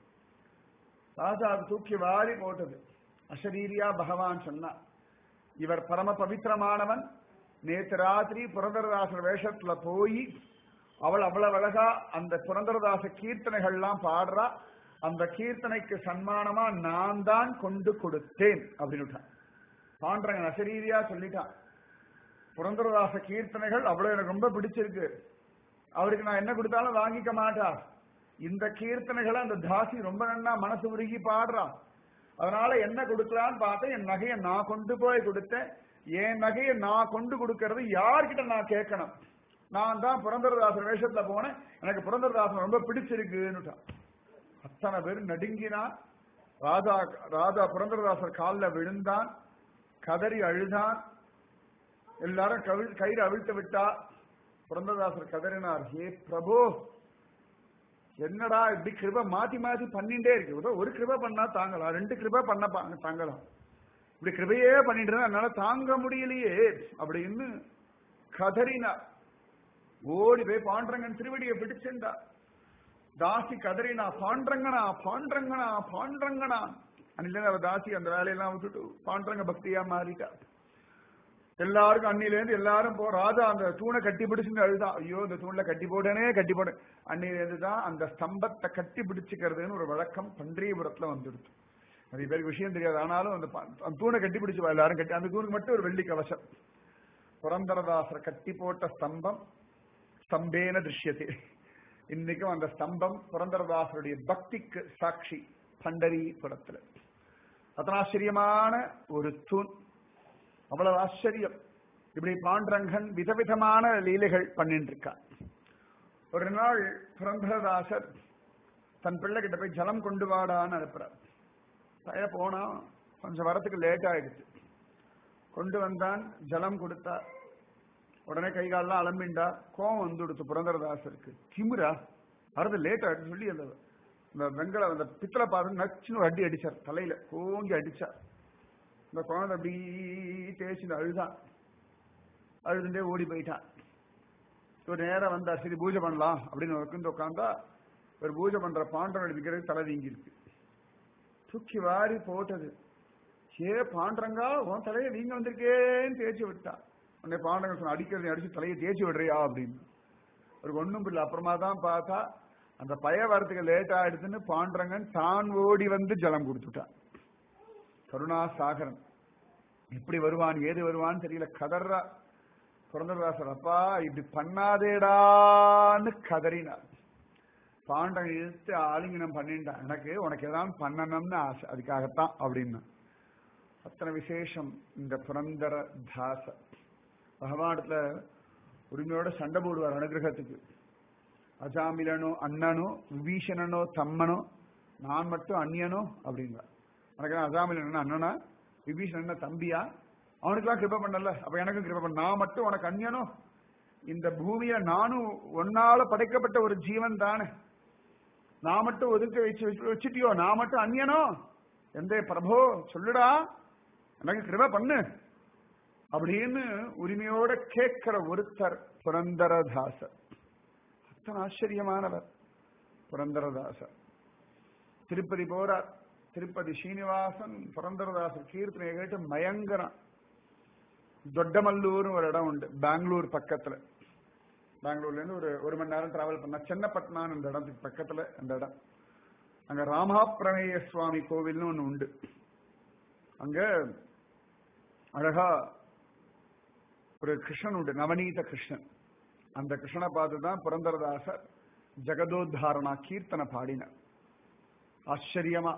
Speaker 1: ராஜா அது தூக்கி வாரி போட்டது அசரீரியா பகவான் சொன்னா இவர் பரம பவித்திரமானவன் நேத்து ராத்திரி புரந்தரதாசர் வேஷத்துல போய் அவள் அவ்வளவு அழகா அந்த புரந்தரதாச கீர்த்தனைகள்லாம் பாடுறா அந்த கீர்த்தனைக்கு சன்மானமா நான் தான் கொண்டு கொடுத்தேன் அப்படின்னு பாண்டரங்க அசரீரியா சொல்லிட்டான் புரந்தரதாச கீர்த்தனைகள் அவ்வளவு எனக்கு ரொம்ப பிடிச்சிருக்கு அவருக்கு நான் என்ன கொடுத்தாலும் வாங்கிக்க மாட்டார் இந்த கீர்த்தனைகளை அந்த தாசி ரொம்ப நன்னா மனசு உருகி பாடுறான் அதனால என்ன கொடுக்கலான்னு பார்த்தேன் என் நகையை நான் கொண்டு போய் கொடுத்தேன் என் நகையை நான் கொண்டு கொடுக்கறது யார்கிட்ட நான் கேட்கணும் நான் தான் புரந்தரதாசர் வேஷத்துல போனேன் எனக்கு புரந்தரதாசன் ரொம்ப பிடிச்சிருக்குன்னுட்டான் அத்தனை பேர் நடுங்கினான் ராஜா ராஜா புரந்தரதாசர் காலில் விழுந்தான் கதறி அழுதான் எல்லாரும் கவிழ் கயிறு அவிழ்த்து விட்டா புரந்தரதாசர் கதறினார் ஹே பிரபு என்னடா இப்படி கிருப மாத்தி மாத்தி பண்ணிட்டே இருக்கு ஏதோ ஒரு கிருப பண்ணா தாங்கலாம் ரெண்டு கிருப பண்ண பா- தாங்கலாம் இப்படி கிருபையே பண்ணிட்டு இருந்தா என்னால தாங்க முடியலையே அப்படின்னு கதறினா ஓடி போய் பாண்டரங்கன் திருவடியை பிடிச்சிருந்தா தாசி கதறினா பாண்டரங்கனா பாண்டரங்கனா பாண்டரங்கனா அன்னில அவ தாசி அந்த வேலையெல்லாம் விட்டுட்டு பாண்டரங்க பக்தியா மாறிட்டா எல்லாருக்கும் அன்னில இருந்து எல்லாரும் போ ராஜா அந்த தூணை கட்டி பிடிச்சுன்னு அழுதான் ஐயோ இந்த தூண்ல கட்டி போட்டேனே கட்டி போட்டேன் அன்னில இருந்து தான் அந்த ஸ்தம்பத்தை கட்டி பிடிச்சுக்கிறதுன்னு ஒரு வழக்கம் பன்றியபுரத்துல வந்துடுது நிறைய பேருக்கு விஷயம் தெரியாது ஆனாலும் அந்த ப- அந்த தூணை கட்டி பிடிச்சு வா, எல்லாரும் கட்டி அந்த தூணுக்கு மட்டும் ஒரு வெள்ளி கவசம் புரந்தரதாசர் கட்டி போட்ட ஸ்தம்பம் ஸ்தம்பேன திருஷ்யத்தை இன்னைக்கும் அந்த ஸ்தம்பம் புரந்தரதாசருடைய பக்திக்கு சாட்சி பண்டரிபுரத்துல அத்தனாச்சரியமான ஒரு தூண் அவ்வளவு ஆச்சரியம் இப்படி பாண்டரங்கன் விதவிதமான லீலைகள் பண்ணிட்டு இருக்கான் ஒரு நாள் புரந்தரதாசர் தன் பிள்ளை கிட்ட போய் ஜலம் கொண்டு வாடான்னு அனுப்புறார் பய போனா கொஞ்சம் வரத்துக்கு லேட் ஆயிடுச்சு கொண்டு வந்தான் ஜலம் கொடுத்தா உடனே கை காலெல்லாம் அலம்பிண்டா கோவம் வந்து கொடுத்து புரந்தரதாசருக்கு திமிரா வரது லேட் ஆயிடுச்சு சொல்லி அந்த இந்த வெங்கல அந்த பித்தளை பார்த்து நச்சுன்னு ஒரு அடி அடிச்சார் தலையில கோங்கி அடிச்சார் இந்த குழந்தை அப்படி தேய்ச்சி அழுதான் அழுதுண்டே ஓடி போயிட்டான் ஒரு நேரம் வந்தா சரி பூஜை பண்ணலாம் அப்படின்னு உட்காந்து உட்காந்தா ஒரு பூஜை பண்ற பாண்டவன் விற்கிறது தலை வீங்கி இருக்கு தூக்கி வாரி போட்டது ஏ பாண்டரங்கா உன் தலையை நீங்க வந்திருக்கேன்னு தேய்ச்சி விட்டா உன்னை பாண்டரங்க சொன்ன அடிக்கிறது அடிச்சு தலையை தேய்ச்சி விடுறியா அப்படின்னு ஒரு ஒண்ணும் இல்லை அப்புறமா தான் பார்த்தா அந்த பய வரத்துக்கு லேட் ஆயிடுதுன்னு பாண்டரங்கன் தான் ஓடி வந்து ஜலம் கொடுத்துட்டான் கருணா சாகரன் எப்படி வருவான் ஏது வருவான்னு தெரியல கதர்றா புரந்தரதாசர் அப்பா இப்படி பண்ணாதேடான்னு கதறினார் பாண்டன் இழுத்து ஆலிங்கனம் பண்ணிட்டான் எனக்கு உனக்கு ஏதாவது பண்ணணும்னு ஆசை அதுக்காகத்தான் அப்படின்னு அத்தனை விசேஷம் இந்த புரந்தர தாச பகவானத்துல உரிமையோட சண்டை போடுவார் அனுகிரகத்துக்கு அஜாமிலனோ அண்ணனோ விபீஷணனோ தம்மனோ நான் மட்டும் அந்நியனோ அப்படிங்களா எனக்கு அஜாமிலன் அண்ணனா விபீஷணன் தம்பியா அவனுக்குலாம் கிருப பண்ணல அப்ப எனக்கும் கிருப பண்ண நான் மட்டும் உனக்கு அந்நியனோ இந்த பூமியில நானும் ஒன்னால படைக்கப்பட்ட ஒரு ஜீவன் தானே நான் மட்டும் ஒதுக்க வச்சு வச்சுட்டியோ நான் மட்டும் அந்நியனோ எந்த பிரபோ சொல்லுடா எனக்கு கிருப பண்ணு அப்படின்னு உரிமையோட கேட்கிற ஒருத்தர் புரந்தரதாசர் அத்தனை ஆச்சரியமானவர் புரந்தரதாசர் திருப்பதி போறார் திருப்பதி ஸ்ரீனிவாசன் புரந்தரதாசர் கீர்த்தனையை கேட்டு மயங்கரம் தொட்டமல்லூர்னு ஒரு இடம் உண்டு பெங்களூர் பக்கத்துல பெங்களூர்ல இருந்து ஒரு ஒரு மணி நேரம் டிராவல் பண்ணா சென்னப்பட்டினான்னு அந்த இடத்துக்கு பக்கத்துல அந்த இடம் அங்க ராமாப்பிரமேய சுவாமி கோவில்னு ஒண்ணு உண்டு அங்க அழகா ஒரு கிருஷ்ணன் உண்டு நவநீத கிருஷ்ணன் அந்த கிருஷ்ணனை பார்த்து தான் புரந்தரதாசர் ஜெகதோத்தாரணா கீர்த்தனை பாடினார் ஆச்சரியமா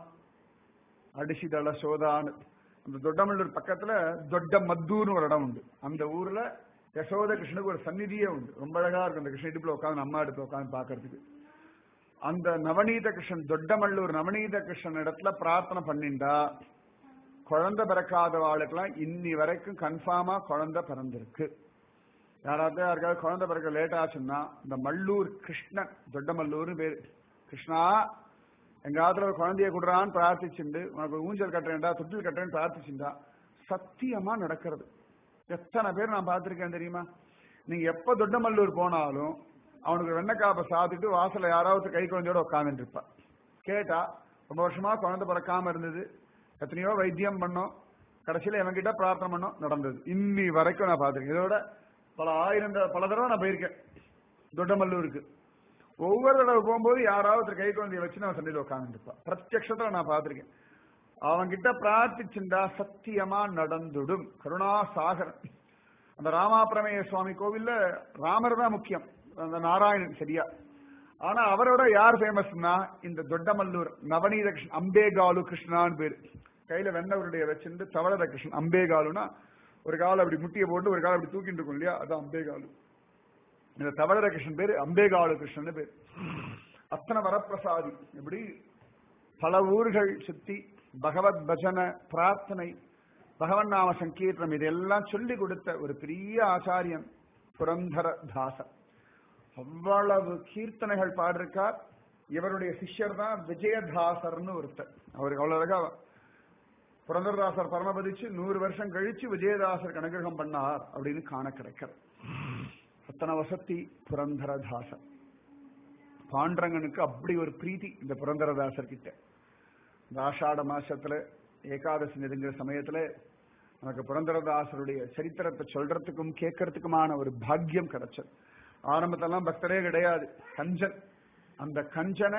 Speaker 1: அடிசிதள சோதான்னு அந்த தொட்டமல்லூர் பக்கத்துல தொட்ட மத்தூர்னு ஒரு இடம் உண்டு அந்த ஊர்ல யசோத கிருஷ்ணனுக்கு ஒரு சந்நிதியே உண்டு ரொம்ப அழகா இருக்கும் அந்த கிருஷ்ண இடுப்புல உட்காந்து அம்மா இடுப்புல உட்காந்து பாக்குறதுக்கு அந்த நவநீத கிருஷ்ணன் தொட்டமல்லூர் நவநீத கிருஷ்ணன் இடத்துல பிரார்த்தனை பண்ணிண்டா குழந்தை பிறக்காதவாளுக்கெல்லாம் இன்னி வரைக்கும் கன்ஃபார்மா குழந்தை பிறந்திருக்கு யாராவது யாருக்காவது குழந்தை பிறக்க லேட் ஆச்சுன்னா இந்த மல்லூர் கிருஷ்ணன் தொட்டமல்லூர்னு பேரு கிருஷ்ணா எங்க ஆத்துல ஒரு குழந்தைய கொடுறான்னு பிரார்த்திச்சுண்டு உனக்கு ஒரு ஊஞ்சல் கட்டுறேன்டா தொட்டில் கட்டுறேன்னு பிரார்த்திச்சுண்டா சத்தியமா நடக்கிறது எத்தனை பேர் நான் பார்த்திருக்கேன் தெரியுமா நீங்க எப்ப தொட்டமல்லூர் போனாலும் அவனுக்கு வெண்ணக்காப்பை சாப்பிட்டுட்டு வாசல்ல யாராவது கை குழந்தையோட உட்காந்துட்டு இருப்பா கேட்டா ரொம்ப வருஷமா குழந்தை பிறக்காம இருந்தது எத்தனையோ வைத்தியம் பண்ணோம் கடைசியில எவன்கிட்ட பிரார்த்தனை பண்ணோம் நடந்தது இன்னி வரைக்கும் நான் பார்த்திருக்கேன் இதோட பல ஆயிரம் த- பல தடவை நான் போயிருக்கேன் தொட்டமல்லூருக்கு ஒவ்வொரு தடவை போகும்போது யாராவது கை குழந்தைய வச்சு நான் சண்டையில் உட்காந்துருப்பா பிரத்யக்ஷத்துல நான் பார்த்திருக்கேன் அவன்கிட்ட பிரார்த்திச்சுண்டா சத்தியமா நடந்துடும் கருணா சாகரன் அந்த ராமாபிரமேய சுவாமி கோவில்ல ராமர் தான் முக்கியம் அந்த நாராயணன் சரியா ஆனா அவரோட யார் ஃபேமஸ்னா இந்த தொட்டமல்லூர் நவநீத கிருஷ்ணன் அம்பேகாலு கிருஷ்ணான்னு பேரு கையில வெண்ணவருடைய வச்சிருந்து தவளத கிருஷ்ணன் அம்பேகாலுனா ஒரு காலை அப்படி முட்டியை போட்டு ஒரு காலை அப்படி தூக்கிட்டு இருக்கும் இல்லையா அதான் அம்பேகாலு இந்த தவளர கிருஷ்ணன் பேரு அம்பேகாலு கிருஷ்ணன் பேர் அத்தனை வரப்பிரசாதி இப்படி பல ஊர்கள் சுத்தி பகவத் பஜன பிரார்த்தனை பகவன் நாம சங்கீர்த்தனம் இதெல்லாம் சொல்லி கொடுத்த ஒரு பெரிய ஆச்சாரியன் புரந்தர தாசர் அவ்வளவு கீர்த்தனைகள் பாடிருக்கார் இவருடைய சிஷ்யர் தான் விஜயதாசர்னு ஒருத்தர் அவருக்கு அவ்வளவு அழகா புரந்தரதாசர் பரமபதிச்சு நூறு வருஷம் கழிச்சு விஜயதாசருக்கு அனுகிரகம் பண்ணார் அப்படின்னு காண கிடைக்கிறது அத்தனை வசதி புரந்தரதாசர் பாண்டரங்கனுக்கு அப்படி ஒரு பிரீத்தி இந்த புரந்தரதாசர் கிட்ட இந்த ஆஷாட மாசத்துல ஏகாதசி நெருங்குற சமயத்துல நமக்கு புரந்தரதாசருடைய சரித்திரத்தை சொல்றதுக்கும் கேட்கறதுக்குமான ஒரு பாக்கியம் கிடைச்சது ஆரம்பத்தெல்லாம் பக்தரே கிடையாது கஞ்சன் அந்த கஞ்சனை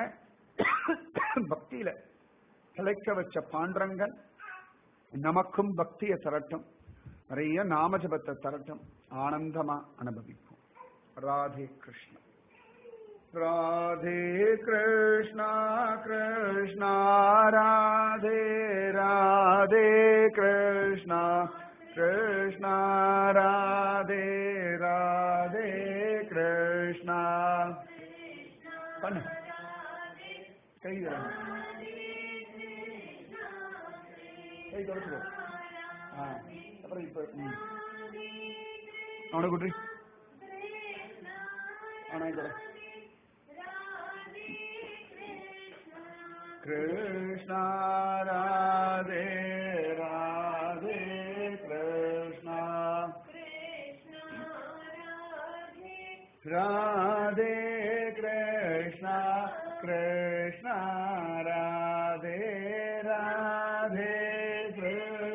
Speaker 1: பக்தியில திளைக்க வச்ச பாண்டரங்கன் நமக்கும் பக்தியை தரட்டும் நிறைய நாமஜபத்தை தரட்டும் ஆனந்தமா அனுபவிப்போம் ராதே கிருஷ்ணா ராதே கிருஷ்ணா கிருஷ்ணா ராதே ராதே கிருஷ்ணா கிருஷ்ணா ராதே ராதே கிருஷ்ணா பண்ணு கை தரணும். கை தொடச்சுக்கோ ஆ அப்புறம் இப்ப ம். அவனை குட்டி அவனை கூட கிருஷ்ணா ராதே ராதே கிருஷ்ணா ராதே கிருஷ்ணா கிருஷ்ணா ராதே ராதே கிருஷ்ணா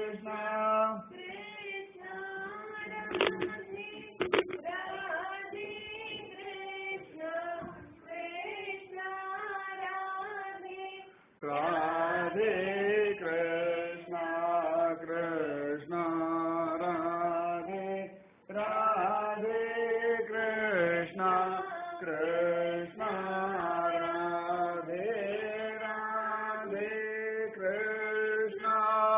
Speaker 1: राधे कृष्णा कृष्णा राधे राधे कृष्णा कृष्णा राधे राधे कृष्णा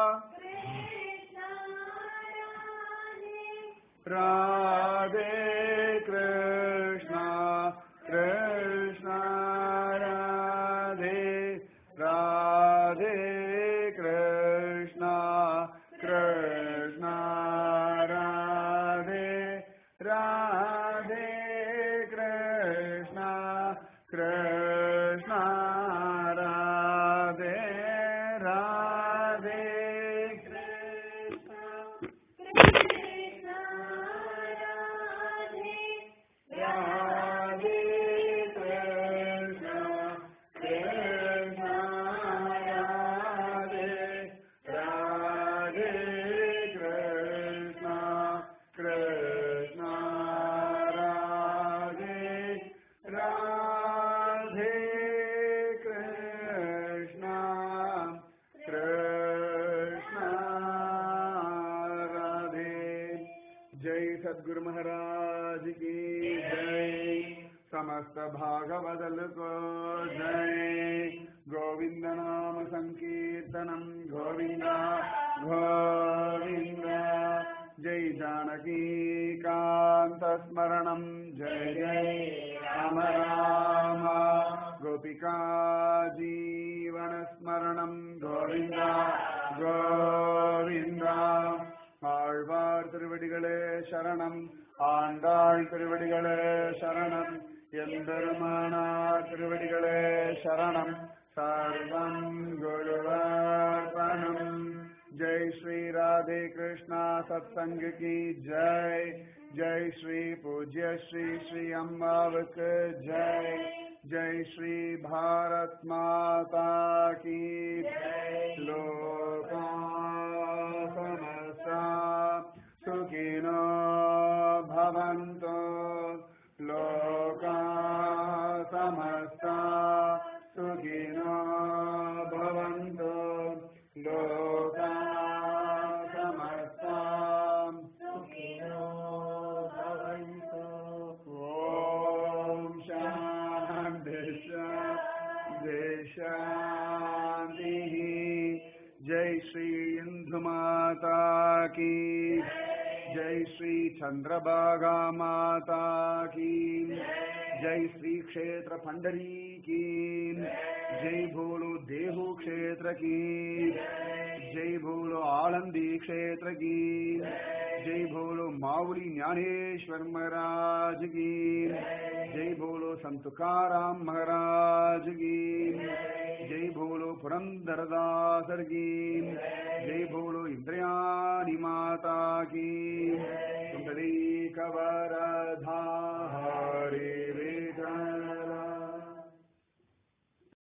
Speaker 1: राधे कृष्णा कृष्णा राधे राधे कृष्णा कृष्णा राधे राधे कृष्णा कृष्णा राधे राधे राधे कृष्णा कृष्णा राधे राधे कृष्णा कृष्णा राधे राधे कृष्णा कृष्णा राधे जय सद्गुरु महाराज की जय समस्त भागवदल को जय गोविंद नाम संकीर्तनम गोविंदा गोविंद जय जानकी कांत स्मरणम जय जय राम राम गोपिका जीवन स्मरणम गोविंदा गोविंदा ஆழ்வார் திருவடிகளே சரணம் ஆண்டாள் திருவடிகளே சரணம் எம்பெருமானார் திருவடிகளே சரணம் சர்வம் குருவார்ப்பணம் जय श्री राधे कृष्णा सत्संग की जय जय श्री पूज्य श्री श्री अम्बावक जय जय श्री भारत माता की लोका समस्ता सुखिनो भवन्तु लोका समस्ता सुखिनो भवन्तु लोका समस्ता सुखिनो भवन्तु ॐ शान्ति शान्ति शान्तिः जय श्री इंदु माता की जय श्री चंद्रभागा माता की जय श्री क्षेत्र पंडरी की जय भोलो देहू क्षेत्र की जय भोलो आलंदी क्षेत्र की जय भोलो माउली ज्ञानेश्वर महाराज की जय भोलो संत तुकाराम महाराज की जय भोलो पुरंदरदासर की जय भोलो इंद्रयानी माता की